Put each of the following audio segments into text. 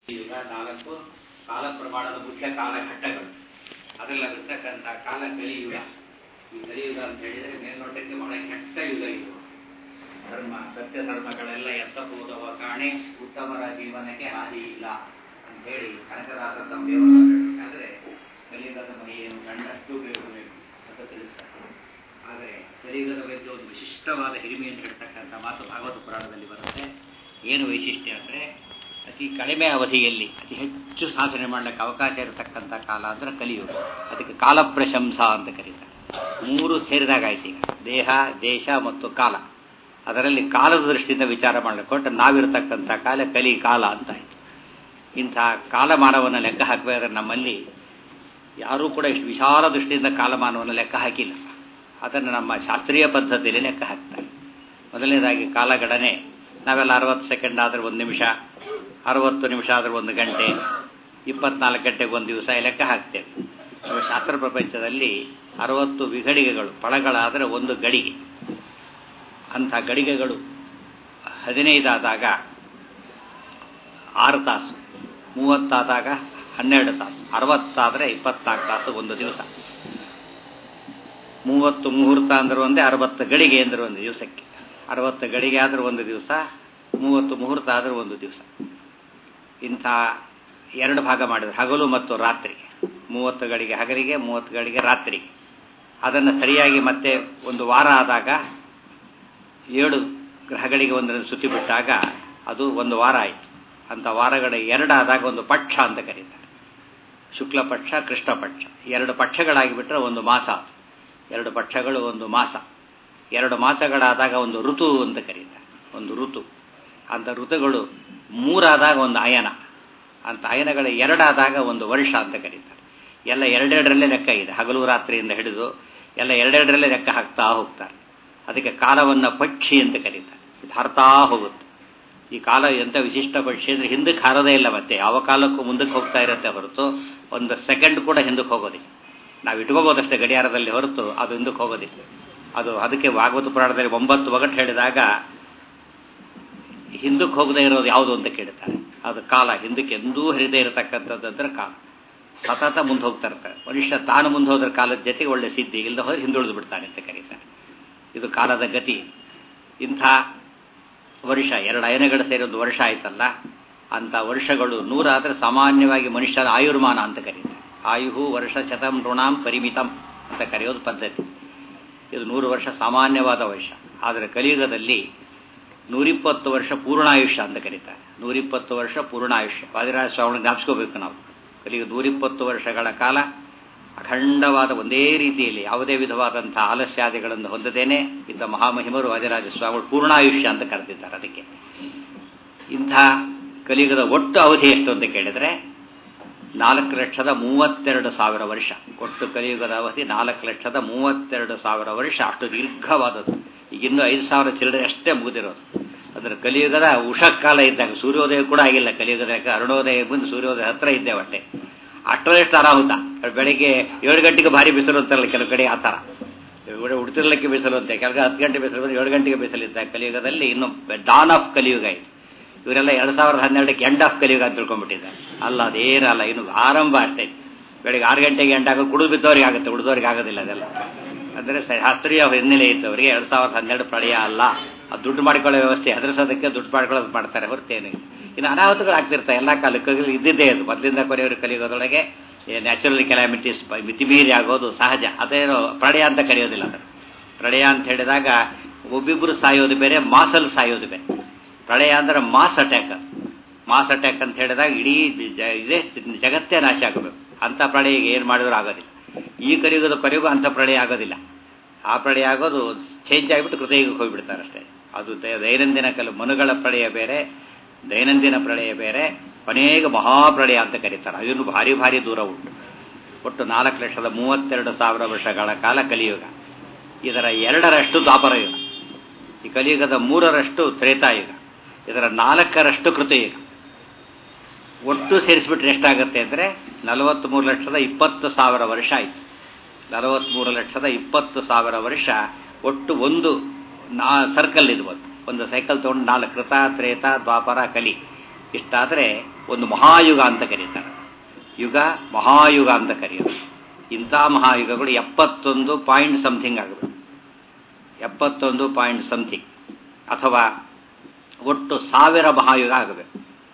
ಈಗ ನಾಲ್ಕು ಕಾಲ ಪ್ರಮಾಣದ ಮುಖ್ಯ ಕಾಲಘಟ್ಟಗಳು ಅದರಲ್ಲಿರ್ತಕ್ಕಂಥ ಕಾಲ ಕಲಿಯುಗ ಈ ಕಲಿಯುಗ ಅಂತ ಹೇಳಿದರೆ ಮೇಲ್ನೋಟಕ್ಕೆ ಬಹಳ ಕೆಟ್ಟ ಯುಗ ಇದು ಧರ್ಮ ಸತ್ಯ ಧರ್ಮಗಳೆಲ್ಲ ಎತ್ತಬಹುದವ ಕಾಣೆ ಉತ್ತಮರ ಜೀವನಕ್ಕೆ ಹಾದಿ ಇಲ್ಲ ಅಂತ ಹೇಳಿ ಕನಕದಾಸ ತಮ್ಮ ಆದರೆ ಕಲಿಯುಗದ ಮಹಿಯನ್ನು ಕಂಡಷ್ಟು ಬೇಕು ಅಂತ ತಿಳಿಸ್ತಾರೆ ಆದರೆ ಕಲಿಯುಗದ ಬಗ್ಗೆ ಒಂದು ವಿಶಿಷ್ಟವಾದ ಹಿರಿಮೆಯನ್ನು ಹೇಳ್ತಕ್ಕಂಥ ಮಾತು ಭಾಗವತ ಪುರಾಣದಲ್ಲಿ ಬರುತ್ತೆ ಏನು ವೈಶಿಷ್ಟ್ಯ ಅಂದರೆ ಅತಿ ಕಡಿಮೆ ಅವಧಿಯಲ್ಲಿ ಅತಿ ಹೆಚ್ಚು ಸಾಧನೆ ಮಾಡಲಿಕ್ಕೆ ಅವಕಾಶ ಇರತಕ್ಕಂಥ ಕಾಲ ಅಂದರೆ ಕಲಿಯುಗ ಅದಕ್ಕೆ ಕಾಲ ಪ್ರಶಂಸಾ ಅಂತ ಕರೀತಾರೆ ಮೂರು ಸೇರಿದಾಗಾಯ್ತು ಈಗ ದೇಹ ದೇಶ ಮತ್ತು ಕಾಲ ಅದರಲ್ಲಿ ಕಾಲದ ದೃಷ್ಟಿಯಿಂದ ವಿಚಾರ ಮಾಡಲಿಕ್ಕೆ ಕೊಟ್ಟು ನಾವಿರತಕ್ಕಂಥ ಕಾಲ ಕಲಿ ಕಾಲ ಅಂತ ಆಯಿತು ಇಂಥ ಕಾಲಮಾನವನ್ನು ಲೆಕ್ಕ ಹಾಕಬೇಕಾದ್ರೆ ನಮ್ಮಲ್ಲಿ ಯಾರೂ ಕೂಡ ಇಷ್ಟು ವಿಶಾಲ ದೃಷ್ಟಿಯಿಂದ ಕಾಲಮಾನವನ್ನು ಲೆಕ್ಕ ಹಾಕಿಲ್ಲ ಅದನ್ನು ನಮ್ಮ ಶಾಸ್ತ್ರೀಯ ಪದ್ಧತಿಯಲ್ಲಿ ಲೆಕ್ಕ ಹಾಕ್ತಾರೆ ಮೊದಲನೇದಾಗಿ ಕಾಲಗಣನೆ ನಾವೆಲ್ಲ ಅರವತ್ತು ಸೆಕೆಂಡ್ ಆದರೆ ಒಂದು ನಿಮಿಷ ಅರವತ್ತು ನಿಮಿಷ ಆದರೆ ಒಂದು ಗಂಟೆ ಇಪ್ಪತ್ನಾಲ್ಕು ಗಂಟೆಗೆ ಒಂದು ದಿವಸ ಲೆಕ್ಕ ಹಾಕ್ತೇವೆ ನಮ್ಮ ಶಾಸ್ತ್ರ ಪ್ರಪಂಚದಲ್ಲಿ ಅರವತ್ತು ವಿಘಡಿಗೆಗಳು ಪಳಗಳಾದರೆ ಒಂದು ಗಡಿಗೆ ಅಂಥ ಗಡಿಗೆಗಳು ಹದಿನೈದಾದಾಗ ಆರು ತಾಸು ಮೂವತ್ತಾದಾಗ ಹನ್ನೆರಡು ತಾಸು ಅರವತ್ತಾದರೆ ಇಪ್ಪತ್ನಾಲ್ಕು ತಾಸು ಒಂದು ದಿವಸ ಮೂವತ್ತು ಮುಹೂರ್ತ ಅಂದ್ರೆ ಒಂದೇ ಅರವತ್ತು ಗಳಿಗೆ ಅಂದ್ರೆ ಒಂದು ದಿವಸಕ್ಕೆ ಅರವತ್ತು ಗಳಿಗೆ ಆದ್ರೆ ಒಂದು ದಿವಸ ಮೂವತ್ತು ಮುಹೂರ್ತ ಆದ್ರೆ ಒಂದು ದಿವಸ ಇಂಥ ಎರಡು ಭಾಗ ಮಾಡಿದ್ರು ಹಗಲು ಮತ್ತು ರಾತ್ರಿ ಮೂವತ್ತು ಗಳಿಗೆ ಹಗಲಿಗೆ ಮೂವತ್ತು ಗಳಿಗೆ ರಾತ್ರಿಗೆ ಅದನ್ನು ಸರಿಯಾಗಿ ಮತ್ತೆ ಒಂದು ವಾರ ಆದಾಗ ಏಳು ಗ್ರಹಗಳಿಗೆ ಒಂದನ್ನು ಸುತ್ತಿ ಬಿಟ್ಟಾಗ ಅದು ಒಂದು ವಾರ ಆಯಿತು ಅಂಥ ವಾರಗಳ ಎರಡಾದಾಗ ಒಂದು ಪಕ್ಷ ಅಂತ ಕರೀತಾರೆ ಶುಕ್ಲ ಪಕ್ಷ ಕೃಷ್ಣ ಪಕ್ಷ ಎರಡು ಪಕ್ಷಗಳಾಗಿಬಿಟ್ರೆ ಒಂದು ಮಾಸ ಎರಡು ಪಕ್ಷಗಳು ಒಂದು ಮಾಸ ಎರಡು ಮಾಸಗಳಾದಾಗ ಒಂದು ಋತು ಅಂತ ಕರೀತಾರೆ ಒಂದು ಋತು ಅಂಥ ಋತುಗಳು ಮೂರಾದಾಗ ಒಂದು ಅಯನ ಅಂಥ ಅಯನಗಳ ಎರಡಾದಾಗ ಒಂದು ವರ್ಷ ಅಂತ ಕರೀತಾರೆ ಎಲ್ಲ ಎರಡೆರಡರಲ್ಲೇ ಲೆಕ್ಕ ಇದೆ ಹಗಲು ರಾತ್ರಿಯಿಂದ ಹಿಡಿದು ಎಲ್ಲ ಎರಡೆರಡರಲ್ಲೇ ಲೆಕ್ಕ ಹಾಕ್ತಾ ಹೋಗ್ತಾರೆ ಅದಕ್ಕೆ ಕಾಲವನ್ನು ಪಕ್ಷಿ ಅಂತ ಕರೀತಾರೆ ಇದು ಹರ್ತಾ ಹೋಗುತ್ತೆ ಈ ಕಾಲ ಎಂಥ ವಿಶಿಷ್ಟ ಪಕ್ಷಿ ಅಂದರೆ ಹಿಂದಕ್ಕೆ ಹಾರದೇ ಇಲ್ಲ ಮತ್ತೆ ಯಾವ ಕಾಲಕ್ಕೂ ಮುಂದಕ್ಕೆ ಹೋಗ್ತಾ ಇರುತ್ತೆ ಹೊರತು ಒಂದು ಸೆಕೆಂಡ್ ಕೂಡ ಹಿಂದಕ್ಕೆ ಹೋಗೋದಿಲ್ಲ ನಾವು ಇಟ್ಕೋಬೋದಷ್ಟೇ ಗಡಿಯಾರದಲ್ಲಿ ಹೊರತು ಅದು ಹಿಂದಕ್ಕೆ ಹೋಗೋದಿಲ್ಲ ಅದು ಅದಕ್ಕೆ ಭಾಗವತ ಪುರಾಣದಲ್ಲಿ ಒಂಬತ್ತು ಒಗಟ್ಟು ಹೇಳಿದಾಗ ಹಿಂದಕ್ಕೆ ಹೋಗದೇ ಇರೋದು ಯಾವುದು ಅಂತ ಕೇಳ್ತಾರೆ ಅದು ಕಾಲ ಹಿಂದಕ್ಕೆ ಎಂದೂ ಹರಿದೇ ಇರತಕ್ಕಂಥದ್ದು ಅಂದ್ರೆ ಕಾಲ ಸತತ ಮುಂದೆ ಹೋಗ್ತಾ ಇರ್ತಾರೆ ಮನುಷ್ಯ ತಾನು ಮುಂದೆ ಹೋದ್ರ ಕಾಲದ ಜೊತೆಗೆ ಒಳ್ಳೆ ಸಿದ್ಧಿ ಇಲ್ಲದೆ ಹೋದ್ರೆ ಹಿಂದುಳಿದು ಬಿಡ್ತಾನೆ ಅಂತ ಕರೀತಾರೆ ಇದು ಕಾಲದ ಗತಿ ಇಂಥ ವರ್ಷ ಎರಡು ಅಯನಗಳು ಸೇರಿ ಒಂದು ವರ್ಷ ಆಯ್ತಲ್ಲ ಅಂಥ ವರ್ಷಗಳು ನೂರಾದರೆ ಸಾಮಾನ್ಯವಾಗಿ ಮನುಷ್ಯರ ಆಯುರ್ಮಾನ ಅಂತ ಕರೀತಾರೆ ಆಯುಹು ವರ್ಷ ಶತಂ ಋಣಾಂ ಪರಿಮಿತಂ ಅಂತ ಕರೆಯೋದು ಪದ್ಧತಿ ಇದು ನೂರು ವರ್ಷ ಸಾಮಾನ್ಯವಾದ ವರ್ಷ ಆದರೆ ಕಲಿಯುಗದಲ್ಲಿ ನೂರಿಪ್ಪತ್ತು ವರ್ಷ ಪೂರ್ಣಾಯುಷ್ಯ ಅಂತ ಕರೀತಾರೆ ನೂರಿಪ್ಪತ್ತು ವರ್ಷ ಪೂರ್ಣಾಯುಷ್ಯ ವಾದಿರಾಜ ಸ್ವಾಮಿ ಜ್ಞಾಪಿಸ್ಕೋಬೇಕು ನಾವು ಕಲಿಯುಗ ನೂರಿಪ್ಪತ್ತು ವರ್ಷಗಳ ಕಾಲ ಅಖಂಡವಾದ ಒಂದೇ ರೀತಿಯಲ್ಲಿ ಯಾವುದೇ ವಿಧವಾದಂಥ ಆಲಸ್ಯಾದಿಗಳನ್ನು ಹೊಂದದೇನೆ ಇಂಥ ಮಹಾಮಹಿಮರು ವಾದಿರಾಜ ಸ್ವಾಮಿಗಳು ಪೂರ್ಣಾಯುಷ್ಯ ಅಂತ ಕರೆದಿದ್ದಾರೆ ಅದಕ್ಕೆ ಇಂಥ ಕಲಿಯುಗದ ಒಟ್ಟು ಅವಧಿ ಎಷ್ಟು ಅಂತ ಕೇಳಿದರೆ ನಾಲ್ಕು ಲಕ್ಷದ ಮೂವತ್ತೆರಡು ಸಾವಿರ ವರ್ಷ ಒಟ್ಟು ಕಲಿಯುಗದ ಅವಧಿ ನಾಲ್ಕು ಲಕ್ಷದ ಮೂವತ್ತೆರಡು ಸಾವಿರ ವರ್ಷ ಅಷ್ಟು ದೀರ್ಘವಾದದ್ದು ಈಗ ಇನ್ನೂ ಐದು ಸಾವಿರ ಚಿಲ್ಲರೆ ಅಷ್ಟೇ ಮುಗಿದಿರೋದು ಅಂದರೆ ಕಲಿಯುಗದ ಉಷಕಾಲ ಇದ್ದಾಗ ಸೂರ್ಯೋದಯ ಕೂಡ ಆಗಿಲ್ಲ ಕಲಿಯುಗದ ಅರುಣೋದಯ ಬಂದು ಸೂರ್ಯೋದಯ ಹತ್ರ ಇದ್ದೇವೆ ಅಷ್ಟೇ ಅಷ್ಟರಷ್ಟು ಅರಾಹುತ ಬೆಳಿಗ್ಗೆ ಏಳು ಗಂಟೆಗೆ ಭಾರಿ ಬಿಸಿಲು ಅಂತಾರಲ್ಲ ಕೆಲವು ಕಡೆ ಆ ಥರ ಉಡ್ತಿರ್ಲಿಕ್ಕೆ ಬಿಸಿಲು ಅಂತೆ ಕೆಲವು ಹತ್ತು ಗಂಟೆ ಬಿಸಿಲು ಬಂದು ಏಳು ಗಂಟೆಗೆ ಬಿಸಿಲಿದ್ದ ಕಲಿಯುಗದಲ್ಲಿ ಇನ್ನು ಡಾನ್ ಆಫ್ ಕಲಿಯುಗ ಇದೆ ಇವರೆಲ್ಲ ಎರಡು ಸಾವಿರದ ಹನ್ನೆರಡಕ್ಕೆ ಎಂಡ್ ಆಫ್ ಕಲಿಯುಗ ಅಂತ ತಿಳ್ಕೊಂಡ್ಬಿಟ್ಟಿದ್ದಾರೆ ಅಲ್ಲ ಅದೇನಲ್ಲ ಇನ್ನು ಆರಂಭ ಅಷ್ಟೇ ಬೆಳಿಗ್ಗೆ ಆರು ಗಂಟೆಗೆ ಎಂಡ್ ಆಗೋದು ಕುಡಿದು ಬಿದ್ದವರಿಗೆ ಆಗುತ್ತೆ ಉಳಿದವರಿಗೆ ಆಗೋದಿಲ್ಲ ಅದೆಲ್ಲ ಅಂದರೆ ಶಾಸ್ತ್ರೀಯ ಹಿನ್ನೆಲೆ ಇದ್ದವರಿಗೆ ಎರಡು ಸಾವಿರದ ಹನ್ನೆರಡು ಪ್ರಳಯ ಅಲ್ಲ ಅದು ದುಡ್ಡು ಮಾಡಿಕೊಳ್ಳೋ ವ್ಯವಸ್ಥೆ ಹೆದರ್ಸೋದಕ್ಕೆ ದುಡ್ಡು ಮಾಡ್ಕೊಳ್ಳೋದು ಮಾಡ್ತಾರೆ ಹೊರತೇನು ಇನ್ನು ಅನಾಹುತಗಳು ಆಗ್ತಿರ್ತಾರೆ ಎಲ್ಲ ಕಾಲಕ್ಕೂ ಇದ್ದಿದ್ದೇ ಅದು ಮೊದಲಿಂದ ಕೊನೆಯವರು ಕಲಿಯೋದ್ರೊಳಗೆ ನ್ಯಾಚುರಲ್ ಕೆಲಾಮಿಟೀಸ್ ಮಿತಿಮೀರಿ ಆಗೋದು ಸಹಜ ಅದೇನು ಪ್ರಳಯ ಅಂತ ಕರೆಯೋದಿಲ್ಲ ಅದನ್ನು ಪ್ರಳಯ ಅಂತ ಹೇಳಿದಾಗ ಒಬ್ಬಿಬ್ಬರು ಸಾಯೋದು ಬೇರೆ ಮಾಸಲ್ ಸಾಯೋದು ಬೇರೆ ಪ್ರಳಯ ಅಂದ್ರೆ ಮಾಸ್ ಅಟ್ಯಾಕ್ ಮಾಸ್ ಅಟ್ಯಾಕ್ ಅಂತ ಹೇಳಿದಾಗ ಇಡೀ ಇದೇ ಜಗತ್ತೇ ನಾಶ ಆಗಬೇಕು ಅಂಥ ಪ್ರಳಯ ಏನು ಮಾಡಿದ್ರು ಆಗೋದಿಲ್ಲ ಈ ಕಲಿಯುಗದ ಕೊನೆಗೂ ಅಂಥ ಪ್ರಳಯ ಆಗೋದಿಲ್ಲ ಆ ಪ್ರಳಯ ಆಗೋದು ಚೇಂಜ್ ಆಗಿಬಿಟ್ಟು ಕೃತಯುಗಕ್ಕೆ ಹೋಗಿಬಿಡ್ತಾರೆ ಅಷ್ಟೇ ಅದು ದೈನಂದಿನ ಕೆಲವು ಮನುಗಳ ಪ್ರಳಯ ಬೇರೆ ದೈನಂದಿನ ಪ್ರಳಯ ಬೇರೆ ಅನೇಕ ಮಹಾಪ್ರಳಯ ಅಂತ ಕರೀತಾರೆ ಅದನ್ನು ಭಾರಿ ಭಾರಿ ದೂರ ಉಂಟು ಒಟ್ಟು ನಾಲ್ಕು ಲಕ್ಷದ ಮೂವತ್ತೆರಡು ಸಾವಿರ ವರ್ಷಗಳ ಕಾಲ ಕಲಿಯುಗ ಇದರ ಎರಡರಷ್ಟು ದ್ವಾಪರಯುಗ ಈ ಕಲಿಯುಗದ ಮೂರರಷ್ಟು ತ್ರೇತಾಯುಗ ಇದರ ನಾಲ್ಕರಷ್ಟು ಕೃತಯುಗ ಒಟ್ಟು ಸೇರಿಸ್ಬಿಟ್ರೆ ಎಷ್ಟಾಗುತ್ತೆ ಅಂದರೆ ನಲವತ್ತ್ಮೂರು ಲಕ್ಷದ ಇಪ್ಪತ್ತು ಸಾವಿರ ವರ್ಷ ಆಯಿತು ನಲವತ್ತ್ಮೂರು ಲಕ್ಷದ ಇಪ್ಪತ್ತು ಸಾವಿರ ವರ್ಷ ಒಟ್ಟು ಒಂದು ನಾ ಸರ್ಕಲ್ ಇದು ಒಂದು ಒಂದು ಸೈಕಲ್ ತೊಗೊಂಡು ನಾಲ್ಕು ಕೃತ ತ್ರೇತ ದ್ವಾಪರ ಕಲಿ ಇಷ್ಟಾದರೆ ಒಂದು ಮಹಾಯುಗ ಅಂತ ಕರೀತಾರೆ ಯುಗ ಮಹಾಯುಗ ಅಂತ ಕರೆಯೋದು ಇಂಥ ಮಹಾಯುಗಗಳು ಎಪ್ಪತ್ತೊಂದು ಪಾಯಿಂಟ್ ಸಮಥಿಂಗ್ ಆಗಬೇಕು ಎಪ್ಪತ್ತೊಂದು ಪಾಯಿಂಟ್ ಸಮಥಿಂಗ್ ಅಥವಾ ಒಟ್ಟು ಸಾವಿರ ಮಹಾಯುಗ ಆಗಬೇಕು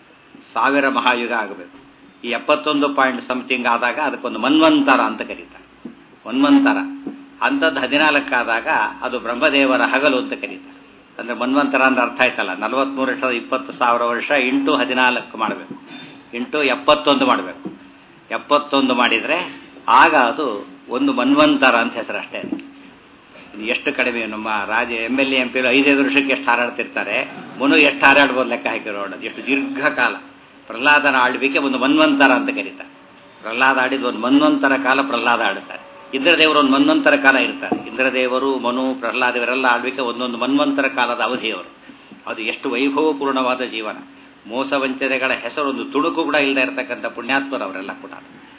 ಸಾವಿರ ಮಹಾಯುಗ ಆಗಬೇಕು ಈ ಎಪ್ಪತ್ತೊಂದು ಪಾಯಿಂಟ್ ಸಮಥಿಂಗ್ ಆದಾಗ ಅದಕ್ಕೊಂದು ಮನ್ವಂತರ ಅಂತ ಕರೀತಾರೆ ಮನ್ವಂತರ ಅಂಥದ್ದು ಹದಿನಾಲ್ಕಾದಾಗ ಅದು ಬ್ರಹ್ಮದೇವರ ಹಗಲು ಅಂತ ಕರೀತಾರೆ ಅಂದರೆ ಮನ್ವಂತರ ಅಂದ್ರೆ ಅರ್ಥ ಆಯ್ತಲ್ಲ ನಲವತ್ಮೂರು ಲಕ್ಷದ ಇಪ್ಪತ್ತು ಸಾವಿರ ವರ್ಷ ಇಂಟು ಹದಿನಾಲ್ಕು ಮಾಡಬೇಕು ಇಂಟು ಎಪ್ಪತ್ತೊಂದು ಮಾಡಬೇಕು ಎಪ್ಪತ್ತೊಂದು ಮಾಡಿದರೆ ಆಗ ಅದು ಒಂದು ಮನ್ವಂತರ ಅಂತ ಹೆಸರು ಅಷ್ಟೇ ಇದು ಎಷ್ಟು ಕಡಿಮೆ ನಮ್ಮ ರಾಜ M L A M P ಐದೈದು ವರ್ಷಕ್ಕೆ ಎಷ್ಟು ಹಾರಾಡ್ತಿರ್ತಾರೆ ಮುನು ಎಷ್ಟು ಹಾರಾಡ್ಬೋದು ಲೆಕ್ಕ ಹಾಕಿರೋಣ ಎಷ್ಟು ದೀರ್ಘಕಾಲ ಪ್ರಹ್ಲಾದನ ಆಳ್ವಿಕೆ ಒಂದು ಮನ್ವಂತರ ಅಂತ ಕರೀತಾರೆ ಪ್ರಹ್ಲಾದ ಆಡಿದ ಒಂದು ಮನ್ವಂತರ ಕಾಲ ಪ್ರಹ್ಲಾದ ಆಡುತ್ತಾರೆ ಇಂದ್ರದೇವರು ಒಂದು ಮನ್ವಂತರ ಕಾಲ ಇರ್ತಾರೆ ಇಂದ್ರದೇವರು ಮನು ಪ್ರಹ್ಲಾದ ಇವರೆಲ್ಲ ಆಳ್ವಿಕೆ ಒಂದೊಂದು ಮನ್ವಂತರ ಕಾಲದ ಅವಧಿಯವರು ಅದು ಎಷ್ಟು ವೈಭವಪೂರ್ಣವಾದ ಜೀವನ ಮೋಸ ವಂಚನೆಗಳ ಹೆಸರು ಒಂದು ತುಣುಕು ಕೂಡ ಇಲ್ಲದೆ ಇರತಕ್ಕಂಥ ಪುಣ್ಯಾತ್ಮರು ಅವರೆಲ್ಲ ಕೂಡ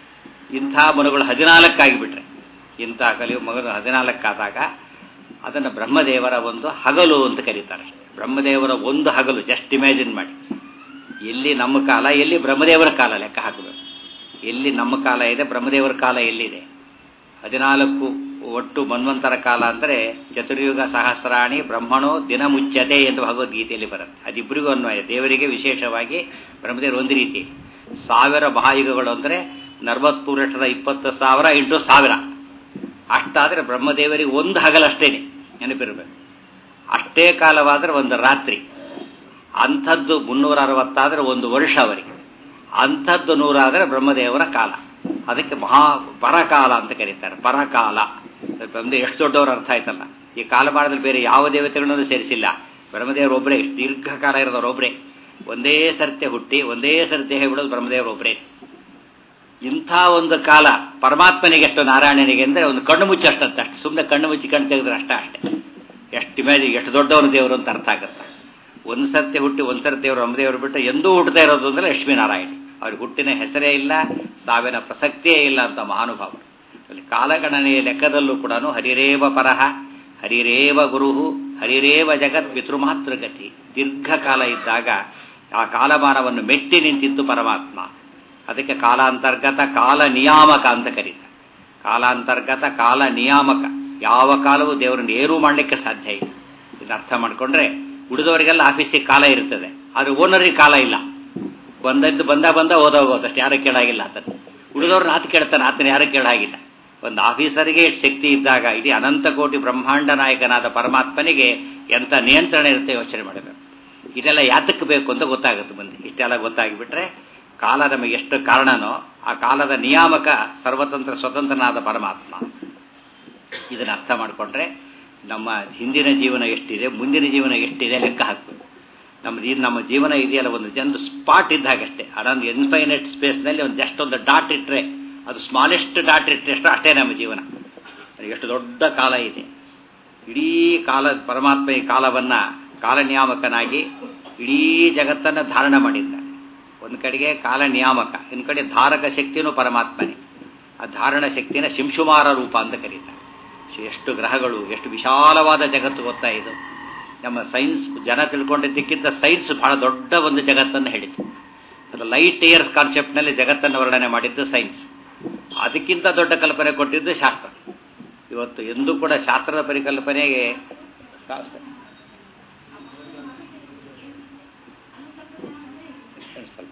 ಇಂಥ ಮನುಗಳು ಹದಿನಾಲ್ಕಾಗಿಬಿಟ್ರೆ ಇಂಥ ಕಲಿಯು ಮಗನು ಹದಿನಾಲ್ಕಾದಾಗ ಅದನ್ನು ಬ್ರಹ್ಮದೇವರ ಒಂದು ಹಗಲು ಅಂತ ಕರೀತಾರೆ ಬ್ರಹ್ಮದೇವರ ಒಂದು ಹಗಲು ಜಸ್ಟ್ ಇಮ್ಯಾಜಿನ್ ಮಾಡಿ ಎಲ್ಲಿ ನಮ್ಮ ಕಾಲ ಎಲ್ಲಿ ಬ್ರಹ್ಮದೇವರ ಕಾಲ ಲೆಕ್ಕ ಹಾಕಬೇಕು ಎಲ್ಲಿ ನಮ್ಮ ಕಾಲ ಇದೆ ಬ್ರಹ್ಮದೇವರ ಕಾಲ ಎಲ್ಲಿದೆ ಹದಿನಾಲ್ಕು ಒಟ್ಟು ಮನ್ವಂತರ ಕಾಲ ಅಂದರೆ ಚತುರ್ಯುಗ ಸಹಸ್ರಾಣಿ ಬ್ರಹ್ಮಣೋ ದಿನ ಮುಚ್ಚತೆ ಎಂದು ಭಗವದ್ಗೀತೆಯಲ್ಲಿ ಬರುತ್ತೆ ಅದಿಬ್ಬರಿಗೂ ಅನ್ವಯ ದೇವರಿಗೆ ವಿಶೇಷವಾಗಿ ಬ್ರಹ್ಮದೇವರು ಒಂದು ರೀತಿ ಸಾವಿರ ಮಹಾಯುಗಗಳು ಅಂದರೆ ನಲವತ್ಮೂರು ಲಕ್ಷದ ಇಪ್ಪತ್ತು ಸಾವಿರ ಇಂಟು ಸಾವಿರ ಅಷ್ಟಾದರೆ ಬ್ರಹ್ಮದೇವರಿಗೆ ಒಂದು ಹಗಲಷ್ಟೇನೆ ನೆನಪಿರಬೇಕು ಅಷ್ಟೇ ಕಾಲವಾದರೆ ಒಂದು ರಾತ್ರಿ ಅಂಥದ್ದು ಮುನ್ನೂರ ಅರವತ್ತಾದರೆ ಒಂದು ವರ್ಷ ಅವರಿಗೆ ಅಂಥದ್ದು ನೂರಾದರೆ ಬ್ರಹ್ಮದೇವರ ಕಾಲ ಅದಕ್ಕೆ ಮಹಾ ಪರಕಾಲ ಅಂತ ಕರೀತಾರೆ ಪರಕಾಲ ಅಂದ್ರೆ ಎಷ್ಟು ದೊಡ್ಡವರು ಅರ್ಥ ಆಯ್ತಲ್ಲ ಈ ಕಾಲಮಾನದಲ್ಲಿ ಬೇರೆ ಯಾವ ದೇವತೆಗಳನ್ನು ಸೇರಿಸಿಲ್ಲ ಬ್ರಹ್ಮದೇವರು ಒಬ್ಬರೇ ಎಷ್ಟು ದೀರ್ಘಕಾಲ ಇರೋದವ್ರು ಒಬ್ಬರೇ ಒಂದೇ ಸರ್ತೆ ಹುಟ್ಟಿ ಒಂದೇ ಸರ್ತೆ ಹೇಳ್ಬಿಡೋದು ಬ್ರಹ್ಮದೇವರು ಒಬ್ಬರೇ ಇಂಥ ಒಂದು ಕಾಲ ಪರಮಾತ್ಮನಿಗೆ ಎಷ್ಟು ನಾರಾಯಣನಿಗೆ ಅಂದರೆ ಒಂದು ಕಣ್ಣು ಮುಚ್ಚಿ ಅಷ್ಟಂತ ಅಷ್ಟು ಸುಮ್ಮನೆ ಕಣ್ಣು ಮುಚ್ಚಿ ಕಣ್ಣು ತೆಗೆದ್ರೆ ಅಷ್ಟೇ ಅಷ್ಟೇ ಎಷ್ಟು ಇಮೇಜ್ ಎಷ್ಟು ದೊಡ್ಡವನು ದೇವರು ಅಂತ ಅರ್ಥ ಆಗುತ್ತೆ ಒಂದು ಸರ್ತಿ ಹುಟ್ಟಿ ಒಂದು ಸರ್ತಿ ದೇವರು ಬ್ರಹ್ಮದೇವರು ಬಿಟ್ಟು ಎಂದೂ ಹುಟ್ಟದೇ ಇರೋದು ಅಂದರೆ ಲಕ್ಷ್ಮೀನಾರಾಯಣ ಅವ್ರಿಗೆ ಹುಟ್ಟಿನ ಹೆಸರೇ ಇಲ್ಲ ಸಾವಿನ ಪ್ರಸಕ್ತಿಯೇ ಇಲ್ಲ ಅಂತ ಮಹಾನುಭಾವರು ಅಲ್ಲಿ ಕಾಲಗಣನೆಯ ಲೆಕ್ಕದಲ್ಲೂ ಕೂಡ ಹರಿರೇವ ಪರಹ ಹರಿರೇವ ಗುರುಹು ಹರಿರೇವ ಜಗತ್ ಪಿತೃಮಾತೃಗತಿ ದೀರ್ಘಕಾಲ ಇದ್ದಾಗ ಆ ಕಾಲಮಾನವನ್ನು ಮೆಟ್ಟಿ ನಿಂತಿತ್ತು ಪರಮಾತ್ಮ ಅದಕ್ಕೆ ಕಾಲಾಂತರ್ಗತ ಕಾಲ ನಿಯಾಮಕ ಅಂತ ಕರೀತಾರೆ ಕಾಲಾಂತರ್ಗತ ಕಾಲ ನಿಯಾಮಕ ಯಾವ ಕಾಲವೂ ದೇವರನ್ನು ಏನೂ ಮಾಡಲಿಕ್ಕೆ ಸಾಧ್ಯ ಇಲ್ಲ ಇದನ್ನ ಅರ್ಥ ಮಾಡಿಕೊಂಡ್ರೆ ಉಳಿದವರಿಗೆಲ್ಲ ಆಫೀಸಿಗೆ ಕಾಲ ಇರ್ತದೆ ಆದರೆ ಓನರಿಗೆ ಕಾಲ ಇಲ್ಲ ಬಂದದ್ದು ಬಂದ ಬಂದ ಓದೋಗೋದಷ್ಟು ಯಾರು ಕೇಳಾಗಿಲ್ಲ ಆತನ ಉಳಿದವ್ರನ್ನ ಆತ ಕೇಳ್ತಾನೆ ಆತನ ಯಾರು ಕೇಳಾಗಿಲ್ಲ ಒಂದು ಆಫೀಸರ್ಗೆ ಎಷ್ಟು ಶಕ್ತಿ ಇದ್ದಾಗ ಇಡೀ ಅನಂತ ಕೋಟಿ ಬ್ರಹ್ಮಾಂಡ ನಾಯಕನಾದ ಪರಮಾತ್ಮನಿಗೆ ಎಂಥ ನಿಯಂತ್ರಣ ಇರುತ್ತೆ ಯೋಚನೆ ಮಾಡಬೇಕು ಇದೆಲ್ಲ ಯಾತಕ್ಕೆ ಬೇಕು ಅಂತ ಗೊತ್ತಾಗುತ್ತೆ ಮುಂದೆ ಇಷ್ಟೆಲ್ಲ ಗೊತ್ತಾಗಿಬಿಟ್ರೆ ಕಾಲ ನಮಗೆ ಎಷ್ಟು ಕಾರಣನೋ ಆ ಕಾಲದ ನಿಯಾಮಕ ಸರ್ವತಂತ್ರ ಸ್ವತಂತ್ರನಾದ ಪರಮಾತ್ಮ ಇದನ್ನು ಅರ್ಥ ಮಾಡಿಕೊಂಡ್ರೆ ನಮ್ಮ ಹಿಂದಿನ ಜೀವನ ಎಷ್ಟಿದೆ ಮುಂದಿನ ಜೀವನ ಎಷ್ಟಿದೆ ಲೆಕ್ಕ ಹಾಕಬೇಕು ನಮ್ಮ ನಮ್ಮ ಜೀವನ ಇದೆಯಲ್ಲ ಒಂದು ಒಂದು ಸ್ಪಾಟ್ ಇದ್ದಾಗಷ್ಟೇ ಅದೊಂದು ಇನ್ಫೈನೈಟ್ ಸ್ಪೇಸ್ನಲ್ಲಿ ಒಂದು ಜಸ್ಟ್ ಒಂದು ಡಾಟ್ ಇಟ್ಟರೆ ಅದು ಸ್ಮಾಲೆಸ್ಟ್ ಡಾಟ್ ಇಟ್ಟರೆ ಅಷ್ಟೇ ನಮ್ಮ ಜೀವನ ಎಷ್ಟು ದೊಡ್ಡ ಕಾಲ ಇದೆ ಇಡೀ ಕಾಲ ಪರಮಾತ್ಮ ಈ ಕಾಲವನ್ನು ಕಾಲ ನಿಯಾಮಕನಾಗಿ ಇಡೀ ಜಗತ್ತನ್ನು ಧಾರಣ ಮಾಡಿದ್ದಾನೆ ಒಂದು ಕಡೆಗೆ ಕಾಲ ನಿಯಾಮಕ ಇನ್ನು ಕಡೆ ಧಾರಕ ಶಕ್ತಿನೂ ಪರಮಾತ್ಮನೇ ಆ ಧಾರಣ ಶಕ್ತಿನ ಶಿಂಶುಮಾರ ರೂಪ ಅಂತ ಕರೀತಾರೆ ಎಷ್ಟು ಗ್ರಹಗಳು ಎಷ್ಟು ವಿಶಾಲವಾದ ಜಗತ್ತು ಗೊತ್ತಾ ಇದು ನಮ್ಮ ಸೈನ್ಸ್ ಜನ ತಿಳ್ಕೊಂಡಿದ್ದಕ್ಕಿಂತ ಸೈನ್ಸ್ ಬಹಳ ದೊಡ್ಡ ಒಂದು ಜಗತ್ತನ್ನು ಹೇಳಿತು ಅದು ಲೈಟ್ ಇಯರ್ಸ್ ಕಾನ್ಸೆಪ್ಟ್ನಲ್ಲಿ ಜಗತ್ತನ್ನು ವರ್ಣನೆ ಮಾಡಿದ್ದು ಸೈನ್ಸ್ ಅದಕ್ಕಿಂತ ದೊಡ್ಡ ಕಲ್ಪನೆ ಕೊಟ್ಟಿದ್ದು ಶಾಸ್ತ್ರ ಇವತ್ತು ಎಂದೂ ಕೂಡ ಶಾಸ್ತ್ರದ ಪರಿಕಲ್ಪನೆಗೆ ಸ್ವಲ್ಪ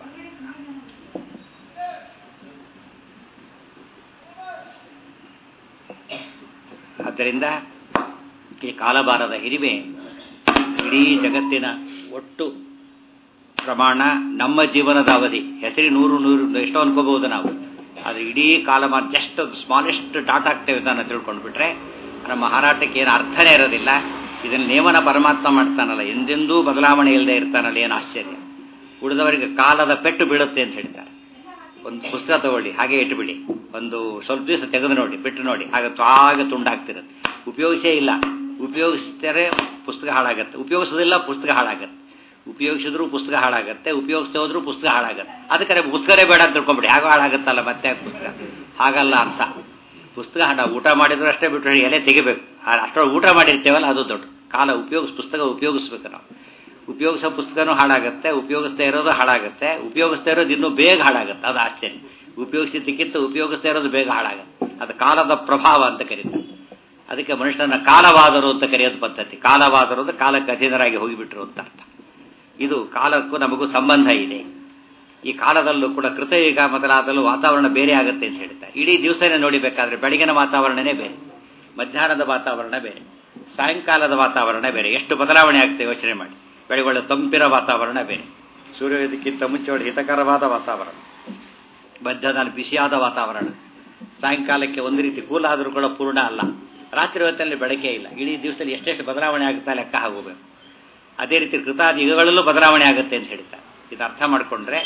ಆದ್ದರಿಂದ ಈ ಕಾಲಭಾರದ ಹಿರಿಮೆ ಇಡೀ ಜಗತ್ತಿನ ಒಟ್ಟು ಪ್ರಮಾಣ ನಮ್ಮ ಜೀವನದ ಅವಧಿ ಹೆಸರಿ ನೂರು ನೂರು ಎಷ್ಟೋ ಅನ್ಕೋಬಹುದು ನಾವು ಆದರೆ ಇಡೀ ಕಾಲಮಾನ ಜಸ್ಟ್ ಸ್ಮಾಲೆಸ್ಟ್ ಡಾಟ್ ಆಗ್ತೇವೆ ಅಂತ ತಿಳ್ಕೊಂಡ್ಬಿಟ್ರೆ ನಮ್ಮ ಹಾರಾಟಕ್ಕೆ ಏನು ಅರ್ಥನೇ ಇರೋದಿಲ್ಲ ಇದನ್ನು ನೇಮನ ಪರಮಾತ್ಮ ಮಾಡ್ತಾನಲ್ಲ ಎಂದೆಂದೂ ಬದಲಾವಣೆ ಇಲ್ಲದೆ ಇರ್ತಾನಲ್ಲ ಏನು ಆಶ್ಚರ್ಯ ಉಳಿದವರಿಗೆ ಕಾಲದ ಪೆಟ್ಟು ಬೀಳುತ್ತೆ ಅಂತ ಹೇಳ್ತಾರೆ ಒಂದು ಪುಸ್ತಕ ತಗೊಳ್ಳಿ ಹಾಗೆ ಇಟ್ಬಿಡಿ ಒಂದು ಸ್ವಲ್ಪ ದಿವಸ ತೆಗೆದು ನೋಡಿ ಬಿಟ್ಟು ನೋಡಿ ಹಾಗೆ ಆಗ ತುಂಡಾಗ್ತಿರುತ್ತೆ ಉಪಯೋಗಿಸೇ ಇಲ್ಲ ಉಪಯೋಗಿಸ್ತಾರೆ ಪುಸ್ತಕ ಹಾಳಾಗತ್ತೆ ಉಪಯೋಗಿಸೋದಿಲ್ಲ ಪುಸ್ತಕ ಹಾಳಾಗತ್ತೆ ಉಪಯೋಗಿಸಿದ್ರು ಪುಸ್ತಕ ಹಾಳಾಗತ್ತೆ ಉಪಯೋಗಿಸ್ತಾ ಹೋದ್ರು ಪುಸ್ತಕ ಹಾಳಾಗತ್ತೆ ಅದಕ್ಕೆ ಪುಸ್ತಕನೇ ಬೇಡ ಅಂತ ತಿಳ್ಕೊಂಬಿಡಿ ಹಾಗೆ ಹಾಳಾಗತ್ತಲ್ಲ ಮತ್ತೆ ಪುಸ್ತಕ ಹಾಗಲ್ಲ ಅಂತ ಪುಸ್ತಕ ಹಾಳ ಊಟ ಮಾಡಿದ್ರು ಅಷ್ಟೇ ಬಿಟ್ಟು ಎಲೆ ತೆಗಿಬೇಕು ಅಷ್ಟೊಳಗೆ ಊಟ ಮಾಡಿರ್ತೇವಲ್ಲ ಅದು ದೊಡ್ಡ ಕಾಲ ಉಪಯೋಗಿಸ್ ಪುಸ್ತಕ ಉಪಯೋಗಿಸ್ಬೇಕು ನಾವು ಉಪಯೋಗಿಸೋ ಪುಸ್ತಕನೂ ಹಾಳಾಗುತ್ತೆ ಉಪಯೋಗಿಸ್ತಾ ಇರೋದು ಹಾಳಾಗುತ್ತೆ ಉಪಯೋಗಿಸ್ತಾ ಇರೋದು ಇನ್ನೂ ಬೇಗ ಹಾಳಾಗುತ್ತೆ ಅದು ಆಶ್ಚರ್ಯ ಉಪಯೋಗಿಸಿದ್ದಕ್ಕಿಂತ ಉಪಯೋಗಿಸ್ತಾ ಇರೋದು ಬೇಗ ಹಾಳಾಗುತ್ತೆ ಅದು ಕಾಲದ ಪ್ರಭಾವ ಅಂತ ಕರೀತಾರೆ ಅದಕ್ಕೆ ಮನುಷ್ಯನ ಕಾಲವಾದರು ಅಂತ ಕರೆಯೋದು ಪದ್ಧತಿ ಕಾಲವಾದರು ಅಂದ್ರೆ ಕಾಲಕ್ಕೆ ಅಧೀನರಾಗಿ ಹೋಗಿಬಿಟ್ರು ಅಂತ ಅರ್ಥ ಇದು ಕಾಲಕ್ಕೂ ನಮಗೂ ಸಂಬಂಧ ಇದೆ ಈ ಕಾಲದಲ್ಲೂ ಕೂಡ ಕೃತಯುಗ ಮೊದಲಾದಲ್ಲೂ ವಾತಾವರಣ ಬೇರೆ ಆಗುತ್ತೆ ಅಂತ ಹೇಳ್ತಾರೆ ಇಡೀ ದಿವಸನೇ ನೋಡಿಬೇಕಾದ್ರೆ ಬೆಳಗಿನ ವಾತಾವರಣನೇ ಬೇರೆ ಮಧ್ಯಾಹ್ನದ ವಾತಾವರಣ ಬೇರೆ ಸಾಯಂಕಾಲದ ವಾತಾವರಣ ಬೇರೆ ಎಷ್ಟು ಬದಲಾವಣೆ ಆಗುತ್ತೆ ಯೋಚನೆ ಮಾಡಿ ಬೆಳಗೊಳ್ಳೆ ತಂಪಿನ ವಾತಾವರಣ ಬೇರೆ ಸೂರ್ಯೋದಯಕ್ಕಿಂತ ಮುಂಚೆ ಒಳ್ಳೆ ಹಿತಕರವಾದ ವಾತಾವರಣ ಮಧ್ಯಾಹ್ನ ಬಿಸಿಯಾದ ವಾತಾವರಣ ಸಾಯಂಕಾಲಕ್ಕೆ ಒಂದು ರೀತಿ ಕೂಲ್ ಆದರೂ ಕೂಡ ಪೂರ್ಣ ಅಲ್ಲ ರಾತ್ರಿ ಹೊತ್ತಲ್ಲಿ ಬೆಳಕೆ ಇಲ್ಲ ಇಡೀ ದಿವಸದಲ್ಲಿ ಎಷ್ಟೆಷ್ಟು ಬದಲಾವಣೆ ಆಗುತ್ತಾ ಲೆಕ್ಕ ಹೋಗಬೇಕು ಅದೇ ರೀತಿ ಕೃತಾದಿ ಯುಗಗಳಲ್ಲೂ ಬದಲಾವಣೆ ಆಗುತ್ತೆ ಅಂತ ಹೇಳ್ತಾರೆ ಇದು ಅರ್ಥ ಮಾಡಿಕೊಂಡ್ರೆ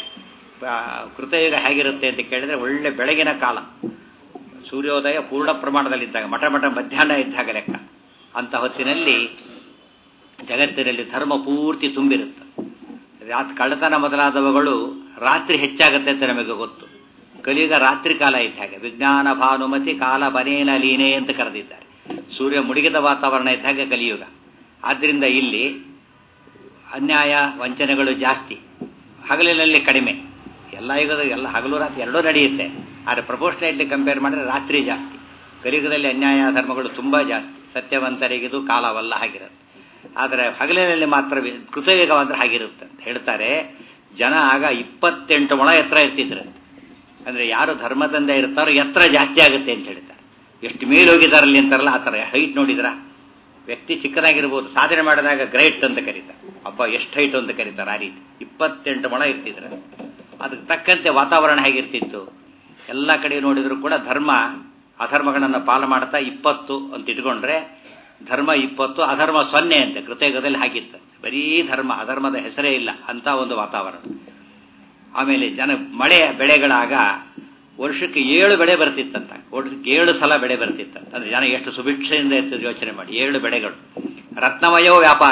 ಕೃತಯುಗ ಹೇಗಿರುತ್ತೆ ಅಂತ ಕೇಳಿದ್ರೆ ಒಳ್ಳೆ ಬೆಳಗಿನ ಕಾಲ ಸೂರ್ಯೋದಯ ಪೂರ್ಣ ಪ್ರಮಾಣದಲ್ಲಿದ್ದಾಗ ಮಠ ಮಠ ಮಧ್ಯಾಹ್ನ ಇದ್ದಾಗ ಲೆಕ್ಕ ಅಂತ ಹೊತ್ತಿನಲ್ಲಿ ಜಗತ್ತಿನಲ್ಲಿ ಧರ್ಮ ಪೂರ್ತಿ ತುಂಬಿರುತ್ತೆ ರಾತ್ ಕಳ್ಳತನ ಮೊದಲಾದವುಗಳು ರಾತ್ರಿ ಹೆಚ್ಚಾಗುತ್ತೆ ಅಂತ ನಮಗೆ ಗೊತ್ತು ಕಲಿಯುಗ ರಾತ್ರಿ ಕಾಲ ಇದ್ದ ಹಾಗೆ ವಿಜ್ಞಾನ ಭಾನುಮತಿ ಕಾಲ ಬನೇನ ಲೀನೆ ಅಂತ ಕರೆದಿದ್ದಾರೆ ಸೂರ್ಯ ಮುಳುಗಿದ ವಾತಾವರಣ ಇದ್ದ ಹಾಗೆ ಕಲಿಯುಗ ಆದ್ದರಿಂದ ಇಲ್ಲಿ ಅನ್ಯಾಯ ವಂಚನೆಗಳು ಜಾಸ್ತಿ ಹಗಲಿನಲ್ಲಿ ಕಡಿಮೆ ಎಲ್ಲ ಯುಗದ ಎಲ್ಲ ಹಗಲು ರಾತ್ರಿ ಎರಡೂ ನಡೆಯುತ್ತೆ ಆದರೆ ಪ್ರಪೋರ್ಷನೇಟ್ಲಿ ಕಂಪೇರ್ ಮಾಡಿದ್ರೆ ರಾತ್ರಿ ಜಾಸ್ತಿ ಕಲಿಯುಗದಲ್ಲಿ ಅನ್ಯಾಯ ಧರ್ಮಗಳು ತುಂಬ ಜಾಸ್ತಿ ಸತ್ಯವಂತರಿಗಿದು ಕಾಲವಲ್ಲ ಹಾಗಿರುತ್ತೆ ಆದರೆ ಹಗಲಿನಲ್ಲಿ ಮಾತ್ರ ಕೃತಯುಗ ಮಾತ್ರ ಹಾಗಿರುತ್ತೆ ಅಂತ ಹೇಳ್ತಾರೆ ಜನ ಆಗ ಇಪ್ಪತ್ತೆಂಟು ಮೊಳ ಎತ್ತರ ಇರ್ತಿದ್ರು ಅಂದರೆ ಯಾರು ಧರ್ಮದಿಂದ ಇರ್ತಾರೋ ಎತ್ತರ ಜಾಸ್ತಿ ಆಗುತ್ತೆ ಅಂತ ಹೇಳ್ತಾರೆ ಎಷ್ಟು ಮೇಲೆ ಹೋಗಿದಾರಲ್ಲಿ ಅಂತಾರಲ್ಲ ಆ ಥರ ಹೈಟ್ ನೋಡಿದ್ರ ವ್ಯಕ್ತಿ ಚಿಕ್ಕದಾಗಿರ್ಬೋದು ಸಾಧನೆ ಮಾಡಿದಾಗ ಗ್ರೇಟ್ ಅಂತ ಕರೀತಾರೆ ಅಪ್ಪ ಎಷ್ಟು ಹೈಟ್ ಅಂತ ಕರೀತಾರೆ ಆ ರೀತಿ ಇಪ್ಪತ್ತೆಂಟು ಮೊಳ ಇರ್ತಿದ್ರು ಅದಕ್ಕೆ ತಕ್ಕಂತೆ ವಾತಾವರಣ ಹೇಗಿರ್ತಿತ್ತು ಎಲ್ಲ ಕಡೆ ನೋಡಿದ್ರು ಕೂಡ ಧರ್ಮ ಅಧರ್ಮಗಳನ್ನು ಪಾಲ ಮಾಡ್ತಾ ಇಪ್ಪತ್ತು ಅಂತ ಇಟ್ಕೊಂಡ್ರೆ ಧರ್ಮ ಇಪ್ಪತ್ತು ಅಧರ್ಮ ಸೊನ್ನೆ ಅಂತ ಕೃತಯುಗದಲ್ಲಿ ಹಾಕಿತ್ತು ಬರೀ ಧರ್ಮ ಅಧರ್ಮದ ಹೆಸರೇ ಇಲ್ಲ ಅಂತ ಒಂದು ವಾತಾವರಣ ಆಮೇಲೆ ಜನ ಮಳೆ ಬೆಳೆಗಳಾಗ ವರ್ಷಕ್ಕೆ ಏಳು ಬೆಳೆ ಬರ್ತಿತ್ತಂತ ವರ್ಷಕ್ಕೆ ಏಳು ಸಲ ಬೆಳೆ ಬರ್ತಿತ್ತಂತ ಅಂದ್ರೆ ಜನ ಎಷ್ಟು ಸುಭಿಕ್ಷೆಯಿಂದ ಇರ್ತಿದ್ರು ಯೋಚನೆ ಮಾಡಿ ಏಳು ಬೆಳೆಗಳು ರತ್ನಮಯೋ ವ್ಯಾಪಾರ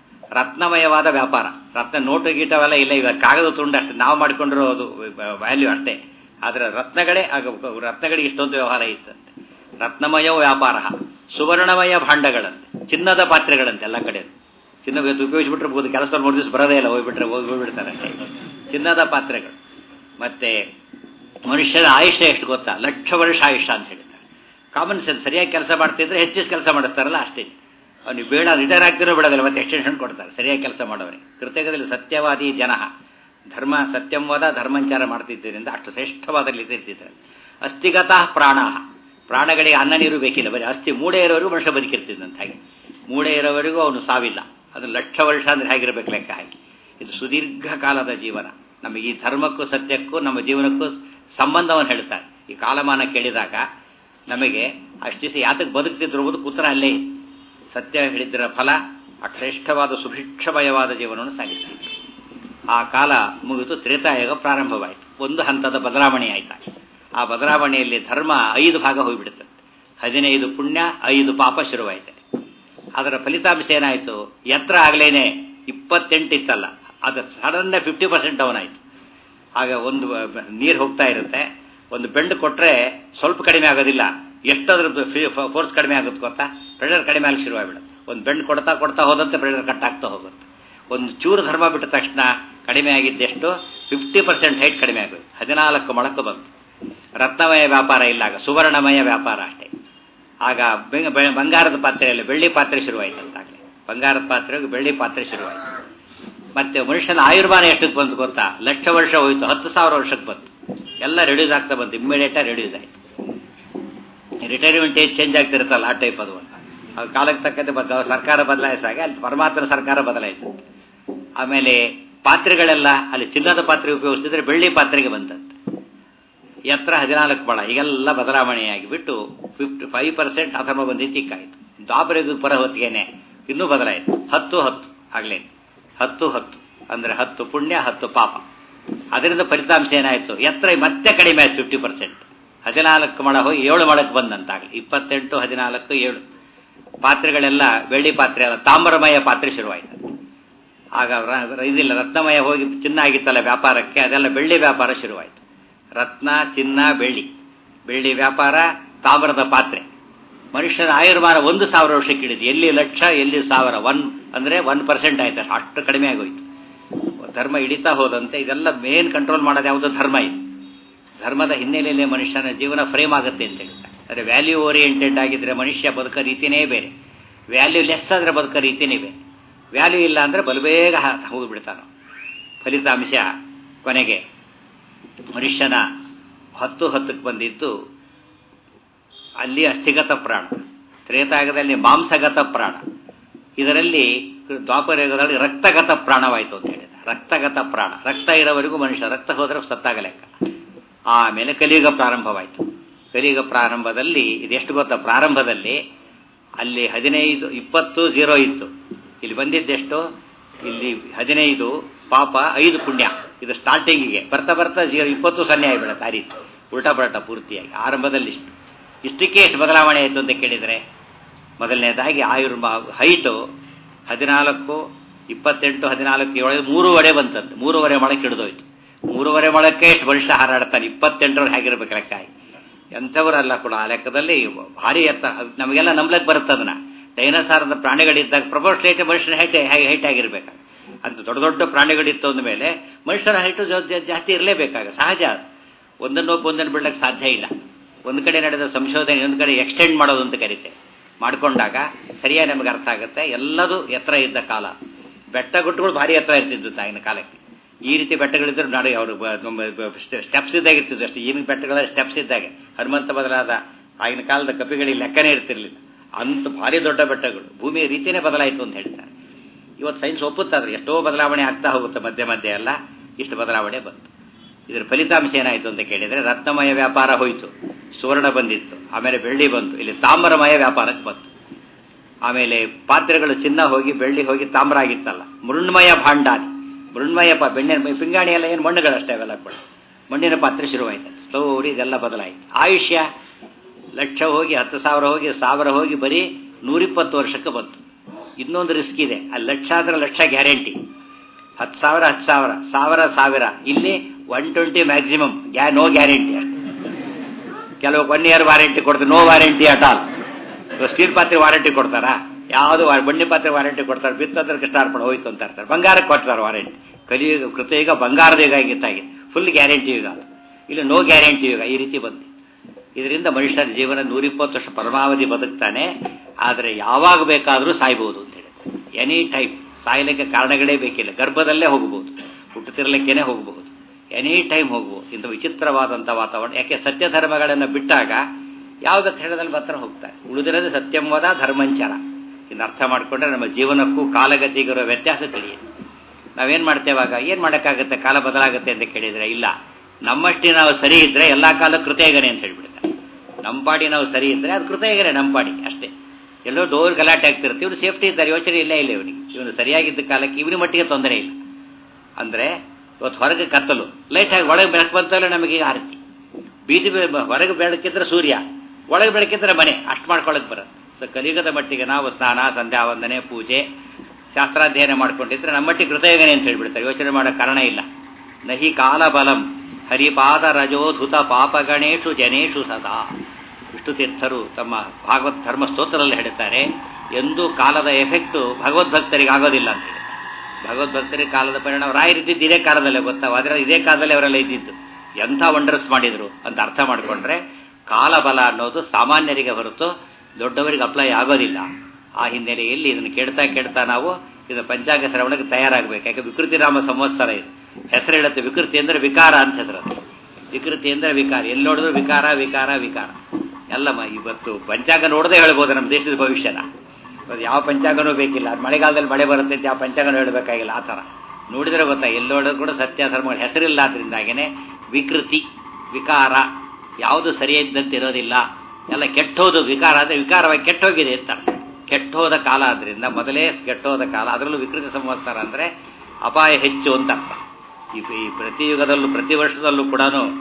ರತ್ನಮಯವಾದ ವ್ಯಾಪಾರ ರತ್ನ ನೋಟು ಗೀಟವೆಲ್ಲ ಇಲ್ಲ ಇವಾಗ ಕಾಗದ ತುಂಡು ಅಷ್ಟೇ ನಾವು ಮಾಡ್ಕೊಂಡಿರೋ ಅದು ವ್ಯಾಲ್ಯೂ ಅಷ್ಟೇ ಆದರೆ ರತ್ನಗಳೇ ಆಗ ರತ್ನಗಳಿಗೆ ಇಷ್ಟೊಂದು ವ್ಯವಹಾರ ಇತ್ತಂತೆ ರತ್ನಮಯ ವ್ಯಾಪಾರ ಸುವರ್ಣಮಯ ಭಾಂಡಗಳಂತೆ ಚಿನ್ನದ ಪಾತ್ರೆಗಳಂತೆ ಎಲ್ಲ ಕಡೆ ಚಿನ್ನ ಉಪಯೋಗಿಸ್ಬಿಟ್ರೆ ಬಹುದು ಕೆಲಸದಲ್ಲಿ ಮೂರು ದಿವಸ ಬರೋದೇ ಇಲ್ಲ ಹೋಗ್ಬಿಟ್ರೆ ಹೋಗಿ ಹೋಗ್ಬಿಡ್ತಾರೆ ಚಿನ್ನದ ಪಾತ್ರೆಗಳು ಮತ್ತೆ ಮನುಷ್ಯನ ಆಯುಷ್ಯ ಎಷ್ಟು ಗೊತ್ತಾ ಲಕ್ಷ ವರ್ಷ ಆಯುಷ್ಯ ಅಂತ ಹೇಳ್ತಾರೆ ಕಾಮನ್ ಸೆನ್ಸ್ ಸರಿಯಾಗಿ ಕೆಲಸ ಮಾಡ್ತಿದ್ರೆ ಹೆಚ್ಚು ಕೆಲಸ ಮಾಡಿಸ್ತಾರಲ್ಲ ಅಷ್ಟೇ ಅವ್ನಿಗೆ ಬೇಡ ರಿಟೈರ್ ಆಗ್ತಿರೋ ಬಿಡೋದಿಲ್ಲ ಮತ್ತೆ ಎಕ್ಸ್ಟೆನ್ಷನ್ ಕೊಡ್ತಾರೆ ಸರಿಯಾಗಿ ಕೆಲಸ ಮಾಡೋರಿಗೆ ಕೃತಜ್ಞದಲ್ಲಿ ಸತ್ಯವಾದಿ ಜನ ಧರ್ಮ ಸತ್ಯಂವಾದ ಧರ್ಮಂಚಾರ ಮಾಡ್ತಿದ್ದರಿಂದ ಅಷ್ಟು ಶ್ರೇಷ್ಠವಾದ ಇರ್ತಿದ್ದಾರೆ ಅಸ್ಥಿಗತಃ ಪ್ರಾಣ ಪ್ರಾಣಗಳಿಗೆ ಅನ್ನ ನೀರು ಬೇಕಿಲ್ಲ ಬರೀ ಅಸ್ಥಿ ಮೂಡೆ ಇರೋವರೆಗೂ ಮನುಷ್ಯ ಬದುಕಿರ್ತಿದ್ದಂತ ಹಾಗೆ ಮೂಡೆ ಇರೋವರೆಗೂ ಅವನು ಸಾವಿಲ್ಲ ಅದು ಲಕ್ಷ ವರ್ಷ ಅಂದ್ರೆ ಹೇಗಿರ್ಬೇಕು ಲೆಕ್ಕ ಹಾಗೆ ಇದು ಸುದೀರ್ಘ ಕಾಲದ ಜೀವನ ನಮಗೆ ಈ ಧರ್ಮಕ್ಕೂ ಸತ್ಯಕ್ಕೂ ನಮ್ಮ ಜೀವನಕ್ಕೂ ಸಂಬಂಧವನ್ನು ಹೇಳ್ತಾರೆ ಈ ಕಾಲಮಾನ ಕೇಳಿದಾಗ ನಮಗೆ ಅಷ್ಟು ದಿವಸ ಯಾತಕ್ಕೆ ಬದುಕ್ತಿದ್ರು ಉತ್ತರ ಅಲ್ಲೇ ಸತ್ಯ ಹೇಳಿದ್ದರ ಫಲ ಅಶ್ರೇಷ್ಠವಾದ ಸುಭಿಕ್ಷಮಯವಾದ ಜೀವನವನ್ನು ಸಾಗಿಸ್ತಾರೆ ಆ ಕಾಲ ಮುಗಿದು ತ್ರೇತಾಯುಗ ಪ್ರಾರಂಭವಾಯಿತು ಒಂದು ಹಂತದ ಬದಲಾವಣೆ ಆಯ್ತಾ ಆ ಬದಲಾವಣೆಯಲ್ಲಿ ಧರ್ಮ ಐದು ಭಾಗ ಹೋಗಿಬಿಡುತ್ತೆ ಹದಿನೈದು ಪುಣ್ಯ ಐದು ಪಾಪ ಶುರುವಾಯಿತು ಅದರ ಫಲಿತಾಂಶ ಏನಾಯಿತು ಎತ್ತರ ಆಗಲೇನೆ ಇಪ್ಪತ್ತೆಂಟು ಇತ್ತಲ್ಲ ಅದು ಸಡನ್ ಫಿಫ್ಟಿ ಪರ್ಸೆಂಟ್ ಡೌನ್ ಆಯಿತು ಆಗ ಒಂದು ನೀರು ಹೋಗ್ತಾ ಇರುತ್ತೆ ಒಂದು ಬೆಂಡ್ ಕೊಟ್ಟರೆ ಸ್ವಲ್ಪ ಕಡಿಮೆ ಆಗೋದಿಲ್ಲ ಎಷ್ಟಾದ್ರೂ ಫೋರ್ಸ್ ಕಡಿಮೆ ಆಗುತ್ತೆ ಗೊತ್ತಾ ಪ್ರೆಷರ್ ಕಡಿಮೆ ಆಗಲಿ ಶುರುವಾಗ್ಬಿಡುತ್ತೆ ಒಂದು ಬೆಂಡ್ ಕೊಡ್ತಾ ಕೊಡ್ತಾ ಹೋದಂತೆ ಪ್ರೆಷರ್ ಕಟ್ ಆಗ್ತಾ ಹೋಗುತ್ತೆ ಒಂದು ಚೂರು ಧರ್ಮ ಬಿಟ್ಟ ತಕ್ಷಣ ಕಡಿಮೆ ಆಗಿದ್ದೆಷ್ಟು ಫಿಫ್ಟಿ ಪರ್ಸೆಂಟ್ ಹೈಟ್ ಕಡಿಮೆ ಆಗೋದು ಹದಿನಾಲ್ಕು ಮೊಳಕು ಬಂತು ರತ್ನಮಯ ವ್ಯಾಪಾರ ಇಲ್ಲ ಆಗ ಸುವರ್ಣಮಯ ವ್ಯಾಪಾರ ಅಷ್ಟೇ ಆಗ ಬಂಗಾರದ ಪಾತ್ರೆಯಲ್ಲಿ ಬೆಳ್ಳಿ ಪಾತ್ರೆ ಶುರುವಾಯಿತು ಅಂತಾಗಲಿ ಬಂಗಾರದ ಪಾತ್ರೆಗೆ ಬೆಳ್ಳಿ ಪಾತ್ರೆ ಶುರುವಾಯಿತು ಮತ್ತೆ ಮನುಷ್ಯನ ಆಯುರ್ಮಾನ ಎಷ್ಟಕ್ಕೆ ಬಂತು ಗೊತ್ತಾ ಲಕ್ಷ ವರ್ಷ ಹೋಯ್ತು ಹತ್ತು ಸಾವಿರ ವರ್ಷಕ್ಕೆ ಬಂತು ಎಲ್ಲ ರೆಡ್ಯೂಸ್ ಆಗ್ತಾ ಬಂತು ಇಮ್ಮಿಡಿಯೇಟಾಗಿ ರೆಡ್ಯೂಸ್ ಆಯಿತು ರಿಟೈರ್ಮೆಂಟ್ ಏಜ್ ಚೇಂಜ್ ಆಗ್ತಿರುತ್ತಲ್ಲ ಆ ಟೈಪ್ ಅದು ಅಂತ ಅದು ಕಾಲಕ್ಕೆ ತಕ್ಕಂತೆ ಬದ ಸರ್ಕಾರ ಬದಲಾಯಿಸಾಗ ಅಲ್ಲಿ ಪರಮಾತ್ಮನ ಸರ್ಕಾರ ಬದಲಾಯಿತು ಆಮೇಲೆ ಪಾತ್ರೆಗಳೆಲ್ಲ ಅಲ್ಲಿ ಚಿನ್ನದ ಪಾತ್ರೆ ಉಪಯೋಗಿಸ್ತಿದ್ರೆ ಬೆಳ್ಳಿ ಪಾತ್ರೆಗೆ ಬಂತಂತೆ ಎತ್ತರ ಹದಿನಾಲ್ಕು ಬಳ ಈಗೆಲ್ಲ ಬದಲಾವಣೆಯಾಗಿ ಬಿಟ್ಟು ಫಿಫ್ಟಿ ಫೈವ್ ಪರ್ಸೆಂಟ್ ಅಧರ್ಮ ಬಂದಿದ್ದಕ್ಕಾಯಿತು ದಾಬರಿಗೂ ಪರ ಹೊತ್ತಿಗೆನೆ ಇನ್ನೂ ಬದಲಾಯಿತು ಹತ್ತು ಹತ್ತು ಆಗಲೇ ಹತ್ತು ಹತ್ತು ಅಂದರೆ ಹತ್ತು ಪುಣ್ಯ ಹತ್ತು ಪಾಪ ಅದರಿಂದ ಫಲಿತಾಂಶ ಏನಾಯಿತು ಎತ್ತರ ಮತ್ತೆ ಕಡಿಮೆ ಆಯ್ತು ಫಿಫ್ಟಿ ಪರ್ಸೆಂಟ್ ಹದಿನಾಲ್ಕು ಮಳ ಹೋಗಿ ಏಳು ಮಳಕ್ಕೆ ಬಂದಂತಾಗಲಿ ಇಪ್ಪತ್ತೆಂಟು ಹದಿನಾಲ್ಕು ಏಳು ಪಾತ್ರೆಗಳೆಲ್ಲ ಬೆಳ್ಳಿ ಪಾತ್ರೆ ಅಲ್ಲ ತಾಮ್ರಮಯ ಪಾತ್ರೆ ಶುರುವಾಯಿತು ಆಗ ಇದಿಲ್ಲ ರತ್ನಮಯ ಹೋಗಿ ಚಿನ್ನ ಆಗಿತ್ತಲ್ಲ ವ್ಯಾಪಾರಕ್ಕೆ ಅದೆಲ್ಲ ಬೆಳ್ಳಿ ವ್ಯಾಪಾರ ಶುರುವಾಯಿತು ರತ್ನ ಚಿನ್ನ ಬೆಳ್ಳಿ ಬೆಳ್ಳಿ ವ್ಯಾಪಾರ ತಾಮ್ರದ ಪಾತ್ರೆ ಮನುಷ್ಯನ ಆಯುರ್ಮಾನ ಒಂದು ಸಾವಿರ ವರ್ಷಕ್ಕೆ ಹಿಡಿದು ಎಲ್ಲಿ ಲಕ್ಷ ಎಲ್ಲಿ ಸಾವಿರ ಒನ್ ಅಂದರೆ ಒನ್ ಪರ್ಸೆಂಟ್ ಆಯ್ತು ಅಷ್ಟು ಅಷ್ಟು ಕಡಿಮೆ ಆಗೋಯ್ತು ಧರ್ಮ ಹಿಡಿತಾ ಹೋದಂತೆ ಇದೆಲ್ಲ ಮೇನ್ ಕಂಟ್ರೋಲ್ ಮಾಡೋದು ಯಾವುದೋ ಧರ್ಮ ಇದು ಧರ್ಮದ ಹಿನ್ನೆಲೆಯಲ್ಲಿ ಮನುಷ್ಯನ ಜೀವನ ಫ್ರೇಮ್ ಆಗುತ್ತೆ ಅಂತ ಹೇಳ್ತಾರೆ ಅಂದರೆ ವ್ಯಾಲ್ಯೂ ಓರಿಯೆಂಟೆಡ್ ಆಗಿದ್ರೆ ಮನುಷ್ಯ ಬದುಕೋ ರೀತಿಯೇ ಬೇರೆ ವ್ಯಾಲ್ಯೂ ಲೆಸ್ ಆದರೆ ಬದುಕೋ ರೀತಿಯೇ ಬೇರೆ ವ್ಯಾಲ್ಯೂ ಇಲ್ಲ ಅಂದರೆ ಬಲಬೇಗ ಹೋಗಿಬಿಡ್ತಾನೆ ಫಲಿತಾಂಶ ಕೊನೆಗೆ ಮನುಷ್ಯನ ಹತ್ತು ಹತ್ತಕ್ಕೆ ಬಂದಿದ್ದು ಅಲ್ಲಿ ಅಸ್ಥಿಗತ ಪ್ರಾಣ ತ್ರೇತಾಯುಗದಲ್ಲಿ ಮಾಂಸಗತ ಪ್ರಾಣ ಇದರಲ್ಲಿ ದ್ವಾಪರಯುಗದಲ್ಲಿ ರಕ್ತಗತ ಪ್ರಾಣವಾಯಿತು ಅಂತ ಹೇಳಿದ ರಕ್ತಗತ ಪ್ರಾಣ ರಕ್ತ ಇರೋವರೆಗೂ ಮನುಷ್ಯ ರಕ್ತ ಹೋದರೆ ಸತ್ತಾಗ ಲೆಕ್ಕ ಆಮೇಲೆ ಕಲಿಯುಗ ಪ್ರಾರಂಭವಾಯಿತು ಕಲಿಯುಗ ಪ್ರಾರಂಭದಲ್ಲಿ ಇದೆಷ್ಟು ಗೊತ್ತಾ ಪ್ರಾರಂಭದಲ್ಲಿ ಅಲ್ಲಿ ಹದಿನೈದು ಇಪ್ಪತ್ತು ಝೀರೋ ಇತ್ತು ಇಲ್ಲಿ ಬಂದಿದ್ದೆಷ್ಟು ಇಲ್ಲಿ ಹದಿನೈದು ಪಾಪ ಐದು ಪುಣ್ಯ ಇದು ಸ್ಟಾರ್ಟಿಂಗಿಗೆ ಬರ್ತಾ ಬರ್ತಾ ಜೀರೋ ಇಪ್ಪತ್ತು ಸೊನ್ನೆ ಆಗಿಬಿಡುತ್ತೆ ಆ ರೀತಿ ಉಲ್ಟಾ ಪಲ್ಟಾ ಪೂರ್ತಿಯಾಗಿ ಆರಂಭದಲ್ಲಿ ಇಷ್ಟು ಇಷ್ಟಕ್ಕೆ ಎಷ್ಟು ಬದಲಾವಣೆ ಆಯಿತು ಅಂತ ಕೇಳಿದರೆ ಮೊದಲನೇದಾಗಿ ಆಯುರ್ಮ ಹೈಟು ಹದಿನಾಲ್ಕು ಇಪ್ಪತ್ತೆಂಟು ಹದಿನಾಲ್ಕು ಏಳು ಮೂರುವರೆ ಬಂತಂತೆ ಮೂರುವರೆ ಮೊಳಕ್ಕೆ ಹಿಡಿದೋಯ್ತು ಮೂರುವರೆ ಮೊಳಕ್ಕೆ ಎಷ್ಟು ವರ್ಷ ಹಾರಾಡ್ತಾನೆ ಇಪ್ಪತ್ತೆಂಟರವ್ರು ಹೇಗಿರ್ಬೇಕು ಲೆಕ್ಕಾಗಿ ಎಂಥವರಲ್ಲ ಕೂಡ ಆ ಲೆಕ್ಕದಲ್ಲಿ ಭಾರಿ ಎತ್ತ ನಮಗೆಲ್ಲ ನಂಬ್ಲಕ್ಕೆ ಬರುತ್ತೆ ಅದನ್ನ ಡೈನಸಾರ್ ಅಂತ ಪ್ರಾಣಿಗಳಿದ್ದಾಗ ಪ್ರಪೋಸ್ಟೇಟ್ ಮನುಷ್ಯನ ಹೈಟ್ ಹೈಟ್ ಆಗಿರ್ಬೇಕು ಅಂತ ದೊಡ್ಡ ದೊಡ್ಡ ಪ್ರಾಣಿಗಳಿತ್ತು ಅಂದ ಮೇಲೆ ಮನುಷ್ಯನ ಹೈಟು ಜಾಸ್ತಿ ಇರಲೇಬೇಕಾಗ ಸಹಜ ಒಂದನ್ನೊಬ್ಬ ಒಂದನ್ನು ಬಿಡ್ಲಿಕ್ಕೆ ಸಾಧ್ಯ ಇಲ್ಲ ಒಂದು ಕಡೆ ನಡೆದ ಸಂಶೋಧನೆ ಒಂದು ಕಡೆ ಎಕ್ಸ್ಟೆಂಡ್ ಮಾಡೋದು ಅಂತ ಕರಿತೆ ಮಾಡಿಕೊಂಡಾಗ ಸರಿಯಾಗಿ ನಮಗೆ ಅರ್ಥ ಆಗುತ್ತೆ ಎಲ್ಲದೂ ಎತ್ತರ ಇದ್ದ ಕಾಲ ಬೆಟ್ಟ ಗುಟ್ಟುಗಳು ಭಾರಿ ಎತ್ತರ ಇರ್ತಿದ್ದು ಆಗಿನ ಕಾಲಕ್ಕೆ ಈ ರೀತಿ ಬೆಟ್ಟಗಳಿದ್ರು ನಾಡು ಅವರು ಸ್ಟೆಪ್ಸ್ ಇದ್ದಾಗ ಇರ್ತಿದ್ವು ಅಷ್ಟೇ ಈಗಿನ ಬೆಟ್ಟಗಳ ಸ್ಟೆಪ್ಸ್ ಇದ್ದಾಗೆ ಹನುಮಂತ ಬದಲಾದ ಆಗಿನ ಕಾಲದ ಕಪಿಗಳಿಗೆ ಲೆಕ್ಕನೇ ಇರ್ತಿರ್ಲಿಲ್ಲ ಅಂತ ಭಾರಿ ದೊಡ್ಡ ಬೆಟ್ಟಗಳು ಭೂಮಿಯ ರೀತಿಯೇ ಬದಲಾಯಿತು ಅಂತ ಹೇಳ್ತಾರೆ ಇವತ್ತು ಸೈನ್ಸ್ ಒಪ್ಪುತ್ತಾದ್ರೆ ಎಷ್ಟೋ ಬದಲಾವಣೆ ಆಗ್ತಾ ಹೋಗುತ್ತೆ ಮಧ್ಯೆ ಮಧ್ಯೆ ಎಲ್ಲ ಇಷ್ಟು ಬದಲಾವಣೆ ಬಂತು ಇದರ ಫಲಿತಾಂಶ ಏನಾಯಿತು ಅಂತ ಕೇಳಿದರೆ ರತ್ನಮಯ ವ್ಯಾಪಾರ ಹೋಯಿತು ಸುವರ್ಣ ಬಂದಿತ್ತು ಆಮೇಲೆ ಬೆಳ್ಳಿ ಬಂತು ಇಲ್ಲಿ ತಾಮ್ರಮಯ ವ್ಯಾಪಾರಕ್ಕೆ ಬಂತು ಆಮೇಲೆ ಪಾತ್ರೆಗಳು ಚಿನ್ನ ಹೋಗಿ ಬೆಳ್ಳಿ ಹೋಗಿ ತಾಮ್ರ ಆಗಿತ್ತಲ್ಲ ಮೃಣ್ಮಯ ಭಾಂಡಾನಿ ಮೃಣ್ಮಯ ಪಾ ಬೆಣ್ಣಿನ ಪಿಂಗಾಣಿ ಎಲ್ಲ ಏನು ಮಣ್ಣುಗಳಷ್ಟೇ ಅವೆಲ್ಲ ಕೂಡ ಮಣ್ಣಿನ ಪಾತ್ರೆ ಶುರುವಾಯಿತು ಸ್ಲೋರಿ ಇದೆಲ್ಲ ಬದಲಾಯಿತು ಆಯುಷ್ಯ ಲಕ್ಷ ಹೋಗಿ ಹತ್ತು ಸಾವಿರ ಹೋಗಿ ಸಾವಿರ ಹೋಗಿ ಬರೀ ನೂರಿಪ್ಪತ್ತು ವರ್ಷಕ್ಕೆ ಬಂತು ಇನ್ನೊಂದು ರಿಸ್ಕ್ ಇದೆ ಅಲ್ಲಿ ಲಕ್ಷ ಆದ್ರೆ ಲಕ್ಷ ಗ್ಯಾರಂಟಿ ಹತ್ತು ಸಾವಿರ ಹತ್ತು ಸಾವಿರ ಸಾವಿರ ಸಾವಿರ ಇಲ್ಲಿ ಒನ್ ಟ್ವೆಂಟಿ ಮ್ಯಾಕ್ಸಿಮಮ್ ಗ್ಯಾ ನೋ ಗ್ಯಾರಂಟಿ ಕೆಲವು ಒನ್ ಇಯರ್ ವಾರಂಟಿ ಕೊಡ್ತಾರೆ no warranty at all steel ಪಾತ್ರೆ ವಾರಂಟಿ ಕೊಡ್ತಾರಾ ಯಾವುದು ಬಣ್ಣಿ ಪಾತ್ರೆ ವಾರಂಟಿ ಕೊಡ್ತಾರೆ ಬಿತ್ತೋದ್ರ ಸ್ಟಾರ್ಟ್ ಮಾಡಿ ಹೋಯ್ತು ಅಂತ ಇರ್ತಾರೆ ಬಂಗಾರಕ್ಕೆ ಕೊಡ್ತಾರೆ ವಾರಂಟಿ ಕಲಿಯುಗ ಕೃತ ಈಗ ಬಂಗಾರದ ಯುಗ ಆಗಿತ್ತಾಗಿ ಫುಲ್ ಗ್ಯಾರಂಟಿ ಯುಗ ಇಲ್ಲಿ ನೋ ಗ್ಯಾರಂಟಿ ಯುಗ ಈ ರೀತಿ ಬಂತು ಇದರಿಂದ ಮನುಷ್ಯನ ಜೀವನ ನೂರಿಪ್ಪತ್ತು ವರ್ಷ ಪರಮಾವಧಿ ಬದುಕ್ತಾನೆ ಆದರೆ ಯಾವಾಗ ಬೇಕಾದರೂ ಸಾಯ್ಬೋದು ಅಂತ ಹೇಳಿ ಎನಿ ಟೈಪ್ ಸಾಯಲಿಕ್ಕೆ ಕಾರಣಗಳೇ ಬೇಕಿಲ್ಲ ಗರ್ಭದಲ್ಲೇ ಹೋಗಬಹುದು ಹುಟ್ಟುತ್ತಿರಲಿಕ್ಕೇನೆ ಹೋಗಬಹುದು ಎನಿ ಟೈಮ್ ಹೋಗ್ಬೋದು ಇಂಥ ವಿಚಿತ್ರವಾದಂಥ ವಾತಾವರಣ ಯಾಕೆ ಸತ್ಯ ಧರ್ಮಗಳನ್ನು ಬಿಟ್ಟಾಗ ಯಾವುದ ಕ್ಷಣದಲ್ಲಿ ಮಾತ್ರ ಹೋಗ್ತಾರೆ ಉಳಿದಿರೋದು ಸತ್ಯಂವದ ಧರ್ಮಂಚರ ಇನ್ನು ಅರ್ಥ ಮಾಡಿಕೊಂಡ್ರೆ ನಮ್ಮ ಜೀವನಕ್ಕೂ ಕಾಲಗತಿಗಿರೋ ವ್ಯತ್ಯಾಸ ತಿಳಿಯುತ್ತೆ ನಾವೇನು ಮಾಡ್ತೇವಾಗ ಏನು ಮಾಡೋಕ್ಕಾಗುತ್ತೆ ಕಾಲ ಬದಲಾಗುತ್ತೆ ಅಂತ ಕೇಳಿದರೆ ಇಲ್ಲ ನಮ್ಮಷ್ಟಿ ನಾವು ಸರಿ ಇದ್ದರೆ ಎಲ್ಲ ಕಾಲ ಕೃತಯಗನೆ ಅಂತ ಹೇಳ್ಬಿಡ್ತಾರೆ ನಮ್ಮ ಪಾಡಿ ನಾವು ಸರಿ ಇದ್ದರೆ ಅದು ಕೃತಯಗನೆ ನಮ್ಮ ಪಾಡಿ ಅಷ್ಟೇ ಎಲ್ಲೋ ಡೋರ್ ಗಲಾಟೆ ಆಗ್ತಿರುತ್ತೆ ಇವನು ಸೇಫ್ಟಿ ಇದ್ದಾರೆ ಯೋಚನೆ ಇಲ್ಲ ಇಲ್ಲ ಇವನಿಗೆ ಇವನು ಸರಿಯಾಗಿದ್ದ ಕಾಲಕ್ಕೆ ಇವನ ಮಟ್ಟಿಗೆ ತೊಂದರೆ ಇಲ್ಲ ಅಂದರೆ ಇವತ್ತು ಹೊರಗೆ ಕತ್ತಲು ಲೈಟ್ ಆಗಿ ಒಳಗೆ ಬೆಳಕು ಬಂತಲ್ಲ ನಮಗೆ ಆರತಿ ಬೀದಿ ಹೊರಗೆ ಬೆಳಕಿದ್ರೆ ಸೂರ್ಯ ಒಳಗೆ ಬೆಳಕಿದ್ರೆ ಮನೆ ಅಷ್ಟು ಮಾಡ್ಕೊಳಕ್ಕೆ ಬರುತ್ತೆ ಸೊ ಕಲಿಯುಗದ ಮಟ್ಟಿಗೆ ನಾವು ಸ್ನಾನ ಸಂಧ್ಯಾ ವಂದನೆ ಪೂಜೆ ಶಾಸ್ತ್ರಾಧ್ಯಯನ ಮಾಡ್ಕೊಂಡಿದ್ರೆ ನಮ್ಮ ಮಟ್ಟಿಗೆ ಕೃತಯುಗನೆ ಅಂತ ಹೇಳ್ಬಿಡ್ತಾರೆ ಯೋಚನೆ ಮಾಡೋ ಕಾರಣ ಇಲ್ಲ ನಹಿ ಕಾಲಬಲಂ ಹರಿಪಾದ ರಜೋಧುತ ಪಾಪಗಣೇಶು ಜನೇಶು ಸದಾ ವಿಷ್ಣು ತೀರ್ಥರು ತಮ್ಮ ಭಾಗವತ್ ಧರ್ಮ ಸ್ತೋತ್ರದಲ್ಲಿ ಹೇಳ್ತಾರೆ ಎಂದೂ ಕಾಲದ ಎಫೆಕ್ಟು ಭಗವದ್ಭಕ್ತರಿಗೆ ಆಗೋದಿಲ್ಲ ಅಂತ ಹೇಳಿ ಭಗವದ್ಭಕ್ತರಿಗೆ ಕಾಲದ ಪರಿಣಾಮ ರಾಯರಿದ್ದಿದ್ದು ಇದೇ ಕಾಲದಲ್ಲೇ ಗೊತ್ತಾ ಆದರೆ ಇದೇ ಕಾಲದಲ್ಲಿ ಅವರೆಲ್ಲ ಇದ್ದಿದ್ದು ಎಂಥ ವಂಡರ್ಸ್ ಮಾಡಿದ್ರು ಅಂತ ಅರ್ಥ ಮಾಡಿಕೊಂಡ್ರೆ ಕಾಲಬಲ ಅನ್ನೋದು ಸಾಮಾನ್ಯರಿಗೆ ಹೊರತು ದೊಡ್ಡವರಿಗೆ ಅಪ್ಲೈ ಆಗೋದಿಲ್ಲ ಆ ಹಿನ್ನೆಲೆಯಲ್ಲಿ ಇದನ್ನು ಕೇಳ್ತಾ ಕೇಳ್ತಾ ನಾವು ಇದು ಪಂಚಾಂಗ ಶ್ರವಣಕ್ಕೆ ತಯಾರಾಗಬೇಕು ಯಾಕೆ ವಿಕೃತಿ ರಾಮ ಸಂವತ್ಸರ ಇದು ಹೆಸರು ಹೇಳುತ್ತೆ ವಿಕೃತಿ ಅಂದರೆ ವಿಕಾರ ಅಂತ ಹೆಸರು ವಿಕೃತಿ ಅಂದರೆ ವಿಕಾರ ಎಲ್ಲಿ ನೋಡಿದ್ರು ವಿಕಾರ ವಿಕಾರ ವಿಕಾರ ಎಲ್ಲ ಇವತ್ತು ಪಂಚಾಂಗ ನೋಡದೆ ಹೇಳ್ಬೋದು ನಮ್ಮ ದೇಶದ ಭವಿಷ್ಯನ ಯಾವ ಪಂಚಾಂಗನೂ ಬೇಕಿಲ್ಲ ಅದು ಮಳೆಗಾಲದಲ್ಲಿ ಮಳೆ ಬರುತ್ತೆ ಅಂತ ಯಾವ ಪಂಚಾಂಗನೂ ಹೇಳಬೇಕಾಗಿಲ್ಲ ಆ ಥರ ನೋಡಿದರೆ ಗೊತ್ತಾ ಎಲ್ಲಿ ನೋಡಿದ್ರು ಕೂಡ ಸತ್ಯ ಧರ್ಮಗಳ ಹೆಸರಿಲ್ಲ ಆದ್ರಿಂದಾಗೇನೆ ವಿಕೃತಿ ವಿಕಾರ ಯಾವುದು ಸರಿಯಿದ್ದಂತೆ ಇರೋದಿಲ್ಲ ಎಲ್ಲ ಕೆಟ್ಟೋದು ವಿಕಾರ ಅಂದರೆ ವಿಕಾರವಾಗಿ ಕೆಟ್ಟೋಗಿದೆ ಅಂತ ಕೆಟ್ಟೋದ ಕಾಲ ಆದ್ರಿಂದ ಮೊದಲೇ ಕೆಟ್ಟೋದ ಕಾಲ ಅದರಲ್ಲೂ ವಿಕೃತಿ ಸಂವತ್ಸರ ಅಂದರೆ ಅಪಾಯ ಹೆಚ್ಚು ಅಂತ ಅರ್ಥ ಈ ಪ್ರತಿ ಯುಗದಲ್ಲೂ ಪ್ರತಿ ವರ್ಷದಲ್ಲೂ ಕೂಡ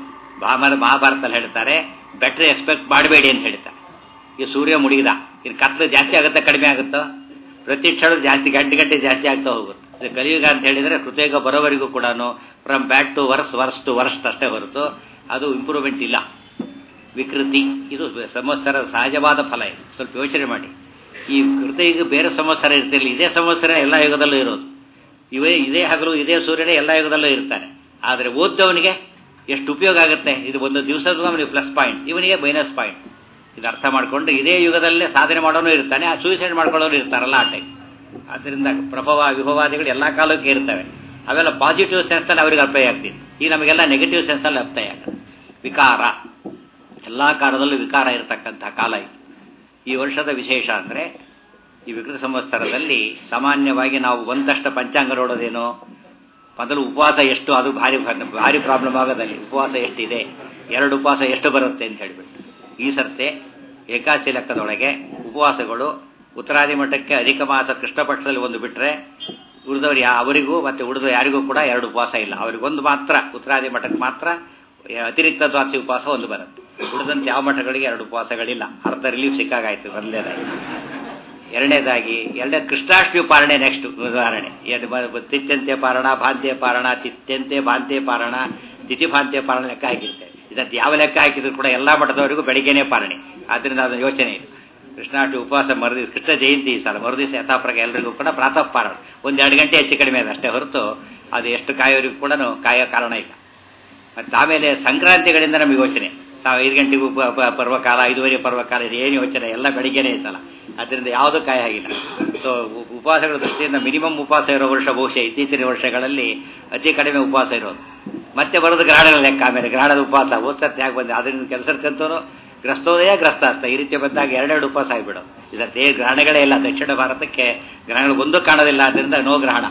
ಮಹಾಭಾರತದಲ್ಲಿ ಹೇಳ್ತಾರೆ ಬೆಟ್ರ್ ಎಕ್ಸ್ಪೆಕ್ಟ್ ಮಾಡಬೇಡಿ ಅಂತ ಹೇಳ್ತಾರೆ ಈ ಸೂರ್ಯ ಮುಡಿದ ಇನ್ನು ಕತ್ಲು ಜಾಸ್ತಿ ಆಗುತ್ತಾ ಕಡಿಮೆ ಆಗುತ್ತೋ ಪ್ರತಿ ಕ್ಷಣ ಜಾಸ್ತಿ ಗಂಟೆ ಗಂಟೆ ಜಾಸ್ತಿ ಆಗ್ತಾ ಹೋಗುತ್ತೆ ಕಲಿಯುಗ ಅಂತ ಹೇಳಿದರೆ ಕೃತಯುಗ ಬರೋವರೆಗೂ ಕೂಡ from bad to worse worse to worst ಅಷ್ಟೇ ಹೊರತು ಅದು ಇಂಪ್ರೂವ್ಮೆಂಟ್ ಇಲ್ಲ ವಿಕೃತಿ ಇದು ಸಂವತ್ಸರ ಸಹಜವಾದ ಫಲ ಇದು ಸ್ವಲ್ಪ ಯೋಚನೆ ಮಾಡಿ ಈ ಕೃತಯುಗ ಬೇರೆ ಸಂವತ್ಸರ ಇರ್ತಿರಲಿಲ್ಲ ಇದೇ ಸಂವತ್ಸರ ಎಲ್ಲ ಯುಗದಲ್ಲೂ ಇರೋದು ಇವೇ ಇದೇ ಹಗಲು ಇದೇ ಸೂರ್ಯನೇ ಎಲ್ಲ ಯುಗದಲ್ಲೂ ಇರ್ತಾನೆ ಆದರೆ ಓದ್ದವನಿಗೆ ಎಷ್ಟು ಉಪಯೋಗ ಆಗುತ್ತೆ ಇದು ಒಂದು ದಿವಸದ ಅವನಿಗೆ ಪ್ಲಸ್ ಪಾಯಿಂಟ್ ಇವನಿಗೆ ಮೈನಸ್ ಪಾಯಿಂಟ್ ಇದು ಅರ್ಥ ಮಾಡಿಕೊಂಡು ಇದೇ ಯುಗದಲ್ಲೇ ಸಾಧನೆ ಮಾಡೋನು ಇರ್ತಾನೆ ಆ ಸೂಸೈಡ್ ಮಾಡ್ಕೊಳ್ಳೋರು ಇರ್ತಾರಲ್ಲ ಆ ಟೈಮ್ ಆದ್ದರಿಂದ ಪ್ರಭವ ವಿಭವಾದಿಗಳು ಎಲ್ಲ ಕಾಲಕ್ಕೆ ಇರ್ತವೆ ಅವೆಲ್ಲ ಪಾಸಿಟಿವ್ ಸೆನ್ಸ್ನಲ್ಲಿ ಅವ್ರಿಗೆ ಅಪ್ಲೈ ಆಗ್ತಿತ್ತು ಈಗ ನಮಗೆಲ್ಲ ನೆಗೆಟಿವ್ ಸೆನ್ಸಲ್ಲಿ ಅಪ್ಲೈ ಆಗುತ್ತೆ ವಿಕಾರ ಎಲ್ಲ ಕಾಲದಲ್ಲೂ ವಿಕಾರ ಇರತಕ್ಕಂಥ ಕಾಲ ಇದು ಈ ವರ್ಷದ ವಿಶೇಷ ಅಂದರೆ ಈ ವಿಕೃತ ಸಂವತ್ಸರದಲ್ಲಿ ಸಾಮಾನ್ಯವಾಗಿ ನಾವು ಒಂದಷ್ಟು ಪಂಚಾಂಗ ನೋಡೋದೇನೋ ಮೊದಲು ಉಪವಾಸ ಎಷ್ಟು ಅದು ಭಾರಿ ಭಾರಿ ಪ್ರಾಬ್ಲಮ್ ಆಗೋದಲ್ಲಿ ಉಪವಾಸ ಎಷ್ಟಿದೆ ಎರಡು ಉಪವಾಸ ಎಷ್ಟು ಬರುತ್ತೆ ಅಂತ ಹೇಳಿಬಿಟ್ಟು ಈ ಸರ್ತೆ ಏಕಾಶಿ ಲೆಕ್ಕದೊಳಗೆ ಉಪವಾಸಗಳು ಉತ್ತರಾದಿ ಮಠಕ್ಕೆ ಅಧಿಕ ಮಾಸ ಕೃಷ್ಣ ಪಕ್ಷದಲ್ಲಿ ಒಂದು ಬಿಟ್ಟರೆ ಉಳಿದವರು ಯಾ ಅವರಿಗೂ ಮತ್ತು ಉಳಿದ ಯಾರಿಗೂ ಕೂಡ ಎರಡು ಉಪವಾಸ ಇಲ್ಲ ಅವರಿಗೊಂದು ಮಾತ್ರ ಉತ್ತರಾದಿ ಮಠಕ್ಕೆ ಮಾತ್ರ ಅತಿರಿಕ್ತ ದ್ವಾಸಿ ಉಪವಾಸ ಒಂದು ಬರುತ್ತೆ ಉಳಿದಂತೆ ಯಾವ ಮಠಗಳಿಗೆ ಎರಡು ಉಪವಾಸಗಳಿಲ್ಲ ಅರ್ಧ ರಿಲೀಫ್ ಸಿಕ್ಕಾಗಾಯ್ತು ಮೊದಲನೇದಾಗಿ ಎರಡನೇದಾಗಿ ಎರಡನೇ ಕೃಷ್ಣಾಷ್ಟಮಿ ಪಾರಣೆ ನೆಕ್ಸ್ಟ್ ಉದಾಹರಣೆ ತಿತ್ಯಂತೆ ಪಾರಣ ಭಾಂತ್ಯ ಪಾರಣ ತಿತ್ಯಂತೆ ಭಾಂತ್ಯ ಪಾರಣ ತಿಥಿಭಾಂತ್ಯ ಪಾರಣ ಲೆಕ್ಕ ಹಾಕಿರ್ತೇವೆ ಇದಕ್ಕೆ ಯಾವ ಲೆಕ್ಕ ಹಾಕಿದ್ರು ಕೂಡ ಎಲ್ಲ ಮಠದವರಿಗೂ ಬೆಳಿಗ್ಗೆನೇ ಪಾರಣೆ ಆದ್ದರಿಂದ ಅದನ್ನ ಯೋಚನೆ ಇದೆ ಕೃಷ್ಣಾಷ್ಟಮಿ ಉಪವಾಸ ಮರುದಿವ್ಸ ಕೃಷ್ಣ ಜಯಂತಿ ಈ ಸಲ ಮರುದಿವಸ ಯಥಾಪ್ರಗ ಎಲ್ಲರಿಗೂ ಕೂಡ ಪ್ರಾತಃ ಪಾರಣ ಒಂದು ಎರಡು ಗಂಟೆ ಹೆಚ್ಚು ಕಡಿಮೆ ಇದೆ ಅಷ್ಟೇ ಹೊರತು ಅದು ಎಷ್ಟು ಕಾಯೋರಿಗೂ ಕೂಡ ಕಾಯೋ ಕಾರಣ ಇಲ್ಲ ಮತ್ತು ಆಮೇಲೆ ಸಂಕ್ರಾಂತಿಗಳಿಂದ ನಮಗೆ ಯೋಚನೆ ತಾವು ಐದು ಗಂಟೆಗೂ ಪರ್ವಕಾಲ ಐದುವರೆ ಪರ್ವಕಾಲ ಇದು ಏನು ಯೋಚನೆ ಎಲ್ಲ ಬೆಳಿಗ್ಗೆನೇ ಈ ಸಲ ಅದರಿಂದ ಯಾವುದೂ ಕಾಯ ಆಗಿಲ್ಲ ಸೊ ಉಪವಾಸಗಳ ದೃಷ್ಟಿಯಿಂದ ಮಿನಿಮಮ್ ಉಪವಾಸ ಇರೋ ವರ್ಷ ಬಹುಶಃ ಇತ್ತೀಚಿನ ವರ್ಷಗಳಲ್ಲಿ ಅತಿ ಕಡಿಮೆ ಉಪವಾಸ ಇರೋದು ಮತ್ತೆ ಬರೋದು ಗ್ರಹಣಗಳ ಲೆಕ್ಕ ಆಮೇಲೆ ಗ್ರಹಣದ ಉಪವಾಸ ಓದ್ಸತ್ತೆ ಯಾಕೆ ಬಂದೆ ಅದರಿಂದ ಕೆಲಸಕ್ಕಂತೂ ಗ್ರಸ್ತೋದಯ ಗ್ರಸ್ತಾಸ್ತ ಈ ರೀತಿ ಬಂದಾಗ ಎರಡೆರಡು ಉಪವಾಸ ಆಗಿಬಿಡೋದು ಇದಕ್ಕೆ ಗ್ರಹಣಗಳೇ ಇಲ್ಲ ದಕ್ಷಿಣ ಭಾರತಕ್ಕೆ ಗ್ರಹಣಗಳು ಒಂದು ಕಾಣೋದಿಲ್ಲ ಅದರಿಂದ ನೋ ಗ್ರಹಣ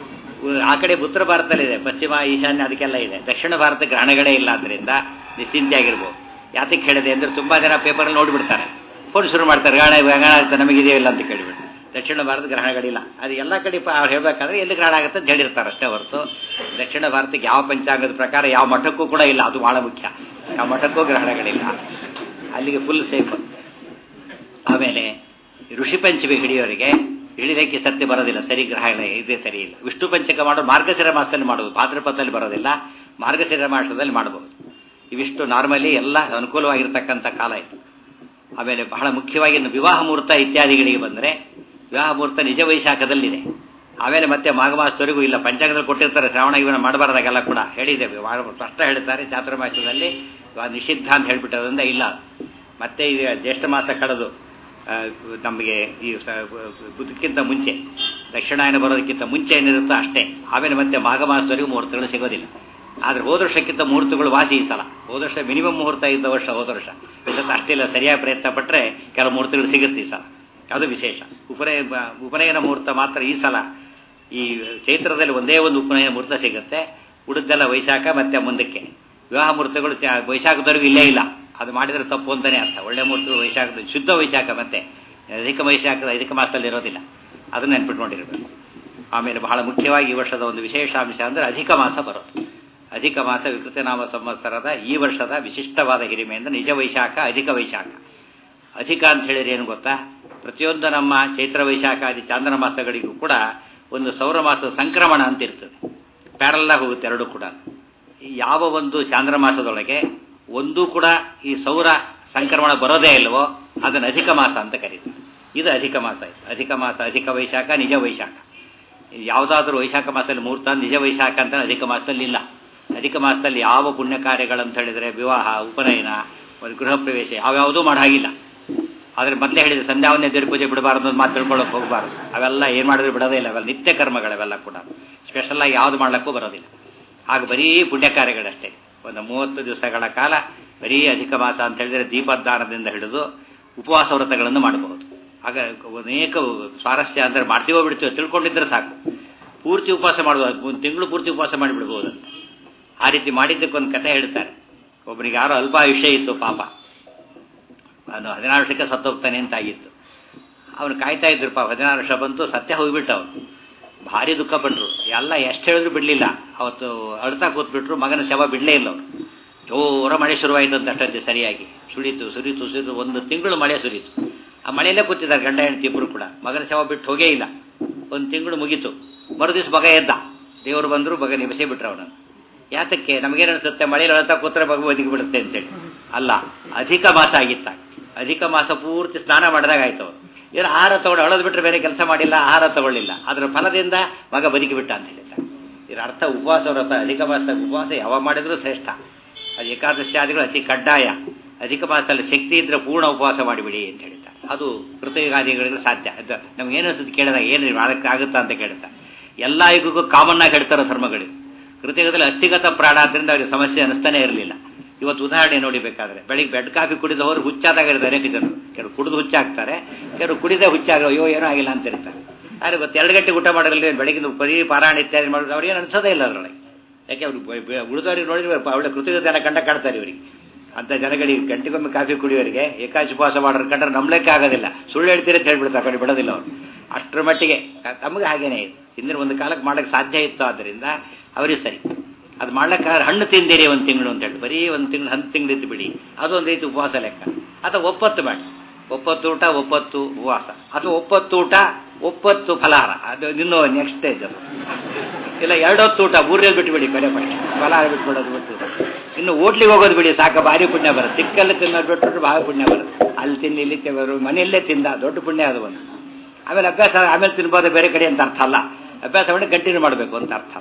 ಆ ಕಡೆ ಉತ್ತರ ಭಾರತದಲ್ಲಿದೆ ಪಶ್ಚಿಮ ಈಶಾನ್ಯ ಅದಕ್ಕೆಲ್ಲ ಇದೆ ದಕ್ಷಿಣ ಭಾರತ ಗ್ರಹಣಗಳೇ ಇಲ್ಲ ಅದರಿಂದ ನಿಶ್ಚಿಂತೆ ಆಗಿರ್ಬೋದು ಯಾತಕ್ಕೆ ಹೇಳಿದೆ ಅಂದರೆ ತುಂಬಾ ಜನ ಪೇಪರಲ್ಲಿ ನೋಡಿಬಿಡ್ತಾರೆ ಫೋನ್ ಶುರು ಮಾಡ್ತಾರೆ ಗ್ರಹಣ ಗ್ರಹಣ ಆಗುತ್ತೆ ನಮಗಿದೆಯೋ ಇಲ್ಲ ಅಂತ ಕೇಳಿಬಿಟ್ಟು ದಕ್ಷಿಣ ಭಾರತ ಗ್ರಹಣಗಳಿಲ್ಲ ಅದು ಎಲ್ಲ ಕಡೆ ಅವ್ರು ಹೇಳಬೇಕಾದ್ರೆ ಎಲ್ಲಿ ಗ್ರಹಣ ಆಗುತ್ತೆ ಅಂತ ಹೇಳಿರ್ತಾರೆ ಅಷ್ಟೇ ಹೊರತು ದಕ್ಷಿಣ ಭಾರತಕ್ಕೆ ಯಾವ ಪಂಚಾಂಗದ ಪ್ರಕಾರ ಯಾವ ಮಠಕ್ಕೂ ಕೂಡ ಇಲ್ಲ ಅದು ಬಹಳ ಮುಖ್ಯ ಯಾವ ಮಠಕ್ಕೂ ಗ್ರಹಣಗಳಿಲ್ಲ ಅಲ್ಲಿಗೆ ಫುಲ್ ಸೇಫ್ ಆಮೇಲೆ ಋಷಿ ಪಂಚಮಿ ಹಿಡಿಯೋರಿಗೆ ಹಿಡಿದಕ್ಕೆ ಸತ್ಯ ಬರೋದಿಲ್ಲ ಸರಿ ಗ್ರಹಣ ಇದೇ ಸರಿ ಇಲ್ಲ ವಿಷ್ಣು ಪಂಚಕ ಮಾಡೋದು ಮಾರ್ಗಶಿರ ಮಾಸದಲ್ಲಿ ಮಾಡಬಹುದು ಭಾದ್ರಪದದಲ್ಲಿ ಬರೋದಿಲ್ಲ ಮಾರ್ಗಶಿರ ಮಾಸದಲ್ಲಿ ಮಾಡಬಹುದು ಇವಿಷ್ಟು ನಾರ್ಮಲಿ ಎಲ್ಲ ಅನುಕೂಲವಾಗಿರ್ತಕ್ಕಂಥ ಕಾಲ ಇತ್ತು ಆಮೇಲೆ ಬಹಳ ಮುಖ್ಯವಾಗಿ ಇನ್ನು ವಿವಾಹ ಮುಹೂರ್ತ ಇತ್ಯಾದಿಗಳಿಗೆ ಬಂದರೆ ವಿವಾಹ ಮುಹೂರ್ತ ನಿಜ ವೈಶಾಖದಲ್ಲಿದೆ ಆಮೇಲೆ ಮತ್ತೆ ಮಾಘ ಮಾಸದವರೆಗೂ ಇಲ್ಲ ಪಂಚಾಂಗದಲ್ಲಿ ಕೊಟ್ಟಿರ್ತಾರೆ ಶ್ರಾವಣ ಇವನ ಮಾಡಬಾರ್ದಾಗೆಲ್ಲ ಕೂಡ ಹೇಳಿದ್ದೇವೆ ಸ್ಪಷ್ಟ ಹೇಳ್ತಾರೆ ಚಾತುರ್ಮಾಸದಲ್ಲಿ ನಿಷಿದ್ಧ ಅಂತ ಹೇಳ್ಬಿಟ್ಟದ್ರಿಂದ ಇಲ್ಲ ಮತ್ತೆ ಈಗ ಜ್ಯೇಷ್ಠ ಮಾಸ ಕಳೆದು ನಮಗೆ ಈ ಬುದಕ್ಕಿಂತ ಮುಂಚೆ ದಕ್ಷಿಣಾಯನ ಬರೋದಕ್ಕಿಂತ ಮುಂಚೆ ಏನಿರುತ್ತೋ ಅಷ್ಟೇ ಆಮೇಲೆ ಮತ್ತೆ ಮಾಘ ಮಾಸದವರೆಗೂ ಮುಹೂರ್ತಗಳು ಸಿಗೋದಿಲ್ಲ ಆದರೆ ಹೋದ ವರ್ಷಕ್ಕಿಂತ ಮುಹೂರ್ತಗಳು ವಾಸಿ ಈ ಸಲ ಹೋದ ವರ್ಷ ಮಿನಿಮಮ್ ಮುಹೂರ್ತ ಇದ್ದ ವರ್ಷ ಹೋದ ವರ್ಷ ಇವತ್ತು ಅಷ್ಟಿಲ್ಲ ಸರಿಯಾಗಿ ಪ್ರಯತ್ನ ಪಟ್ಟರೆ ಕೆಲವು ಮುಹೂರ್ತಗಳು ಸಿಗುತ್ತೆ ಈ ಸಲ ಅದು ವಿಶೇಷ ಉಪನಯ ಉಪನಯನ ಮುಹೂರ್ತ ಮಾತ್ರ ಈ ಸಲ ಈ ಚೈತ್ರದಲ್ಲಿ ಒಂದೇ ಒಂದು ಉಪನಯನ ಮುಹೂರ್ತ ಸಿಗುತ್ತೆ ಉಳಿದೆಲ್ಲ ವೈಶಾಖ ಮತ್ತೆ ಮುಂದಕ್ಕೆ ವಿವಾಹ ಮುಹೂರ್ತಗಳು ವೈಶಾಖದವರೆಗೂ ಇಲ್ಲೇ ಇಲ್ಲ ಅದು ಮಾಡಿದರೆ ತಪ್ಪು ಅಂತಲೇ ಅರ್ಥ ಒಳ್ಳೆ ಮುಹೂರ್ತಗಳು ವೈಶಾಖದ ಶುದ್ಧ ವೈಶಾಖ ಮತ್ತೆ ಅಧಿಕ ವೈಶಾಖದ ಅಧಿಕ ಮಾಸದಲ್ಲಿ ಇರೋದಿಲ್ಲ ಅದನ್ನು ನೆನ್ಪಿಟ್ಕೊಂಡಿರಬೇಕು ಆಮೇಲೆ ಬಹಳ ಮುಖ್ಯವಾಗಿ ಈ ವರ್ಷದ ಒಂದು ವಿಶೇಷಾಂಶ ಅಂದರೆ ಅಧಿಕ ಮಾಸ ಬರೋದು ಅಧಿಕ ಮಾಸ ವಿಕೃತನಾಮ ಸಂವತ್ಸರದ ಈ ವರ್ಷದ ವಿಶಿಷ್ಟವಾದ ಹಿರಿಮೆಯಿಂದ ನಿಜ ವೈಶಾಖ ಅಧಿಕ ವೈಶಾಖ ಅಧಿಕ ಅಂತ ಹೇಳಿದ್ರೆ ಏನು ಗೊತ್ತಾ ಪ್ರತಿಯೊಂದು ನಮ್ಮ ಚೈತ್ರ ವೈಶಾಖ ಆದಿ ಚಾಂದ್ರ ಮಾಸಗಳಿಗೂ ಕೂಡ ಒಂದು ಸೌರ ಮಾಸದ ಸಂಕ್ರಮಣ ಅಂತ ಇರ್ತದೆ ಪ್ಯಾರಲ್ಲಾಗಿ ಹೋಗುತ್ತೆ ಎರಡೂ ಕೂಡ ಯಾವ ಒಂದು ಚಾಂದ್ರ ಮಾಸದೊಳಗೆ ಒಂದೂ ಕೂಡ ಈ ಸೌರ ಸಂಕ್ರಮಣ ಬರೋದೇ ಇಲ್ವೋ ಅದನ್ನು ಅಧಿಕ ಮಾಸ ಅಂತ ಕರೀತಾರೆ ಇದು ಅಧಿಕ ಮಾಸ ಅಧಿಕ ಮಾಸ ಅಧಿಕ ವೈಶಾಖ ನಿಜ ವೈಶಾಖ ಯಾವುದಾದ್ರೂ ವೈಶಾಖ ಮಾಸದಲ್ಲಿ ಮುಹೂರ್ತ ನಿಜ ವೈಶಾಖ ಅಂತ ಅಧಿಕ ಮಾಸದಲ್ಲಿ ಇಲ್ಲ ಅಧಿಕ ಮಾಸದಲ್ಲಿ ಯಾವ ಪುಣ್ಯ ಕಾರ್ಯಗಳಂತ ಹೇಳಿದರೆ ವಿವಾಹ ಉಪನಯನ ಗೃಹ ಪ್ರವೇಶ ಯಾವ್ಯಾವುದೂ ಮಾಡೋ ಹಾಗಿಲ್ಲ ಆದರೆ ಮೊದಲೇ ಹೇಳಿದ್ರೆ ಸಂಧ್ಯಾವನ್ನೇ ದೇವ್ರ ಪೂಜೆ ಬಿಡಬಾರ್ದು ಅಂತ ಮಾತು ತಿಳ್ಕೊಳ್ಳೋಕೆ ಹೋಗಬಾರ್ದು ಅವೆಲ್ಲ ಏನು ಮಾಡಿದ್ರೆ ಬಿಡೋದೇ ಇಲ್ಲ ಅವೆಲ್ಲ ನಿತ್ಯ ಕರ್ಮಗಳವೆಲ್ಲ ಕೂಡ ಸ್ಪೆಷಲಾಗಿ ಯಾವುದು ಮಾಡ್ಲಿಕ್ಕೂ ಬರೋದಿಲ್ಲ ಆಗ ಬರೀ ಪುಣ್ಯ ಕಾರ್ಯಗಳಷ್ಟೇ ಒಂದು ಮೂವತ್ತು ದಿವಸಗಳ ಕಾಲ ಬರೀ ಅಧಿಕ ಮಾಸ ಅಂತ ಹೇಳಿದರೆ ದೀಪದಾನದಿಂದ ಹಿಡಿದು ಉಪವಾಸ ವ್ರತಗಳನ್ನು ಮಾಡಬಹುದು ಆಗ ಅನೇಕ ಸ್ವಾರಸ್ಯ ಅಂದರೆ ಮಾಡ್ತೀವೋ ಬಿಡ್ತೀವೋ ತಿಳ್ಕೊಂಡಿದ್ರೆ ಸಾಕು ಪೂರ್ತಿ ಉಪವಾಸ ಮಾಡ್ಬೋದು ಒಂದು ತಿಂಗಳು ಪೂರ್ತಿ ಉಪವಾಸ ಮಾಡಿಬಿಡ್ಬೋದು ಅಂತ ಆ ರೀತಿ ಮಾಡಿದ್ದಕ್ಕೊಂದು ಕಥೆ ಹೇಳ್ತಾರೆ ಒಬ್ಬನಿಗೆ ಯಾರೋ ಅಲ್ಪಾಯುಷ್ಯ ಇತ್ತು ಪಾಪ ಅವನು ಹದಿನಾರು ವರ್ಷಕ್ಕೆ ಸತ್ತೋಗ್ತಾನೆ ಅಂತಾಗಿತ್ತು ಅವನು ಕಾಯ್ತಾ ಇದ್ರು ಪಾಪ ಹದಿನಾರು ವರ್ಷ ಬಂತು ಸತ್ಯ ಹೋಗ್ಬಿಟ್ಟು ಅವನು ಭಾರಿ ದುಃಖ ಪಟ್ಟರು ಎಲ್ಲ ಎಷ್ಟು ಹೇಳಿದ್ರು ಬಿಡಲಿಲ್ಲ ಅವತ್ತು ಅಳ್ತಾ ಕೂತ್ಬಿಟ್ರು ಮಗನ ಶವ ಬಿಡಲೇ ಇಲ್ಲ ಅವರು ಜೋರ ಮಳೆ ಶುರುವಾಯಿತು ಅಂತ ಅಷ್ಟೊತ್ತೆ ಸರಿಯಾಗಿ ಸುಳೀತು ಸುರಿತು ಸುರಿತು ಒಂದು ತಿಂಗಳು ಮಳೆ ಸುರಿತು ಆ ಮಳೆಯಲ್ಲೇ ಕೂತಿದ್ದಾರೆ ಗಂಡ ಹೆಂಡತಿ ಇಬ್ಬರು ಕೂಡ ಮಗನ ಶವ ಬಿಟ್ಟು ಹೋಗೇ ಇಲ್ಲ ಒಂದು ತಿಂಗಳು ಮುಗೀತು ಮರುದಿವ್ಸ ಮಗ ಎದ್ದ ದೇವರು ಬಂದರು ಮಗ ನಿಬಸೇ ಬಿಟ್ರು ಅವನನ್ನು ಯಾತಕ್ಕೆ ನಮಗೇನು ಅನಿಸುತ್ತೆ ಮಳೆಯಲ್ಲಿ ಅಳ್ತಾ ಕೂತ್ರೆ ಮಗು ಒದಗಿ ಬಿಡುತ್ತೆ ಅಂತೇಳಿ ಅಲ್ಲ ಅಧಿಕ ಮಾಸ ಆಗಿತ್ತ ಅಧಿಕ ಮಾಸ ಪೂರ್ತಿ ಸ್ನಾನ ಮಾಡಿದಾಗ ಆಯ್ತು ಅವರು ಏನು ಆಹಾರ ತಗೊಂಡು ಅಳೋದು ಬಿಟ್ಟರೆ ಬೇರೆ ಕೆಲಸ ಮಾಡಿಲ್ಲ ಆಹಾರ ತಗೊಳ್ಳಿಲ್ಲ ಅದರ ಫಲದಿಂದ ಮಗ ಬದುಕಿ ಬಿಟ್ಟ ಅಂತ ಹೇಳಿದ್ದಾರೆ ಇದರ ಅರ್ಥ ಉಪವಾಸ ವ್ರತ ಅಧಿಕ ಮಾಸದ ಉಪವಾಸ ಯಾವ ಮಾಡಿದ್ರೂ ಶ್ರೇಷ್ಠ ಅದು ಏಕಾದಶಾದಿಗಳು ಅತಿ ಕಡ್ಡಾಯ ಅಧಿಕ ಮಾಸದಲ್ಲಿ ಶಕ್ತಿ ಇದ್ರೆ ಪೂರ್ಣ ಉಪವಾಸ ಮಾಡಿಬಿಡಿ ಅಂತ ಹೇಳ್ತಾರೆ ಅದು ಕೃತಯುಗಾದಿಗಳಿಗೆ ಸಾಧ್ಯ ಅದು ನಮ್ಗೆ ಏನು ಅನ್ಸುತ್ತೆ ಕೇಳಿದಾಗ ಏನು ಅದಕ್ಕೆ ಆಗುತ್ತಾ ಅಂತ ಕೇಳ್ತಾರೆ ಎಲ್ಲ ಯುಗಕ್ಕೂ ಕಾಮನ್ ಆಗಿ ಹೇಳ್ತಾರೋ ಧರ್ಮಗಳು ಕೃತಯುಗದಲ್ಲಿ ಅಸ್ಥಿಗತ ಪ್ರಾಣ ಆದ್ದರಿಂದ ಅವ್ರಿಗೆ ಸಮಸ್ಯೆ ಅನಿಸ್ತಾನೆ ಇರಲಿಲ್ಲ ಇವತ್ತು ಉದಾಹರಣೆ ನೋಡಿ ಬೇಕಾದ್ರೆ ಬೆಳಿಗ್ಗೆ ಬೆಡ್ ಕಾಫಿ ಕುಡಿದವರು ಹುಚ್ಚಾದಾಗ ಇರ್ತಾರೆ ಅನೇಕ ಜನರು ಕೆಲವರು ಕುಡಿದು ಹುಚ್ಚಾಗ್ತಾರೆ ಕೆಲವರು ಕುಡಿದೇ ಹುಚ್ಚಾಗ ಅಯ್ಯೋ ಏನೂ ಆಗಿಲ್ಲ ಅಂತ ಇರ್ತಾರೆ ಆದರೆ ಇವತ್ತು ಎರಡು ಗಂಟೆ ಊಟ ಮಾಡೋದ್ರಲ್ಲಿ ಬೆಳಗಿನ ಬರೀ ಪಾರಾಯಣ ಇತ್ಯಾದಿ ಮಾಡೋದು ಅವ್ರಿಗೆ ಏನು ಅನ್ಸೋದೇ ಇಲ್ಲ ಅದರೊಳಗೆ ಯಾಕೆ ಅವ್ರು ಉಳಿದವ್ರಿಗೆ ನೋಡಿದ್ರೆ ಅವಳ ಕೃತಜ್ಞತೆಯನ್ನು ಕಂಡ ಕಾಡ್ತಾರೆ ಇವರಿಗೆ ಅಂತ ಜನಗಳಿಗೆ ಗಂಟೆಗೊಮ್ಮೆ ಕಾಫಿ ಕುಡಿಯೋರಿಗೆ ಏಕಾಶಿ ಉಪವಾಸ ಮಾಡೋರು ಕಂಡ್ರೆ ನಂಬಲಿಕ್ಕೆ ಆಗೋದಿಲ್ಲ ಸುಳ್ಳು ಹೇಳ್ತೀರಿ ಅಂತ ಹೇಳ್ಬಿಡ್ತಾರೆ ಕಡೆ ಬಿಡೋದಿಲ್ಲ ಅವರು ಅಷ್ಟರ ಮಟ್ಟಿಗೆ ನಮಗೆ ಹಾಗೇನೇ ಇದೆ ಹಿಂದಿನ ಒಂದು ಕಾಲಕ್ಕೆ ಮಾಡೋಕ್ಕೆ ಸಾಧ್ಯ ಇತ್ತು ಆದ್ದರಿಂದ ಅವರಿಗೆ ಸರಿ ಅದು ಮಾಡ್ಲಿಕ್ಕೆ ಹಣ್ಣು ತಿಂದಿರಿ ಒಂದು ತಿಂಗಳು ಅಂತ ಹೇಳಿ ಬರೀ ಒಂದು ತಿಂಗಳು ಹಣ್ಣು ತಿಂಗಳಿದ್ದು ಬಿಡಿ ಅದೊಂದು ರೀತಿ ಉಪವಾಸ ಲೆಕ್ಕ ಅಥವಾ ಒಪ್ಪತ್ತು ಮಾಡಿ ಒಪ್ಪತ್ತು ಊಟ ಒಪ್ಪತ್ತು ಉಪವಾಸ ಅಥವಾ ಒಪ್ಪತ್ತು ಊಟ ಒಪ್ಪತ್ತು ಫಲಹಾರ ಅದು ಇನ್ನೂ ನೆಕ್ಸ್ಟ್ ಸ್ಟೇಜ್ ಅದು ಇಲ್ಲ ಎರಡೊತ್ತು ಊಟ ಮೂರಲ್ಲಿ ಬಿಟ್ಬಿಡಿ ಕಡೆ ಪಕ್ಷ ಫಲಹಾರ ಬಿಟ್ಬಿಡೋದು ಬಿಟ್ಟು ಇನ್ನು ಹೋಟ್ಲಿಗೆ ಹೋಗೋದು ಬಿಡಿ ಸಾಕ ಭಾರಿ ಪುಣ್ಯ ಬರುತ್ತೆ ಚಿಕ್ಕಲ್ಲಿ ತಿನ್ನೋದು ಬಿಟ್ಬಿಟ್ರೆ ಭಾರಿ ಪುಣ್ಯ ಬರುತ್ತೆ ಅಲ್ಲಿ ತಿಂದು ಇಲ್ಲಿ ತಿನ್ನೋರು ಮನೆಯಲ್ಲೇ ತಿಂದ ದೊಡ್ಡ ಪುಣ್ಯ ಅದು ಒಂದು ಆಮೇಲೆ ಅಭ್ಯಾಸ ಆಮೇಲೆ ತಿನ್ಬೋದು ಬೇರೆ ಕಡೆ ಅಂತ ಅರ್ಥ ಅಲ್ಲ ಅಭ್ಯಾಸ ಮಾಡಿ ಕಂಟಿನ್ಯೂ ಮಾಡಬೇಕು ಅಂತ ಅರ್ಥ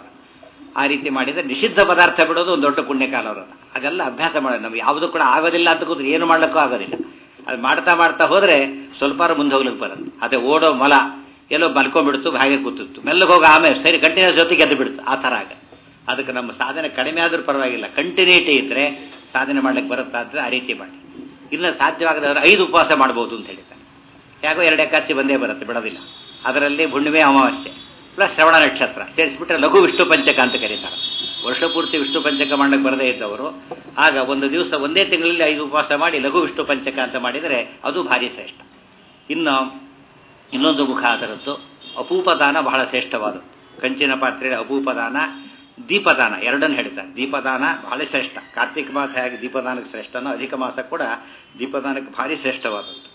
ಆ ರೀತಿ ಮಾಡಿದರೆ ನಿಷಿದ್ಧ ಪದಾರ್ಥ ಬಿಡೋದು ಒಂದು ದೊಡ್ಡ ಪುಣ್ಯಕಾಲ ಅವರನ್ನ ಅದೆಲ್ಲ ಅಭ್ಯಾಸ ಮಾಡೋದು ನಮ್ಗೆ ಯಾವುದು ಕೂಡ ಆಗೋದಿಲ್ಲ ಅಂತ ಕೂತ್ರೆ ಏನು ಮಾಡ್ಲಿಕ್ಕೂ ಆಗೋದಿಲ್ಲ ಅದು ಮಾಡ್ತಾ ಮಾಡ್ತಾ ಹೋದರೆ ಸ್ವಲ್ಪ ಮುಂದೆ ಹೋಗ್ಲಿಕ್ಕೆ ಬರುತ್ತೆ ಅದೇ ಓಡೋ ಮಲ ಎಲ್ಲೋ ಮಲ್ಕೊಂಡ್ಬಿಡ್ತು ಹಾಗೆ ಕೂತಿತ್ತು ಮೆಲ್ಲಗೆ ಹೋಗಿ ಆಮೇಲೆ ಸರಿ ಕಂಟಿನ್ಯೂಸ್ ಜೊತೆಗೆ ಗೆದ್ದು ಬಿಡ್ತು ಆ ಥರ ಆಗ ಅದಕ್ಕೆ ನಮ್ಮ ಸಾಧನೆ ಕಡಿಮೆ ಆದರೂ ಪರವಾಗಿಲ್ಲ ಕಂಟಿನ್ಯೂಟಿ ಇದ್ದರೆ ಸಾಧನೆ ಮಾಡ್ಲಿಕ್ಕೆ ಬರುತ್ತಾ ಅಂದರೆ ಆ ರೀತಿ ಮಾಡಿ ಇನ್ನು ಸಾಧ್ಯವಾಗದವರು ಐದು ಉಪವಾಸ ಮಾಡ್ಬೋದು ಅಂತ ಹೇಳಿದ್ದಾರೆ ಯಾಕೋ ಎರಡು ಎಕಾದಶಿ ಬಂದೇ ಬರುತ್ತೆ ಬಿಡೋದಿಲ್ಲ ಅದರಲ್ಲಿ ಹುಣ್ಣಿಮೆ ಅಮಾವಾಸ್ಯೆ ಪ್ಲಸ್ ಶ್ರವಣ ನಕ್ಷತ್ರ ಸೇರಿಸ್ಬಿಟ್ರೆ ಲಘು ವಿಷ್ಣು ಪಂಚಕ ಅಂತ ಕರೀತಾರೆ ವರ್ಷ ಪೂರ್ತಿ ವಿಷ್ಣು ಪಂಚಕ ಮಾಡಕ್ಕೆ ಬರದೇ ಇದ್ದವರು ಆಗ ಒಂದು ದಿವಸ ಒಂದೇ ತಿಂಗಳಲ್ಲಿ ಐದು ಉಪವಾಸ ಮಾಡಿ ಲಘು ವಿಷ್ಣು ಪಂಚಕ ಅಂತ ಮಾಡಿದರೆ ಅದು ಭಾರಿ ಶ್ರೇಷ್ಠ ಇನ್ನು ಇನ್ನೊಂದು ಮುಖ ಅದರದ್ದು ಅಪೂಪದಾನ ಬಹಳ ಶ್ರೇಷ್ಠವಾದದ್ದು ಕಂಚಿನ ಪಾತ್ರೆ ಅಪೂಪದಾನ ದೀಪದಾನ ಎರಡನ್ನು ಹೇಳ್ತಾರೆ ದೀಪದಾನ ಬಹಳ ಶ್ರೇಷ್ಠ ಕಾರ್ತಿಕ ಮಾಸ ಹೇಗೆ ದೀಪದಾನಕ್ಕೆ ಶ್ರೇಷ್ಠನೋ ಅಧಿಕ ಮಾಸ ಕೂಡ ದೀಪದಾನಕ್ಕೆ ಭಾರಿ ಶ್ರೇಷ್ಠವಾದದ್ದು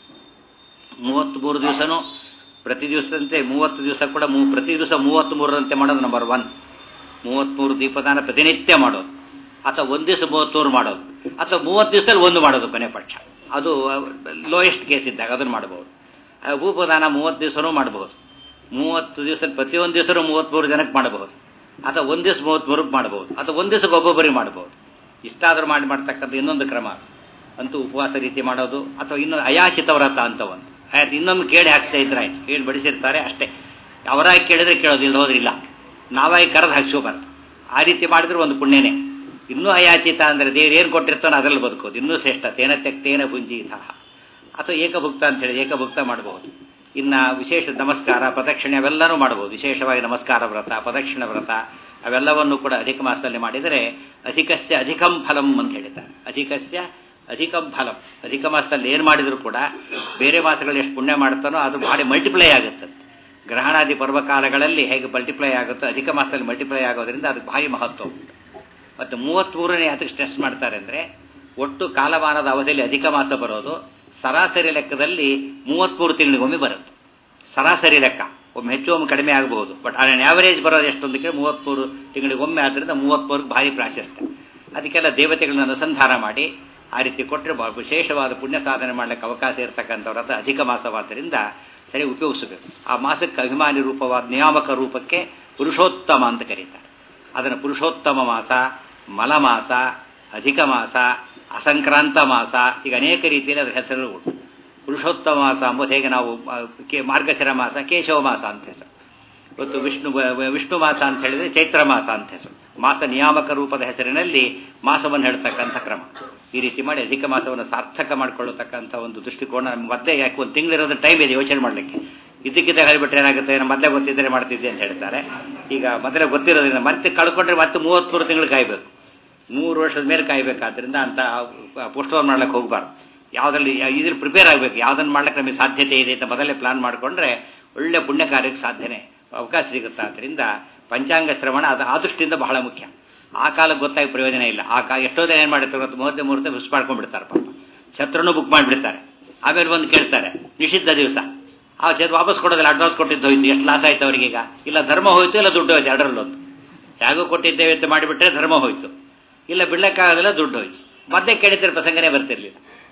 ಮೂವತ್ತ್ಮೂರು ದಿವಸನೂ ಪ್ರತಿ ದಿವಸದಂತೆ ಮೂವತ್ತು ದಿವಸ ಕೂಡ ಮೂ ಪ್ರತಿ ದಿವಸ ಮೂವತ್ತ್ಮೂರರಂತೆ ಮಾಡೋದು ನಂಬರ್ ಒನ್ ಮೂವತ್ತ್ಮೂರು ದೀಪದಾನ ಪ್ರತಿನಿತ್ಯ ಮಾಡೋದು ಅಥವಾ ಒಂದು ದಿವಸ ಮೂವತ್ತೂರು ಮಾಡೋದು ಅಥವಾ ಮೂವತ್ತು ದಿವಸದಲ್ಲಿ ಒಂದು ಮಾಡೋದು ಕೊನೆ ಪಕ್ಷ ಅದು ಲೋಯೆಸ್ಟ್ ಕೇಸ್ ಇದ್ದಾಗ ಅದನ್ನು ಮಾಡ್ಬೋದು ಭೂಪದಾನ ಮೂವತ್ತು ದಿವಸನೂ ಮಾಡಬಹುದು ಮೂವತ್ತು ದಿವಸ ಪ್ರತಿಯೊಂದು ದಿವಸನೂ ಮೂವತ್ತ್ಮೂರು ಜನಕ್ಕೆ ಮಾಡಬಹುದು ಅಥವಾ ಒಂದು ದಿವಸ ಮೂವತ್ತ್ಮೂರಕ್ಕೆ ಮಾಡಬಹುದು ಅಥವಾ ಒಂದು ದಿವಸಕ್ಕೆ ಒಬ್ಬೊಬ್ಬರಿಗೆ ಮಾಡಬಹುದು ಇಷ್ಟಾದರೂ ಮಾಡಿ ಮಾಡ್ತಕ್ಕಂಥ ಇನ್ನೊಂದು ಕ್ರಮ ಅಂತೂ ಉಪವಾಸ ರೀತಿ ಮಾಡೋದು ಅಥವಾ ಇನ್ನೊಂದು ಅಯಾಚಿತ ವ್ರತ ಅಂತ ಒಂದು ಆಯ್ತು ಇನ್ನೊಂದು ಕೇಳಿ ಹಾಕ್ಸ್ತಾ ಇದ್ರೆ ಆಯ್ತು ಕೇಳಿ ಬಡಿಸಿರ್ತಾರೆ ಅಷ್ಟೇ ಅವರಾಗಿ ಕೇಳಿದ್ರೆ ಕೇಳೋದು ಇಲ್ಲ ಹೋದ್ರಿಲ್ಲ ನಾವಾಗಿ ಕರೆದು ಹಾಕ್ಸ್ಕೋಬಾರ್ದು ಆ ರೀತಿ ಮಾಡಿದ್ರೆ ಒಂದು ಪುಣ್ಯನೇ ಇನ್ನೂ ಅಯಾಚಿತ ಅಂದರೆ ದೇವ್ರು ಏನು ಕೊಟ್ಟಿರ್ತಾನೋ ಅದರಲ್ಲಿ ಬದುಕೋದು ಇನ್ನೂ ಶ್ರೇಷ್ಠ ತೇನ ತೆಕ್ತೇನ ಪುಂಜಿ ಸಹ ಅಥವಾ ಏಕಭುಕ್ತ ಅಂತೇಳಿ ಏಕಭುಕ್ತ ಮಾಡಬಹುದು ಇನ್ನು ವಿಶೇಷ ನಮಸ್ಕಾರ ಪ್ರದಕ್ಷಿಣೆ ಅವೆಲ್ಲನೂ ಮಾಡಬಹುದು ವಿಶೇಷವಾಗಿ ನಮಸ್ಕಾರ ವ್ರತ ಪ್ರದಕ್ಷಿಣ ವ್ರತ ಅವೆಲ್ಲವನ್ನು ಕೂಡ ಅಧಿಕ ಮಾಸದಲ್ಲಿ ಮಾಡಿದರೆ ಅಧಿಕಸ್ಯ ಅಧಿಕಂ ಫಲಂ ಅಂತ ಹೇಳಿದ್ದಾರೆ ಅಧಿಕಸ್ಯ ಅಧಿಕಂ ಫಲಂ ಅಧಿಕ ಮಾಸದಲ್ಲಿ ಏನು ಮಾಡಿದರೂ ಕೂಡ ಬೇರೆ ಮಾಸಗಳಲ್ಲಿ ಎಷ್ಟು ಪುಣ್ಯ ಮಾಡ್ತಾನೋ ಅದು ಭಾರಿ ಮಲ್ಟಿಪ್ಲೈ ಆಗುತ್ತೆ ಗ್ರಹಣಾದಿ ಪರ್ವಕಾಲಗಳಲ್ಲಿ ಹೇಗೆ ಮಲ್ಟಿಪ್ಲೈ ಆಗುತ್ತೋ ಅಧಿಕ ಮಾಸದಲ್ಲಿ ಮಲ್ಟಿಪ್ಲೈ ಆಗೋದ್ರಿಂದ ಅದಕ್ಕೆ ಭಾರಿ ಮಹತ್ವ ಉಂಟು ಮತ್ತು ಮೂವತ್ತ್ಮೂರನೇ ಅದಕ್ಕೆ ಸ್ಟ್ರೆಸ್ ಮಾಡ್ತಾರೆ ಅಂದರೆ ಒಟ್ಟು ಕಾಲಮಾನದ ಅವಧಿಯಲ್ಲಿ ಅಧಿಕ ಮಾಸ ಬರೋದು ಸರಾಸರಿ ಲೆಕ್ಕದಲ್ಲಿ ಮೂವತ್ತ್ಮೂರು ತಿಂಗಳಿಗೊಮ್ಮೆ ಬರುತ್ತೆ ಸರಾಸರಿ ಲೆಕ್ಕ ಒಮ್ಮೆ ಹೆಚ್ಚು ಒಮ್ಮೆ ಕಡಿಮೆ ಆಗಬಹುದು ಬಟ್ ಅದನ್ನ ಆವರೇಜ್ ಬರೋದು ಎಷ್ಟೊಂದಕ್ಕೆ ಮೂವತ್ತ್ಮೂರು ತಿಂಗಳಿಗೊಮ್ಮೆ ಆದ್ದರಿಂದ ಮೂವತ್ತ್ಮೂರಕ್ಕೆ ಭಾರಿ ಪ್ರಾಶಸ್ತ್ಯ ಅದಕ್ಕೆಲ್ಲ ದೇವತೆಗಳನ್ನ ಅನುಸಂಧಾನ ಮಾಡಿ ಆ ರೀತಿ ಕೊಟ್ಟರೆ ವಿಶೇಷವಾದ ಪುಣ್ಯ ಸಾಧನೆ ಮಾಡಲಿಕ್ಕೆ ಅವಕಾಶ ಇರತಕ್ಕಂಥವ್ರದ್ದು ಅಧಿಕ ಮಾಸವಾದ್ದರಿಂದ ಸರಿ ಉಪಯೋಗಿಸಬೇಕು ಆ ಮಾಸಕ್ಕೆ ಅಭಿಮಾನಿ ರೂಪವಾದ ನಿಯಾಮಕ ರೂಪಕ್ಕೆ ಪುರುಷೋತ್ತಮ ಅಂತ ಕರೀತಾರೆ ಅದನ್ನು ಪುರುಷೋತ್ತಮ ಮಾಸ ಮಲಮಾಸ ಅಧಿಕ ಮಾಸ ಅಸಂಕ್ರಾಂತ ಮಾಸ ಈಗ ಅನೇಕ ರೀತಿಯಲ್ಲಿ ಅದರ ಹೆಸರುಗಳು ಉಂಟು ಪುರುಷೋತ್ತಮ ಮಾಸ ಅಂಬುದು ಹೇಗೆ ನಾವು ಮಾರ್ಗಶಿರ ಮಾಸ ಕೇಶವ ಮಾಸ ಅಂತ ಹೆಸರು ಇವತ್ತು ವಿಷ್ಣು ವಿಷ್ಣು ಮಾಸ ಅಂತ ಹೇಳಿದ್ರೆ ಚೈತ್ರ ಮಾಸ ಅಂತ ಹೆಸರು ಮಾಸ ನಿಯಾಮಕ ರೂಪದ ಹೆಸರಿನಲ್ಲಿ ಮಾಸವನ್ನು ಹೇಳ್ತಕ್ಕಂಥ ಕ್ರಮ ಈ ರೀತಿ ಮಾಡಿ ಅಧಿಕ ಮಾಸವನ್ನು ಸಾರ್ಥಕ ಮಾಡಿಕೊಳ್ಳತಕ್ಕಂಥ ಒಂದು ದೃಷ್ಟಿಕೋನ ನಮ್ಗೆ ಮೊದಲೇ ಯಾಕೆ ಒಂದು ತಿಂಗಳಿರೋದು ಟೈಮ್ ಇದೆ ಯೋಚನೆ ಮಾಡಲಿಕ್ಕೆ ಇದಕ್ಕಿದ್ದ ಹೇಳಿಬಿಟ್ರೆ ಏನಾಗುತ್ತೆ ನಮ್ಮ ಮೊದಲೇ ಗೊತ್ತಿದ್ದರೆ ಮಾಡ್ತಿದ್ದೆ ಅಂತ ಹೇಳ್ತಾರೆ ಈಗ ಮೊದಲೇ ಗೊತ್ತಿರೋದ್ರಿಂದ ಮತ್ತೆ ಕಳ್ಕೊಂಡ್ರೆ ಮತ್ತೆ ಮೂವತ್ತ್ಮೂರು ತಿಂಗಳು ಕಾಯಬೇಕು ಮೂರು ವರ್ಷದ ಮೇಲೆ ಕಾಯಬೇಕಾದ್ರಿಂದ ಅಂತ ಪೋಸ್ಟ್ಪೋನ್ ಮಾಡ್ಲಿಕ್ಕೆ ಹೋಗಬಾರ್ದು ಯಾವುದ್ರಲ್ಲಿ ಇದ್ರಲ್ಲಿ ಪ್ರಿಪೇರ್ ಆಗಬೇಕು ಯಾವುದನ್ನು ಮಾಡ್ಲಿಕ್ಕೆ ನಮಗೆ ಸಾಧ್ಯತೆ ಇದೆ ಅಂತ ಮೊದಲೇ ಪ್ಲಾನ್ ಮಾಡಿಕೊಂಡ್ರೆ ಒಳ್ಳೆ ಪುಣ್ಯ ಕಾರ್ಯಕ್ಕೆ ಸಾಧ್ಯನೆ ಅವಕಾಶ ಸಿಗುತ್ತೆ ಆದ್ದರಿಂದ ಪಂಚಾಂಗ ಶ್ರವಣ ಅದು ಆ ದೃಷ್ಟಿಯಿಂದ ಬಹಳ ಮುಖ್ಯ ಆ ಕಾಲಕ್ಕೆ ಗೊತ್ತಾಗಿ ಪ್ರಯೋಜನ ಇಲ್ಲ ಆ ಕಾಲ ಎಷ್ಟೋ ಜನ ಏನು ಮಾಡಿರ್ತಾರೆ ಇವತ್ತು ಮೂವತ್ತೇ ಮುಹೂರ್ತ ಮಿಸ್ ಮಾಡ್ಕೊಂಡ್ಬಿಡ್ತಾರೆ ಪಾಪ ಛತ್ರನೂ ಬುಕ್ ಮಾಡಿಬಿಡ್ತಾರೆ ಆಮೇಲೆ ಬಂದು ಕೇಳ್ತಾರೆ ನಿಷಿದ್ಧ ದಿವಸ ಆ ಛತ್ರ ವಾಪಸ್ ಕೊಡೋದಿಲ್ಲ ಅಡ್ವಾನ್ಸ್ ಕೊಟ್ಟಿದ್ದು ಹೋಯ್ತು ಎಷ್ಟು ಲಾಸ್ ಆಯ್ತು ಅವರಿಗೆ ಈಗ ಇಲ್ಲ ಧರ್ಮ ಹೋಯ್ತು ಇಲ್ಲ ದುಡ್ಡು ಹೋಯ್ತು ಎರಡರಲ್ಲೊಂದು ಹೇಗೋ ಕೊಟ್ಟಿದ್ದೇವೆ ಅಂತ ಮಾಡಿಬಿಟ್ರೆ ಧರ್ಮ ಹೋಯ್ತು ಇಲ್ಲ ಬಿಡ್ಲಿಕ್ಕಾಗೋದಿಲ್ಲ ದುಡ್ಡು ಹೋಯ್ತು ಮತ್ತೆ ಕೇಳಿದ್ರೆ ಪ್ರಸಂಗನೇ ಬರ್ತಿರ್ಲಿಲ್ಲ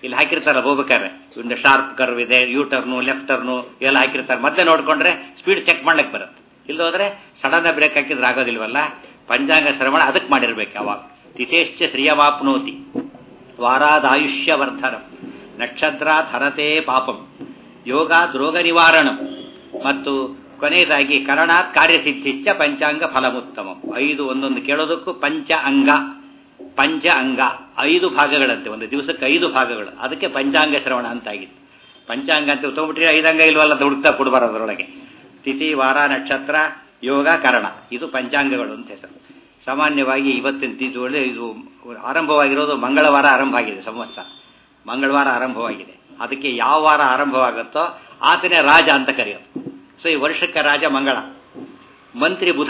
ಇಲ್ಲಿ ಹಾಕಿರ್ತಾರಲ್ಲ ಹೋಗ್ಬೇಕಾದ್ರೆ ಒಂದು ಶಾರ್ಪ್ ಕರ್ವ್ ಇದೆ ಯೂ ಟರ್ನು ಲೆಫ್ಟ್ ಟರ್ನು ಇವೆಲ್ಲ ಹಾಕಿರ್ತಾರೆ ಮತ್ತೆ ನೋಡ್ಕೊಂಡ್ರೆ ಸ್ಪೀಡ್ ಚೆಕ್ ಮಾಡ್ಲಿಕ್ಕೆ ಬರುತ್ತೆ ಇಲ್ಲಿ ಹೋದ್ರೆ ಸಡನ್ ಬ್ರೇಕ್ ಹಾಕಿದ್ರೆ ಆಗೋದಿಲ್ವಲ್ಲ ಪಂಚಾಂಗ ಶ್ರವಣ ಅದಕ್ಕೆ ಮಾಡಿರ್ಬೇಕು ಯಾವಾಗ ತಿಥೇಶ್ಚ ಶ್ರಿಯವಾಪ್ನೋತಿ ವಾರಾದಾಯುಷ್ಯ ವರ್ಧನಂ ನಕ್ಷತ್ರ ಧರತೆ ಪಾಪಂ ಯೋಗ ರೋಗ ನಿವಾರಣಂ ಮತ್ತು ಕೊನೆಯದಾಗಿ ಕರಣಾತ್ ಕಾರ್ಯಸಿದ್ಧಿಶ್ಚ ಪಂಚಾಂಗ ಫಲಮುತ್ತಮಂ ಐದು ಒಂದೊಂದು ಕೇಳೋದಕ್ಕೂ ಪಂಚ ಅಂಗ ಪಂಚ ಅಂಗ ಐದು ಭಾಗಗಳಂತೆ ಒಂದು ದಿವಸಕ್ಕೆ ಐದು ಭಾಗಗಳು ಅದಕ್ಕೆ ಪಂಚಾಂಗ ಶ್ರವಣ ಅಂತ ಆಗಿತ್ತು ಪಂಚಾಂಗ ಅಂತ ತಗೊಂಡ್ಬಿಟ್ರೆ ಐದಂಗ ಇಲ್ವಲ್ಲ ಅಂತ ಹುಡುಕ್ತಾ ಕೊಡ್ಬಾರ ಅದರೊಳಗೆ ತಿಥಿ ವಾರ ನಕ್ಷತ್ರ ಯೋಗ ಕರಣ ಇದು ಪಂಚಾಂಗಗಳು ಅಂತ ಹೆಸರು ಸಾಮಾನ್ಯವಾಗಿ ಇವತ್ತಿನ ತಿಥಿಗಳು ಇದು ಆರಂಭವಾಗಿರೋದು ಮಂಗಳವಾರ ಆರಂಭ ಆಗಿದೆ ಸಂವತ್ಸರ ಮಂಗಳವಾರ ಆರಂಭವಾಗಿದೆ ಅದಕ್ಕೆ ಯಾವ ವಾರ ಆರಂಭವಾಗುತ್ತೋ ಆತನೇ ರಾಜ ಅಂತ ಕರೆಯೋದು ಸೊ ಈ ವರ್ಷಕ್ಕೆ ರಾಜ ಮಂಗಳ ಮಂತ್ರಿ ಬುಧ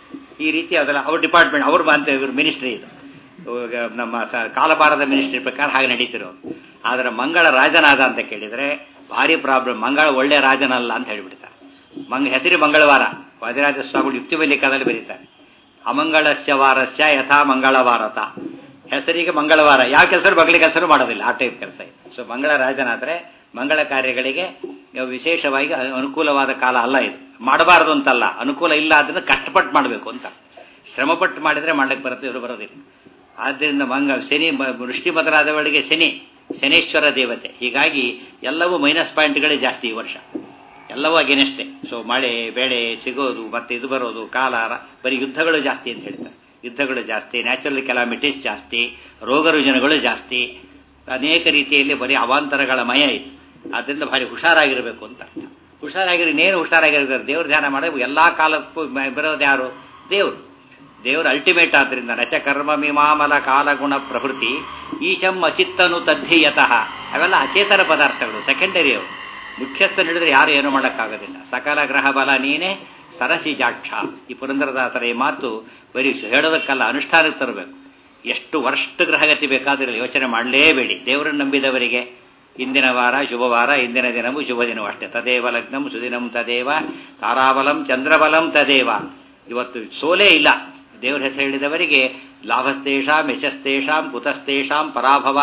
ಈ ರೀತಿ ಅದೆಲ್ಲ ಅವ್ರ ಡಿಪಾರ್ಟ್ಮೆಂಟ್ ಅವ್ರ ಅಂತ ಇವ್ರ ಮಿನಿಸ್ಟ್ರಿ ಇದು ಇವಾಗ ನಮ್ಮ ಸ- ಕಾಲಭಾರದ ಮಿನಿಸ್ಟ್ರಿ ಪ್ರಕಾರ ಹಾಗೆ ನಡೀತಿರೋದು ಆದರೆ ಮಂಗಳ ರಾಜನಾದ ಅಂತ ಕೇಳಿದರೆ ಭಾರಿ ಪ್ರಾಬ್ಲಮ್ ಮಂಗಳ ಒಳ್ಳೆ ರಾಜನಲ್ಲ ಅಂತ ಹೇಳಿಬಿಡ್ತಾರೆ ಮಂಗ ಹೆಸರು ಮಂಗಳವಾರ ವಾದಿರಾಜ ಸ್ವಾಮಿಗಳು ಯುಕ್ತಿ ಮಲ್ಲಿಕಾದಲ್ಲಿ ಬರೀತಾರೆ ಅಮಂಗಳಸ್ಯ ವಾರಸ್ಯ ಯಥಾ ಮಂಗಳವಾರತ ಹೆಸರಿಗೆ ಮಂಗಳವಾರ ಯಾವ ಕೆಲಸ ಮಗಳಿಗೆ ಹೆಸರು ಮಾಡೋದಿಲ್ಲ ಆ ಟೈಪ್ ಕೆಲಸ ಇದೆ ಸೊ ಮಂಗಳ ರಾಜನಾದ್ರೆ ಮಂಗಳ ಕಾರ್ಯಗಳಿಗೆ ವಿಶೇಷವಾಗಿ ಅನುಕೂಲವಾದ ಕಾಲ ಅಲ್ಲ ಇದು ಮಾಡಬಾರದು ಅಂತಲ್ಲ ಅನುಕೂಲ ಇಲ್ಲ ಅದನ್ನು ಕಷ್ಟಪಟ್ಟು ಮಾಡಬೇಕು ಅಂತ ಶ್ರಮಪಟ್ಟು ಮಾಡಿದ್ರೆ ಮಾಡ್ಲಿಕ್ಕೆ ಬರುತ್ತೆ ಇವರು ಬರೋದಿಲ್ಲ ಆದ್ದರಿಂದ ಮಂಗ ಶನಿ ಮ- ವೃಷ್ಟಿಮತರಾದವಳಿಗೆ ಶನಿ ಶನೇಶ್ವರ ದೇವತೆ ಹೀಗಾಗಿ ಎಲ್ಲವೂ ಮೈನಸ್ ಪಾಯಿಂಟ್ಗಳೇ ಜಾಸ್ತಿ ಈ ವರ್ಷ ಎಲ್ಲವೂ ಅಗೇನೆಸ್ಟೇ ಸೊ ಮಳೆ ಬೆಳೆ ಸಿಗೋದು ಮತ್ತೆ ಇದು ಬರೋದು ಕಾಲ ರ- ಬರೀ ಯುದ್ಧಗಳು ಜಾಸ್ತಿ ಅಂತ ಹೇಳ್ತಾರೆ ಯುದ್ಧಗಳು ಜಾಸ್ತಿ ನ್ಯಾಚುರಲ್ ಕೆಲಾಮಿಟೀಸ್ ಜಾಸ್ತಿ ರೋಗ ರುಜಿನಗಳು ಜಾಸ್ತಿ ಅನೇಕ ರೀತಿಯಲ್ಲಿ ಬರೀ ಅವಾಂತರಗಳ ಮಯ ಇದೆ ಆದ್ದರಿಂದ ಭಾರಿ ಹುಷಾರಾಗಿರಬೇಕು ಅಂತ ಅರ್ಥ ಹುಷಾರಾಗಿರಿ ಇನ್ನೇನು ಹುಷಾರಾಗಿರ್ತಾರೆ ದೇವ್ರ ಧ್ಯಾನ ಮಾಡಿ ಎಲ್ಲಾ ಕಾಲಕ್ಕೂ ಮ- ಬರೋದು ಯಾರು ದೇವರು ದೇವರು ಅಲ್ಟಿಮೇಟ್ ಆದ್ರಿಂದ ನಚ ಕರ್ಮ ಮೀಮಾಮಲ ಕಾಲಗುಣ ಪ್ರವೃತ್ತಿ ಈಶಂ ಅಚಿತ್ತನು ತದ್ಧಿಯತಃ ಅವೆಲ್ಲ ಅಚೇತನ ಪದಾರ್ಥಗಳು ಸೆಕೆಂಡರಿ ಅವು ಮುಖ್ಯಸ್ಥ ಹಿಡಿದ್ರೆ ಯಾರು ಏನು ಮಾಡೋಕ್ಕಾಗೋದಿಲ್ಲ ಸಕಲ ಗ್ರಹ ಬಲ ನೀನೇ ಸರಸಿಜಾಕ್ಷ ಈ ಪುರಂದರದಾಸರ ಈ ಮಾತು ಬರೀ ಹೇಳೋದಕ್ಕಲ್ಲ ಅನುಷ್ಠಾನಕ್ಕೆ ತರಬೇಕು ಎಷ್ಟು ವರ್ಷ ಗ್ರಹಗತಿ ಬೇಕಾದ್ರೆ ಯೋಚನೆ ಮಾಡಲೇಬೇಡಿ ದೇವರನ್ನು ನಂಬಿದವರಿಗೆ ಇಂದಿನ ವಾರ ಶುಭವಾರ ಇಂದಿನ ದಿನವೂ ಶುಭ ದಿನವೂ ಅಷ್ಟೇ ತದೇವ ಲಗ್ನಂ ಸುದಿನಂ ತದೇವ ತಾರಾಬಲಂ ಚಂದ್ರಬಲಂ ತದೇವ ಇವತ್ತು ಸೋಲೇ ಇಲ್ಲ ದೇವರ ಹೆಸರು ಹೇಳಿದವರಿಗೆ ಲಾಭಸ್ತೇಷಾಂ ಯಶಸ್ತೇಷಾಂ ಕುತಸ್ತೇಷಾಂ ಪರಾಭವ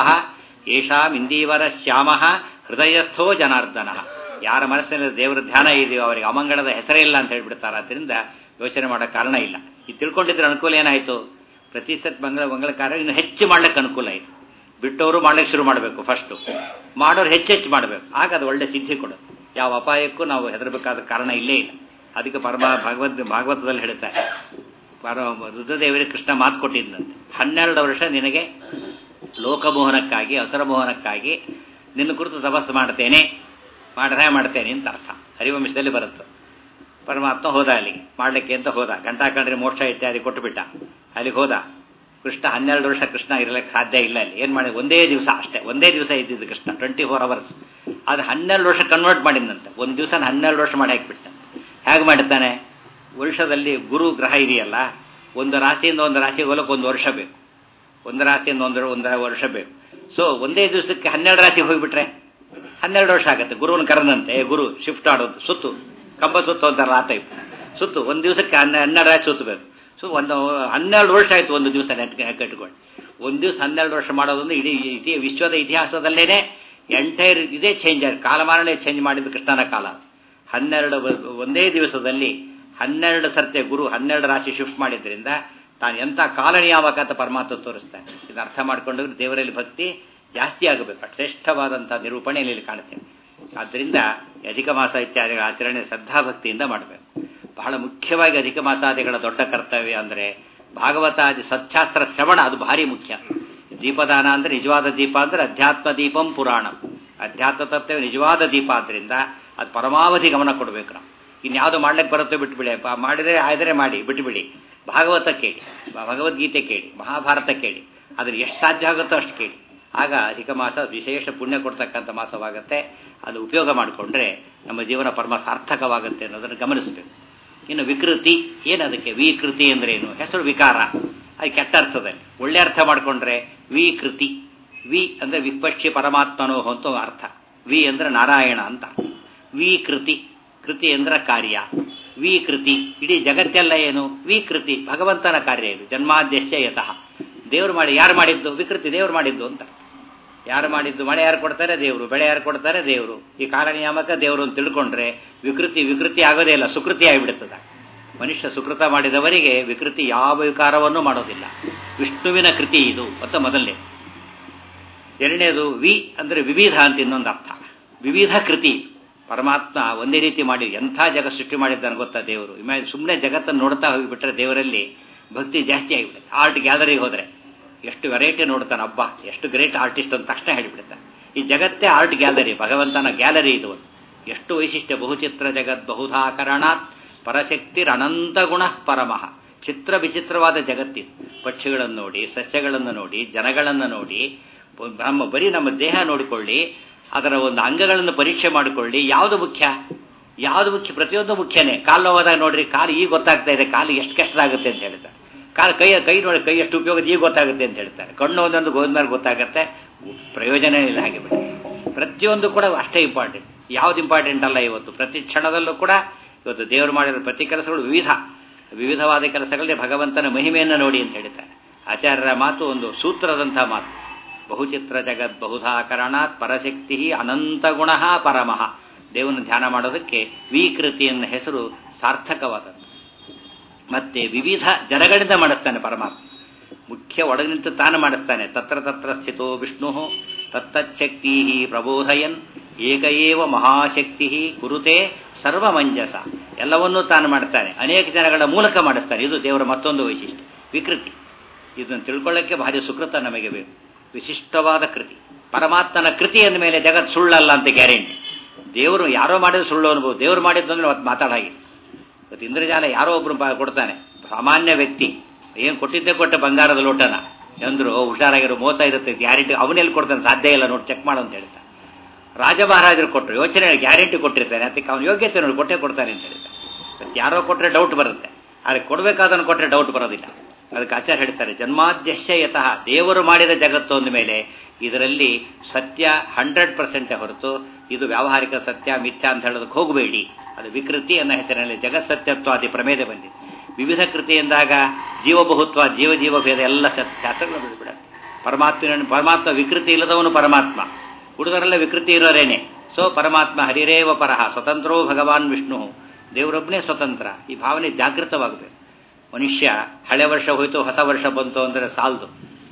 ಯೇಷಾಂ ಇಂದೀವರ ಶ್ಯಾಮ ಹೃದಯಸ್ಥೋ ಜನಾರ್ದನ ಯಾರ ಮನಸ್ಸಿನಲ್ಲಿ ದೇವರ ಧ್ಯಾನ ಇದೆಯೋ ಅವರಿಗೆ ಅಮಂಗಳದ ಹೆಸರೇ ಇಲ್ಲ ಅಂತ ಹೇಳ್ಬಿಡ್ತಾರೆ ಅದರಿಂದ ಯೋಚನೆ ಮಾಡೋ ಕಾರಣ ಇಲ್ಲ ಇದು ತಿಳ್ಕೊಂಡಿದ್ರೆ ಅನುಕೂಲ ಏನಾಯಿತು ಪ್ರತಿ ಸತ್ ಮಂಗಳ ಮಂಗಳ ಕಾರ್ಯ ಇನ್ನು ಹೆಚ್ಚು ಮಾಡ್ಲಿಕ್ಕೆ ಅನುಕೂಲ ಆಯಿತು ಬಿಟ್ಟವರು ಮಾಡ್ಲಿಕ್ಕೆ ಶುರು ಮಾಡಬೇಕು ಫಸ್ಟು ಮಾಡೋರು ಹೆಚ್ಚೆಚ್ಚು ಮಾಡಬೇಕು ಆಗ ಅದು ಒಳ್ಳೆ ಸಿದ್ಧಿ ಕೊಡೋದು ಯಾವ ಅಪಾಯಕ್ಕೂ ನಾವು ಹೆದರಬೇಕಾದ ಕಾರಣ ಇಲ್ಲೇ ಇಲ್ಲ ಅದಕ್ಕೆ ಪರಮ ಭಗವದ್ ಭಾಗವತದಲ್ಲಿ ಹೇಳ್ತಾರೆ ಪರ ರುದ್ರದೇವರಿಗೆ ಕೃಷ್ಣ ಮಾತು ಕೊಟ್ಟಿದ್ದಂತೆ ಹನ್ನೆರಡು ವರ್ಷ ನಿನಗೆ ಲೋಕಮೋಹನಕ್ಕಾಗಿ ಅಸುರಮೋಹನಕ್ಕಾಗಿ ನಿನ್ನ ಕುರಿತು ತಪಸ್ಸು ಮಾಡ್ತೇನೆ ಮಾಡ್ರೆ ಮಾಡ್ತೇನೆ ಅಂತ ಅರ್ಥ ಹರಿವಂಶದಲ್ಲಿ ಬರುತ್ತೆ ಪರಮಾತ್ಮ ಹೋದ ಅಲ್ಲಿಗೆ ಮಾಡ್ಲಿಕ್ಕೆ ಅಂತ ಹೋದ ಗಂಟಾ ಕಂಡ್ರೆ ಮೋಕ್ಷ ಇತ್ಯಾದಿ ಕೊಟ್ಟುಬಿಟ್ಟ ಅಲ್ಲಿಗೆ ಹೋದ ಕೃಷ್ಣ ಹನ್ನೆರಡು ವರ್ಷ ಕೃಷ್ಣ ಇರಲಿಕ್ಕೆ ಸಾಧ್ಯ ಇಲ್ಲ ಅಲ್ಲಿ ಏನು ಮಾಡಿ ಒಂದೇ ದಿವಸ ಅಷ್ಟೇ ಒಂದೇ ದಿವಸ ಇದ್ದಿದ್ದು ಕೃಷ್ಣ ಟ್ವೆಂಟಿ ಫೋರ್ ಅವರ್ಸ್ ಅದು ಹನ್ನೆರಡು ವರ್ಷ ಕನ್ವರ್ಟ್ ಮಾಡಿದಂತೆ ಒಂದು ದಿವಸ ಹನ್ನೆರಡು ವರ್ಷ ಮಾಡಿ ಹಾಕಿಬಿಟ್ಟ ಹೇಗೆ ಮಾಡಿದ್ದಾನೆ ವರ್ಷದಲ್ಲಿ ಗುರು ಗ್ರಹ ಇದೆಯಲ್ಲ ಒಂದು ರಾಶಿಯಿಂದ ಒಂದು ರಾಶಿಗೆ ಹೋಗಕ್ಕೆ ಒಂದು ವರ್ಷ ಬೇಕು ಒಂದು ರಾಶಿಯಿಂದ ಒಂದು ಒಂದು ವರ್ಷ ಬೇಕು ಸೊ ಒಂದೇ ದಿವಸಕ್ಕೆ ಹನ್ನೆರಡು ರಾಶಿಗೆ ಹೋಗಿಬಿಟ್ರೆ ಹನ್ನೆರಡು ವರ್ಷ ಆಗುತ್ತೆ ಗುರುವನ ಕರೆದಂತೆ ಏ ಗುರು ಶಿಫ್ಟ್ ಆಡೋದು ಸುತ್ತು ಕಂಬ ಸುತ್ತು ಅಂತಾರಲ್ಲ ಆ ಟೈಪ್ ಸುತ್ತು ಒಂದು ದಿವಸಕ್ಕೆ ಹನ್ನೆ ಹನ್ನೆರಡು ರಾಶಿ ಸುತ್ತಬೇಕು ಸೊ ಒಂದು ಹನ್ನೆರಡು ವರ್ಷ ಆಯಿತು ಒಂದು ದಿವಸ ನೆಟ್ಗೆ ಕಟ್ಕೊಂಡು ಒಂದು ದಿವಸ ಹನ್ನೆರಡು ವರ್ಷ ಮಾಡೋದೊಂದು ಇಡೀ ಇತಿ ವಿಶ್ವದ ಇತಿಹಾಸದಲ್ಲೇನೆ ಎಂಟೈರ್ ಇದೇ ಚೇಂಜ್ ಆಗಿ ಕಾಲಮಾನನೇ ಚೇಂಜ್ ಮಾಡಿದ್ದು ಕೃಷ್ಣನ ಕಾಲ ಹನ್ನೆರಡು ಬ- ಒಂದೇ ದಿವಸದಲ್ಲಿ ಹನ್ನೆರಡು ಸರ್ತೆ ಗುರು ಹನ್ನೆರಡು ರಾಶಿ ಶಿಫ್ಟ್ ಮಾಡಿದ್ರಿಂದ ತಾನು ಎಂಥ ಕಾಲನಿಯಾಮಕ ಅಂತ ಪರಮಾತ್ಮ ತೋರಿಸ್ತಾನೆ ಇದನ್ನ ಅರ್ಥ ಮಾಡಿಕೊಂಡು ದೇವರಲ್ಲಿ ಭಕ್ತಿ ಜಾಸ್ತಿ ಆಗಬೇಕು ಶ್ರೇಷ್ಠವಾದಂಥ ನಿರೂಪಣೆಯಲ್ಲಿ ಇಲ್ಲಿ ಕಾಣುತ್ತೇವೆ ಆದ್ದರಿಂದ ಈ ಅಧಿಕ ಮಾಸ ಇತ್ಯಾದಿಗಳ ಆಚರಣೆ ಶ್ರದ್ಧಾಭಕ್ತಿಯಿಂದ ಮಾಡಬೇಕು ಬಹಳ ಮುಖ್ಯವಾಗಿ ಅಧಿಕ ಮಾಸಾದಿಗಳ ದೊಡ್ಡ ಕರ್ತವ್ಯ ಅಂದರೆ ಭಾಗವತಾದಿ ಸಚ್ಛಾಸ್ತ್ರ ಶ್ರವಣ ಅದು ಭಾರಿ ಮುಖ್ಯ ದೀಪದಾನ ಅಂದರೆ ನಿಜವಾದ ದೀಪ ಅಂದರೆ ಅಧ್ಯಾತ್ಮ ದೀಪಂ ಪುರಾಣಂ ಅಧ್ಯಾತ್ಮ ತತ್ವ ನಿಜವಾದ ದೀಪ ಆದ್ದರಿಂದ ಅದು ಪರಮಾವಧಿ ಗಮನ ಕೊಡಬೇಕು ನಾವು ಇನ್ಯಾವುದು ಮಾಡ್ಲಿಕ್ಕೆ ಬರುತ್ತೋ ಬಿಟ್ಬಿಡಿ ಪ- ಮಾಡಿದರೆ ಆಯ್ದರೆ ಮಾಡಿ ಬಿಟ್ಟುಬಿಡಿ ಭಾಗವತ ಕೇಳಿ ಭ- ಭಗವದ್ಗೀತೆ ಕೇಳಿ ಮಹಾಭಾರತ ಕೇಳಿ ಅದ್ರ ಎಷ್ಟು ಸಾಧ್ಯ ಆಗುತ್ತೋ ಅಷ್ಟು ಕೇಳಿ ಆಗ ಅಧಿಕ ಮಾಸ ವಿಶೇಷ ಪುಣ್ಯ ಕೊಡ್ತಕ್ಕಂಥ ಮಾಸವಾಗುತ್ತೆ ಅದು ಉಪಯೋಗ ಮಾಡಿಕೊಂಡ್ರೆ ನಮ್ಮ ಜೀವನ ಪರಮ ಸಾರ್ಥಕವಾಗುತ್ತೆ ಅನ್ನೋದನ್ನು ಗಮನಿಸಬೇಕು ಇನ್ನು ವಿಕೃತಿ ಏನದಕ್ಕೆ ವಿಕೃತಿ ಅಂದ್ರೆ ಏನು ಹೆಸರು ವಿಕಾರ ಅದು ಕೆಟ್ಟ ಅರ್ಥದಲ್ಲಿ ಒಳ್ಳೆ ಅರ್ಥ ಮಾಡಿಕೊಂಡ್ರೆ ವಿಕೃತಿ ವಿ ಅಂದ್ರೆ ವಿಪಕ್ಷಿ ಪರಮಾತ್ಮನೋ ಅಂತ ಅರ್ಥ ವಿ ಅಂದ್ರೆ ನಾರಾಯಣ ಅಂತ ಅರ್ಥ ವಿಕೃತಿ ಕೃತಿ ಅಂದ್ರೆ ಕಾರ್ಯ ವಿಕೃತಿ ಇಡೀ ಜಗತ್ತೆಲ್ಲ ಏನು ವಿಕೃತಿ ಭಗವಂತನ ಕಾರ್ಯ ಇದು ಜನ್ಮಾದ್ಯಶ್ಯ ಯತಃ ದೇವರು ಮಾಡಿ ಯಾರು ಮಾಡಿದ್ದು ವಿಕೃತಿ ದೇವರು ಮಾಡಿದ್ದು ಅಂತ ಯಾರು ಮಾಡಿದ್ದು ಮಳೆ ಯಾರು ಕೊಡ್ತಾರೆ ದೇವರು ಬೆಳೆ ಯಾರು ಕೊಡ್ತಾರೆ ದೇವರು ಈ ಕಾಲ ನಿಯಾಮಕ ದೇವರು ಅಂತ ತಿಳ್ಕೊಂಡ್ರೆ ವಿಕೃತಿ ವಿಕೃತಿ ಆಗೋದೇ ಇಲ್ಲ ಸುಕೃತಿ ಆಗಿಬಿಡುತ್ತದೆ ಮನುಷ್ಯ ಸುಕೃತ ಮಾಡಿದವರಿಗೆ ವಿಕೃತಿ ಯಾವ ವಿಕಾರವನ್ನು ಮಾಡೋದಿಲ್ಲ ವಿಷ್ಣುವಿನ ಕೃತಿ ಇದು ಅಂತ ಮೊದಲನೇ ಎರಡನೇದು ವಿ ಅಂದರೆ ವಿವಿಧ ಅಂತ ಇನ್ನೊಂದು ಅರ್ಥ ವಿವಿಧ ಕೃತಿ ಪರಮಾತ್ಮ ಒಂದೇ ರೀತಿ ಮಾಡಿ ಎಂಥ ಜಗ ಸೃಷ್ಟಿ ಮಾಡಿದ್ದಾನೆ ಗೊತ್ತಾ ದೇವರು ಇಮ್ಯಾ ಸುಮ್ಮನೆ ಜಗತ್ತನ್ನು ನೋಡ್ತಾ ಹೋಗಿಬಿಟ್ರೆ ದೇವರಲ್ಲಿ ಭಕ್ತಿ ಜಾಸ್ತಿ ಆಗಿಬಿಡುತ್ತೆ ಆರ್ಟ್ ಗ್ಯಾಲರಿಗೆ ಹೋದರೆ ಎಷ್ಟು ವೆರೈಟಿ ನೋಡ್ತಾನೆ ಅಬ್ಬಾ ಎಷ್ಟು ಗ್ರೇಟ್ ಆರ್ಟಿಸ್ಟ್ ಅಂತ ತಕ್ಷಣ ಹೇಳಿಬಿಡ್ತಾನೆ ಈ ಜಗತ್ತೇ ಆರ್ಟ್ ಗ್ಯಾಲರಿ ಭಗವಂತನ ಗ್ಯಾಲರಿ ಇದು ಎಷ್ಟು ವೈಶಿಷ್ಟ್ಯ ಬಹುಚಿತ್ರ ಜಗತ್ ಬಹುಧಾಕರಣಾತ್ ಪರಶಕ್ತಿರ್ ಅನಂತ ಗುಣ ಪರಮಃ ಚಿತ್ರ ವಿಚಿತ್ರವಾದ ಜಗತ್ತಿದು ಪಕ್ಷಿಗಳನ್ನು ನೋಡಿ ಸಸ್ಯಗಳನ್ನು ನೋಡಿ ಜನಗಳನ್ನು ನೋಡಿ ನಮ್ಮ ಬರೀ ನಮ್ಮ ದೇಹ ನೋಡಿಕೊಳ್ಳಿ ಅದರ ಒಂದು ಅಂಗಗಳನ್ನು ಪರೀಕ್ಷೆ ಮಾಡಿಕೊಳ್ಳಿ ಯಾವುದು ಮುಖ್ಯ ಯಾವುದು ಮುಖ್ಯ ಪ್ರತಿಯೊಂದು ಮುಖ್ಯನೇ ಕಾಲು ನೋವಾದಾಗ ನೋಡ್ರಿ ಕಾಲು ಈಗ ಗೊತ್ತಾಗ್ತಾ ಇದೆ ಕಾಲು ಎಷ್ಟು ಕಷ್ಟದಾಗುತ್ತೆ ಅಂತ ಹೇಳ್ತಾರೆ ಕಾಲು ಕೈ ಕೈ ನೋಡಿ ಕೈ ಎಷ್ಟು ಉಪಯೋಗ ಈಗ ಗೊತ್ತಾಗುತ್ತೆ ಅಂತ ಹೇಳ್ತಾರೆ ಕಣ್ಣು ಒಂದೊಂದು ಗೋದ್ಮೇಲೆ ಗೊತ್ತಾಗುತ್ತೆ ಪ್ರಯೋಜನ ಇಲ್ಲ ಹಾಗೆ ಬಿಡಿ ಪ್ರತಿಯೊಂದು ಕೂಡ ಅಷ್ಟೇ ಇಂಪಾರ್ಟೆಂಟ್ ಯಾವ್ದು ಇಂಪಾರ್ಟೆಂಟ್ ಅಲ್ಲ ಇವತ್ತು ಪ್ರತಿ ಕ್ಷಣದಲ್ಲೂ ಕೂಡ ಇವತ್ತು ದೇವರು ಮಾಡಿರೋ ಪ್ರತಿ ಕೆಲಸಗಳು ವಿವಿಧ ವಿವಿಧವಾದ ಕೆಲಸಗಳೇ ಭಗವಂತನ ಮಹಿಮೆಯನ್ನು ನೋಡಿ ಅಂತ ಹೇಳ್ತಾರೆ ಆಚಾರ್ಯರ ಮಾತು ಒಂದು ಸೂತ್ರದಂಥ ಮಾತು ಬಹುಚಿತ್ರ ಜಗತ್ ಬಹುಧಾಕರಣಾತ್ ಪರಶಕ್ತಿ ಅನಂತ ಗುಣ ಪರಮಃ ದೇವನ ಧ್ಯಾನ ಮಾಡೋದಕ್ಕೆ ವಿಕೃತಿ ಎನ್ನ ಹೆಸರು ಸಾರ್ಥಕವಾದದ್ದು ಮತ್ತೆ ವಿವಿಧ ಜನಗಳಿಂದ ಮಾಡಿಸ್ತಾನೆ ಪರಮಾತ್ಮ ಮುಖ್ಯ ಒಳಗೆ ನಿಂತು ತಾನು ಮಾಡಿಸ್ತಾನೆ ತತ್ರ ತತ್ರ ಸ್ಥಿತೋ ವಿಷ್ಣು ತತ್ತಚ್ಛಕ್ತಿ ಪ್ರಬೋಧಯನ್ ಏಕಏವ ಮಹಾಶಕ್ತಿ ಕುರುತೆ ಸರ್ವಮಂಜಸ ಎಲ್ಲವನ್ನೂ ತಾನು ಮಾಡ್ತಾನೆ ಅನೇಕ ಜನಗಳ ಮೂಲಕ ಮಾಡಿಸ್ತಾನೆ ಇದು ದೇವರ ಮತ್ತೊಂದು ವೈಶಿಷ್ಟ್ಯ ವಿಕೃತಿ ಇದನ್ನು ತಿಳ್ಕೊಳ್ಳೋಕ್ಕೆ ಭಾರಿ ಸುಕೃತ ನಮಗೆ ಬೇಕು ವಿಶಿಷ್ಟವಾದ ಕೃತಿ ಪರಮಾತ್ಮನ ಕೃತಿ ಅಂದ ಮೇಲೆ ಜಗತ್ ಸುಳ್ಳಲ್ಲ ಅಂತ ಗ್ಯಾರಂಟಿ ದೇವರು ಯಾರೋ ಮಾಡಿದ್ರೆ ಸುಳ್ಳು ಅನ್ಬೋದು ದೇವರು ಮಾಡಿದ್ದು ಅಂದ್ರೆ ಅವತ್ತು ಮಾತಾಡಾಗಿ ಇವತ್ತು ಇಂದ್ರಜಾಲ ಯಾರೋ ಒಬ್ರು ಕೊಡ್ತಾನೆ ಸಾಮಾನ್ಯ ವ್ಯಕ್ತಿ ಏನು ಕೊಟ್ಟಿದ್ದೆ ಕೊಟ್ಟ ಬಂಗಾರದ ಲೋಟನ ಎಂದ್ರು ಹುಷಾರಾಗಿರೋ ಮೋಸ ಇರುತ್ತೆ ಗ್ಯಾರಂಟಿ ಅವನೆಲ್ಲಿ ಕೊಡ್ತಾನೆ ಸಾಧ್ಯ ಇಲ್ಲ ನೋಡಿ ಚೆಕ್ ಮಾಡು ಅಂತ ಹೇಳ್ತಾನೆ ರಾಜ ಮಹಾರಾಜರು ಕೊಟ್ಟರು ಯೋಚನೆ ಗ್ಯಾರಂಟಿ ಕೊಟ್ಟಿರ್ತಾನೆ ಅದಕ್ಕೆ ಅವನ ಯೋಗ್ಯತೆ ನೋಡಿ ಕೊಟ್ಟೆ ಕೊಡ್ತಾನೆ ಅಂತ ಹೇಳ್ತಾನೆ ಯಾರೋ ಕೊಟ್ಟರೆ ಡೌಟ್ ಬರುತ್ತೆ ಆದರೆ ಕೊಡಬೇಕಾದನ್ನು ಕೊಟ್ಟರೆ ಡೌಟ್ ಬರೋದಿಲ್ಲ ಅದಕ್ಕೆ ಆಚಾರ್ಯ ಹೇಳ್ತಾರೆ ಜನ್ಮಾದ್ಯಶ್ಯ ಯತಃ ದೇವರು ಮಾಡಿದ ಜಗತ್ತು ಅಂದ ಮೇಲೆ ಇದರಲ್ಲಿ ಸತ್ಯ ಹಂಡ್ರೆಡ್ ಪರ್ಸೆಂಟೇ ಹೊರತು ಇದು ವ್ಯಾವಹಾರಿಕ ಸತ್ಯ ಮಿಥ್ಯ ಅಂತ ಹೇಳೋದಕ್ಕೆ ಹೋಗಬೇಡಿ ಅದು ವಿಕೃತಿ ಅನ್ನೋ ಹೆಸರಿನಲ್ಲಿ ಜಗತ್ಸತ್ಯತ್ವಾದಿ ಪ್ರಮೇದ ಬಂದಿದೆ ವಿವಿಧ ಕೃತಿ ಎಂದಾಗ ಜೀವಬಹುತ್ವ ಜೀವ ಜೀವ ಭೇದ ಎಲ್ಲ ಶಾಸ್ತ್ರಗಳು ಬಿಡುತ್ತೆ ಪರಮಾತ್ಮ ಪರಮಾತ್ಮ ವಿಕೃತಿ ಇಲ್ಲದವನು ಪರಮಾತ್ಮ ಹುಡುಗರೆಲ್ಲ ವಿಕೃತಿ ಇರೋರೇನೆ ಸೊ ಪರಮಾತ್ಮ ಹರಿರೇವ ಪರಹ ಸ್ವತಂತ್ರೋ ಭಗವಾನ್ ವಿಷ್ಣು ದೇವರೊಬ್ಬನೇ ಸ್ವತಂತ್ರ ಈ ಭಾವನೆ ಜಾಗೃತವಾಗಬೇಕು ಮನುಷ್ಯ ಹಳೆ ವರ್ಷ ಹೋಯ್ತು ಹೊಸ ವರ್ಷ ಬಂತು ಅಂದರೆ ಸಾಲದು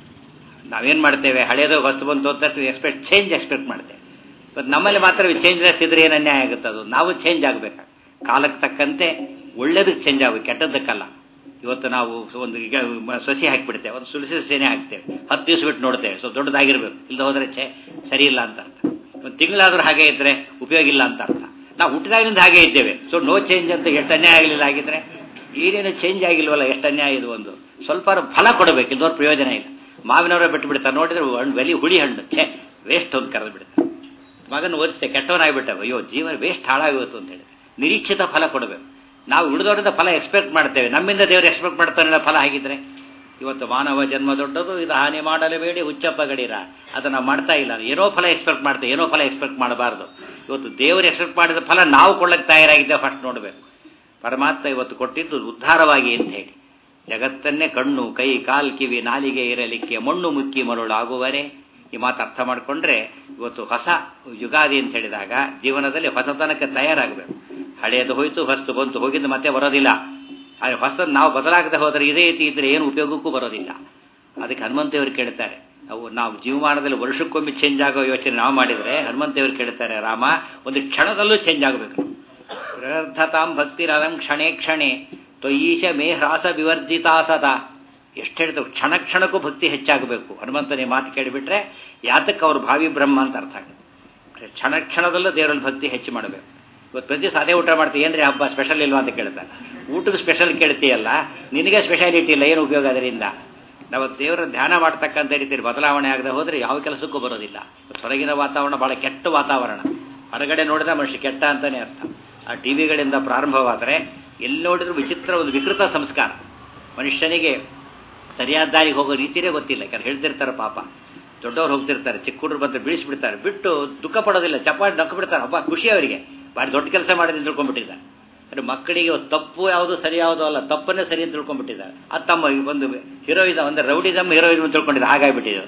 ನಾವೇನು ಮಾಡ್ತೇವೆ ಹಳೇದು ಹೊಸ ಬಂತು ಅಂತ ಎಕ್ಸ್ಪೆಕ್ಟ್ ಚೇಂಜ್ ಎಕ್ಸ್ಪೆಕ್ಟ್ ಮಾಡ್ತೇವೆ ಬಟ್ ನಮ್ಮಲ್ಲಿ ಮಾತ್ರ ಚೇಂಜ್ಲೆಸ್ ಇದ್ರೆ ಏನು ಅನ್ಯಾಯ ಆಗುತ್ತೆ ಅದು ನಾವು ಚೇಂಜ್ ಆಗಬೇಕು ಕಾಲಕ್ಕೆ ತಕ್ಕಂತೆ ಒಳ್ಳೇದಕ್ಕೆ ಚೇಂಜ್ ಆಗಬೇಕು ಕೆಟ್ಟದ್ದಕ್ಕಲ್ಲ ಇವತ್ತು ನಾವು ಒಂದು ಈಗ ಸಸಿ ಹಾಕಿಬಿಡ್ತೇವೆ ಒಂದು ಸುಳಿಸಿ ಸಸಿನೇ ಹಾಕ್ತೇವೆ ಹತ್ತು ದಿವಸ ಬಿಟ್ಟು ನೋಡ್ತೇವೆ ಸೊ ದೊಡ್ಡದಾಗಿರ್ಬೇಕು ಇಲ್ಲದೆ ಹೋದರೆ ಛೇ ಸರಿ ಇಲ್ಲ ಅಂತ ಅರ್ಥ ಒಂದು ತಿಂಗಳಾದ್ರೂ ಹಾಗೆ ಇದ್ರೆ ಉಪಯೋಗ ಇಲ್ಲ ಅಂತ ಅರ್ಥ ನಾವು ಹುಟ್ಟಿದಾಗಿನಿಂದ ಹಾಗೆ ಇದ್ದೇವೆ ಸೊ ನೋ ಚೇಂಜ್ ಅಂತ ಎಷ್ಟು ಅನ್ಯಾಯ ಆಗಲಿಲ್ಲ ಆಗಿದ್ರೆ ಏನೇನು ಚೇಂಜ್ ಆಗಿಲ್ವಲ್ಲ ಎಷ್ಟು ಅನ್ಯಾಯ ಇದು ಒಂದು ಸ್ವಲ್ಪ ಫಲ ಕೊಡಬೇಕು ಇಲ್ಲದವ್ರ ಪ್ರಯೋಜನ ಇಲ್ಲ ಮಾವಿನವರೇ ಬಿಟ್ಟು ಬಿಡ್ತಾರೆ ನೋಡಿದ್ರೆ ಹಣ್ಣು ಬೆಲಿ ಹುಳಿ ಹಣ್ಣು ಛೇ ವೇಸ್ಟ್ ಅಂತ ಕರೆದು ಬಿಡ್ತಾರೆ ಮಗನ ಓದಿಸ್ತೆ ಕೆಟ್ಟವನಾಗ್ಬಿಟ್ಟ ಅಯ್ಯೋ ಜೀವನ ವೇಸ್ಟ್ ಹಾಳಾಗೋಯ್ತು ಅಂತ ಹೇಳಿ ನಿರೀಕ್ಷಿತ ಫಲ ಕೊಡಬೇಕು ನಾವು ಉಳಿದವರಿಂದ ಫಲ ಎಕ್ಸ್ಪೆಕ್ಟ್ ಮಾಡ್ತೇವೆ ನಮ್ಮಿಂದ ದೇವರು ಎಕ್ಸ್ಪೆಕ್ಟ್ ಮಾಡ್ತಾನೆ ಫಲ ಆಗಿದ್ರೆ ಇವತ್ತು ಮಾನವ ಜನ್ಮ ದೊಡ್ಡದು ಇದು ಹಾನಿ ಮಾಡಲೇಬೇಡಿ ಹುಚ್ಚಪ್ಪ ಗಡೀರ ಅದನ್ನು ಮಾಡ್ತಾ ಇಲ್ಲ ಏನೋ ಫಲ ಎಕ್ಸ್ಪೆಕ್ಟ್ ಮಾಡ್ತೇವೆ ಏನೋ ಫಲ ಎಕ್ಸ್ಪೆಕ್ಟ್ ಮಾಡಬಾರ್ದು ಇವತ್ತು ದೇವರು ಎಕ್ಸ್ಪೆಕ್ಟ್ ಮಾಡಿದ ಫಲ ನಾವು ಕೊಳ್ಳಕ್ಕೆ ತಯಾರಾಗಿದ್ದೆ ಫಸ್ಟ್ ನೋಡಬೇಕು ಪರಮಾತ್ಮ ಇವತ್ತು ಕೊಟ್ಟಿದ್ದು ಉದ್ಧಾರವಾಗಿ ಅಂತ ಹೇಳಿ ಜಗತ್ತನ್ನೇ ಕಣ್ಣು ಕೈ ಕಾಲ್ ಕಿವಿ ನಾಲಿಗೆ ಇರಲಿಕ್ಕೆ ಮಣ್ಣು ಮುಕ್ಕಿ ಮರುಳಾಗುವರೆ ಈ ಮಾತು ಅರ್ಥ ಮಾಡಿಕೊಂಡ್ರೆ ಇವತ್ತು ಹೊಸ ಯುಗಾದಿ ಅಂತ ಹೇಳಿದಾಗ ಜೀವನದಲ್ಲಿ ಹೊಸತನಕ್ಕೆ ತಯಾರಾಗಬೇಕು ಹಳೆಯದು ಹೋಯ್ತು ಹೊಸ್ತು ಬಂತು ಹೋಗಿದ್ದು ಮತ್ತೆ ಬರೋದಿಲ್ಲ ಆದರೆ ಹೊಸದು ನಾವು ಬದಲಾಗದೆ ಹೋದರೆ ಇದೇ ರೀತಿ ಇದ್ರೆ ಏನು ಉಪಯೋಗಕ್ಕೂ ಬರೋದಿಲ್ಲ ಅದಕ್ಕೆ ಹನುಮಂತೇವರು ಕೇಳ್ತಾರೆ ಅವು ನಾವು ಜೀವಮಾನದಲ್ಲಿ ವರ್ಷಕ್ಕೊಮ್ಮೆ ಚೇಂಜ್ ಆಗೋ ಯೋಚನೆ ನಾವು ಮಾಡಿದರೆ ಹನುಮಂತೇವರು ಕೇಳ್ತಾರೆ ರಾಮ ಒಂದು ಕ್ಷಣದಲ್ಲೂ ಚೇಂಜ್ ಆಗಬೇಕು ಪ್ರರ್ಥತಾಂ ಭಕ್ತಿರಲಂ ಕ್ಷಣೇ ಕ್ಷಣೆ ತ್ವಯೀಶ ಮೇ ಹ್ರಾಸ ವಿವರ್ಜಿತಾ ಸದಾ ಎಷ್ಟು ಹೇಳ್ತೇವೆ ಕ್ಷಣ ಕ್ಷಣಕ್ಕೂ ಭಕ್ತಿ ಹೆಚ್ಚಾಗಬೇಕು ಹನುಮಂತನೇ ಮಾತು ಕೇಳಿಬಿಟ್ರೆ ಯಾತಕ್ಕೆ ಅವ್ರು ಭಾವಿ ಬ್ರಹ್ಮ ಅಂತ ಅರ್ಥ ಆಗುತ್ತೆ ಕ್ಷಣ ಕ್ಷಣದಲ್ಲೂ ದೇವರಲ್ಲಿ ಭಕ್ತಿ ಹೆಚ್ಚು ಮಾಡಬೇಕು ಇವತ್ತು ಪ್ರತಿ ಸಾದೇ ಊಟ ಮಾಡ್ತೀವಿ ಏನ್ರಿ ಹಬ್ಬ ಸ್ಪೆಷಲ್ ಇಲ್ವಾ ಅಂತ ಕೇಳ್ತಾರೆ ಊಟಕ್ಕೆ ಸ್ಪೆಷಲ್ ಕೇಳ್ತೀಯಲ್ಲ ನಿನಗೆ ಸ್ಪೆಷಾಲಿಟಿ ಇಲ್ಲ ಏನು ಉಪಯೋಗ ಅದರಿಂದ ನಾವು ದೇವರ ಧ್ಯಾನ ಮಾಡ್ತಕ್ಕಂಥ ರೀತಿಯಲ್ಲಿ ಬದಲಾವಣೆ ಆಗದೆ ಹೋದರೆ ಯಾವ ಕೆಲಸಕ್ಕೂ ಬರೋದಿಲ್ಲ ಹೊರಗಿನ ವಾತಾವರಣ ಭಾಳ ಕೆಟ್ಟ ವಾತಾವರಣ ಹೊರಗಡೆ ನೋಡಿದ ಮನುಷ್ಯ ಕೆಟ್ಟ ಅಂತಲೇ ಅರ್ಥ ಆ ಟಿ ವಿಗಳಿಂದ ಪ್ರಾರಂಭವಾದರೆ ಎಲ್ಲಿ ನೋಡಿದ್ರು ವಿಚಿತ್ರ ಒಂದು ವಿಕೃತ ಸಂಸ್ಕಾರ ಮನುಷ್ಯನಿಗೆ ಸರಿಯಾದ ದಾರಿಗೆ ಹೋಗೋ ರೀತಿಯೇ ಗೊತ್ತಿಲ್ಲ ಯಾಕಂದ್ರೆ ಹೇಳ್ತಿರ್ತಾರೆ ಪಾಪ ದೊಡ್ಡವ್ರು ಹೋಗ್ತಿರ್ತಾರೆ ಚಿಕ್ಕ ಹುಡುಗರು ಬಂದು ಬಿಡಿಸ್ಬಿಡ್ತಾರೆ ಬಿಟ್ಟು ದುಃಖ ಪಡೋದಿಲ್ಲ ಚಪ್ಪಾಟಿ ನಕ್ಕು ಬಿಡ್ತಾರೆ ಹಬ್ಬ ಖುಷಿ ಅವರಿಗೆ ಭಾರಿ ದೊಡ್ಡ ಕೆಲಸ ಮಾಡಿ ತಿಳ್ಕೊಂಡ್ಬಿಟ್ಟಿದ್ದಾರೆ ಅಂದರೆ ಮಕ್ಕಳಿಗೆ ತಪ್ಪು ಯಾವುದು ಸರಿ ಯಾವುದು ಅಲ್ಲ ತಪ್ಪನ್ನೇ ಸರಿ ಅಂತ ತಿಳ್ಕೊಂಡ್ಬಿಟ್ಟಿದ್ದಾರೆ ಅದು ತಮ್ಮ ಒಂದು ಹೀರೋಯಿಸಮ್ ಅಂದರೆ ರೌಡಿಸಮ್ ಹೀರೋಯಿಸಮ್ ತಿಳ್ಕೊಂಡಿದ್ದಾರೆ ಹಾಗಾಗಿಬಿಟ್ಟಿದ್ದಾರೆ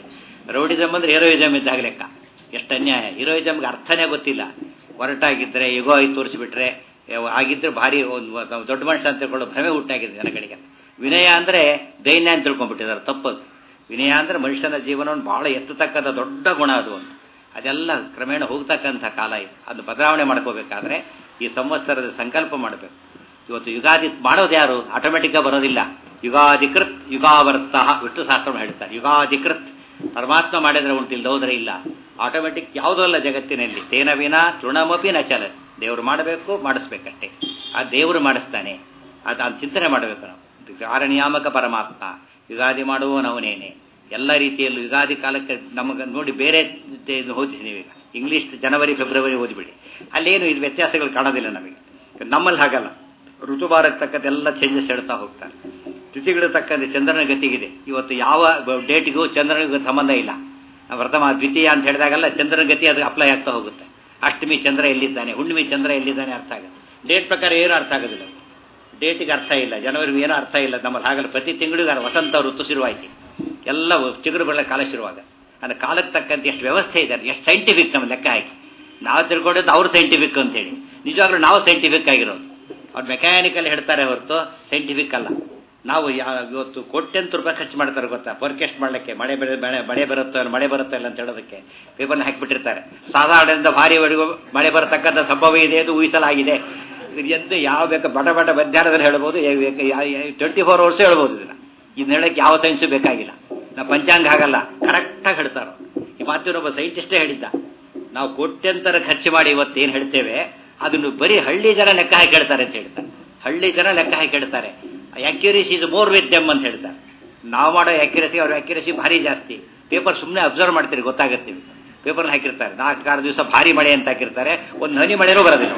ರೌಡಿಸಮ್ ಅಂದ್ರೆ ಹೀರೋಯಿಸಮ್ ಇದ್ದಾಗ ಲೆಕ್ಕ ಎಷ್ಟು ಅನ್ಯಾಯ ಹೀರೋಯಿಸಮ್ಗೆ ಅರ್ಥನೇ ಗೊತ್ತಿಲ್ಲ ಹೊರಟಾಗಿದ್ದರೆ ಯುಗೋ ಆಗಿ ತೋರಿಸಿಬಿಟ್ರೆ ಆಗಿದ್ರೆ ಭಾರಿ ಒಂದು ದೊಡ್ಡ ಮನುಷ್ಯ ಅಂತ ತಿಳ್ಕೊಳ್ಳೋ ಭ್ರಮೆ ಹುಟ್ಟಾಗಿದೆ ಜನಗಳಿಗೆ ವಿನಯ ಅಂದರೆ ದೈನ್ಯ ಅಂತ ತಿಳ್ಕೊಂಡ್ಬಿಟ್ಟಿದ್ದಾರೆ ತಪ್ಪದು ವಿನಯ ಅಂದರೆ ಮನುಷ್ಯನ ಜೀವನವನ್ನು ಬಹಳ ಎತ್ತತಕ್ಕಂಥ ದೊಡ್ಡ ಗುಣ ಅದು ಒಂದು ಅದೆಲ್ಲ ಕ್ರಮೇಣ ಹೋಗ್ತಕ್ಕಂಥ ಕಾಲ ಇದು ಅದು ಬದಲಾವಣೆ ಮಾಡ್ಕೋಬೇಕಾದ್ರೆ ಈ ಸಂವತ್ಸರದ ಸಂಕಲ್ಪ ಮಾಡಬೇಕು ಇವತ್ತು ಯುಗಾದಿ ಮಾಡೋದು ಯಾರು ಆಟೋಮೆಟಿಕ್ಕಾಗಿ ಬರೋದಿಲ್ಲ ಯುಗಾಧಿಕೃತ್ ಯುಗಾವರ್ತ ವಿಷ್ಣು ಶಾಸ್ತ್ರ ಹೇಳ್ತಾರೆ ಯುಗಾಧಿಕೃತ್ ಪರಮಾತ್ಮ ಮಾಡಿದ್ರೆ ಉಂಟು ಇಲ್ದೋದ್ರೆ ಇಲ್ಲ ಆಟೋಮೆಟಿಕ್ ಯಾವುದೂ ಅಲ್ಲ ಜಗತ್ತಿನಲ್ಲಿ ತೇನ ವಿನ ತೃಣಮಪಿ ನ ಚಲ ದೇವರು ಮಾಡಬೇಕು ಮಾಡಿಸ್ಬೇಕಷ್ಟೇ ಆ ದೇವರು ಮಾಡಿಸ್ತಾನೆ ಅದು ಅದು ಚಿಂತನೆ ಮಾಡಬೇಕು ನಾವು ಕಾರಣಿಯಾಮಕ ಪರಮಾತ್ಮ ಯುಗಾದಿ ಮಾಡುವವನವನೇನೆ ಎಲ್ಲ ರೀತಿಯಲ್ಲೂ ಯುಗಾದಿ ಕಾಲಕ್ಕೆ ನಮಗೆ ನೋಡಿ ಬೇರೆ ಓದಿಸಿ ನೀವೀಗ ಇಂಗ್ಲೀಷ್ ಜನವರಿ ಫೆಬ್ರವರಿ ಓದಿಬಿಡಿ ಅಲ್ಲೇನು ಇದು ವ್ಯತ್ಯಾಸಗಳು ಕಾಣೋದಿಲ್ಲ ನಮಗೆ ನಮ್ಮಲ್ಲಿ ಹಾಗಲ್ಲ ಋತುಭಾರಕ್ಕೆ ತಕ್ಕಂತೆ ಎಲ್ಲ ಚೇಂಜಸ್ ಹೇಳ್ತಾ ಹೋಗ್ತಾರೆ ತಿಥಿಗಳು ತಕ್ಕಂತೆ ಚಂದ್ರನ ಗತಿಗಿದೆ ಇವತ್ತು ಯಾವ ಡೇಟಿಗೂ ಚಂದ್ರನಿಗೂ ಸಂಬಂಧ ಇಲ್ಲ ಪ್ರಥಮ ದ್ವಿತೀಯ ಅಂತ ಹೇಳಿದಾಗೆಲ್ಲ ಚಂದ್ರನ ಗತಿ ಅದು ಅಪ್ಲೈ ಆಗ್ತಾ ಹೋಗುತ್ತೆ ಅಷ್ಟಮಿ ಚಂದ್ರ ಎಲ್ಲಿದ್ದಾನೆ ಹುಣ್ಣಿಮೆ ಚಂದ್ರ ಎಲ್ಲಿದ್ದಾನೆ ಅರ್ಥ ಆಗುತ್ತೆ ಡೇಟ್ ಪ್ರಕಾರ ಏನು ಅರ್ಥ ಆಗೋದಿಲ್ಲ ಡೇಟಿಗೆ ಅರ್ಥ ಇಲ್ಲ ಜನವರಿಗೆ ಏನೂ ಅರ್ಥ ಇಲ್ಲ ನಮ್ಮಲ್ಲಿ ಹಾಗಲ್ಲ ಪ್ರತಿ ತಿಂಗಳಿಗೂ ವಸಂತ ಋತು ಶುರುವಾಯ್ತು ಎಲ್ಲ ಚಿಗುರುಗಳ ಕಾಲ ಶುರುವಾಗ ಅಂದರೆ ಕಾಲಕ್ಕೆ ತಕ್ಕಂತೆ ಎಷ್ಟು ವ್ಯವಸ್ಥೆ ಇದೆ ಎಷ್ಟು ಸೈಂಟಿಫಿಕ್ ನಮ್ಮ ಲೆಕ್ಕ ಹಾಕಿ ನಾವು ತಿಳ್ಕೊಂಡಿದ್ದು ಅವ್ರು ಸೈಂಟಿಫಿಕ್ ಅಂತೇಳಿ ನಿಜವಾಗ್ಲೂ ನಾವು ಸೈಂಟಿಫಿಕ್ ಆಗಿರೋದು ಅವ್ರು ಮೆಕ್ಯಾನಿಕಲ್ ಹೇಳ್ತಾರೆ ಹೊರತು ಸೈಂಟಿಫಿಕ್ ಅಲ್ಲ ನಾವು ಇವತ್ತು ಕೋಟ್ಯಂತ ರೂಪಾಯಿ ಖರ್ಚು ಮಾಡ್ತಾರೆ ಗೊತ್ತಾ ಫೋರ್ಕಾಸ್ಟ್ ಮಾಡಲಿಕ್ಕೆ ಮಳೆ ಬೆಳೆ ಬೆಳೆ ಮಳೆ ಬರುತ್ತೋ ಇಲ್ಲ ಮಳೆ ಬರುತ್ತೋ ಇಲ್ಲ ಅಂತ ಹೇಳೋದಕ್ಕೆ ಪೇಪರ್ನ ಹಾಕಿಬಿಟ್ಟಿರ್ತಾರೆ ಸಾಧಾರಣದಿಂದ ಭಾರಿವರೆಗೂ ಮಳೆ ಬರತಕ್ಕಂಥ ಸಂಭವ ಇದೆ ಎಂದು ಊಹಿಸಲಾಗಿದೆ ಎಂದು ಯಾವ ಬೇಕು ಬಡ ಬಡ ಮಧ್ಯಾಹ್ನದಲ್ಲಿ ಹೇಳ್ಬೋದು ಟ್ವೆಂಟಿ ಫೋರ್ ಅವರ್ಸ್ ಹೇಳ್ಬೋದು ಇದನ್ನ ಇದನ್ನ ಹೇಳಕ್ಕೆ ಯಾವ ಸೈನ್ಸು ಬೇಕಾಗಿಲ್ಲ ನಾವು ಪಂಚಾಂಗ ಆಗಲ್ಲ ಕರೆಕ್ಟಾಗಿ ಹೇಳ್ತಾರೋ ಈ ಮಾತಿನೊಬ್ಬ ಸೈಂಟಿಸ್ಟೇ ಹೇಳಿದ್ದ ನಾವು ಕೋಟ್ಯಂತರ ಖರ್ಚು ಮಾಡಿ ಇವತ್ತೇನು ಹೇಳ್ತೇವೆ ಅದನ್ನು ಬರೀ ಹಳ್ಳಿ ಜನ ಲೆಕ್ಕ ಹಾಕಿ ಹೇಳ್ತಾರೆ ಅಂತ ಹೇಳ್ತಾರೆ ಹಳ್ಳಿ ಜನ ಲೆಕ್ಕ ಹಾಕಿ ಹೇಳ್ತಾರೆ ಅಕ್ಯುರೇಸಿ ಇದು ಮೋರ್ ವಿತ್ ದೆಮ್ ಅಂತ ಹೇಳ್ತಾರೆ ನಾವು ಮಾಡೋ ಅಕ್ಯುರೇಸಿ ಅವ್ರ ಅಕ್ಯುರೇಸಿ ಭಾರಿ ಜಾಸ್ತಿ ಪೇಪರ್ ಸುಮ್ಮನೆ ಅಬ್ಸರ್ವ್ ಮಾಡ್ತೀರಿ ಗೊತ್ತಾಗುತ್ತೆ ಪೇಪರ್ನ ಹಾಕಿರ್ತಾರೆ ನಾಲ್ಕಾರು ದಿವಸ ಭಾರಿ ಮಳೆ ಅಂತ ಹಾಕಿರ್ತಾರೆ ಒಂದು ಹನಿ ಮಳೆನೂ ಬರೋದಿಲ್ಲ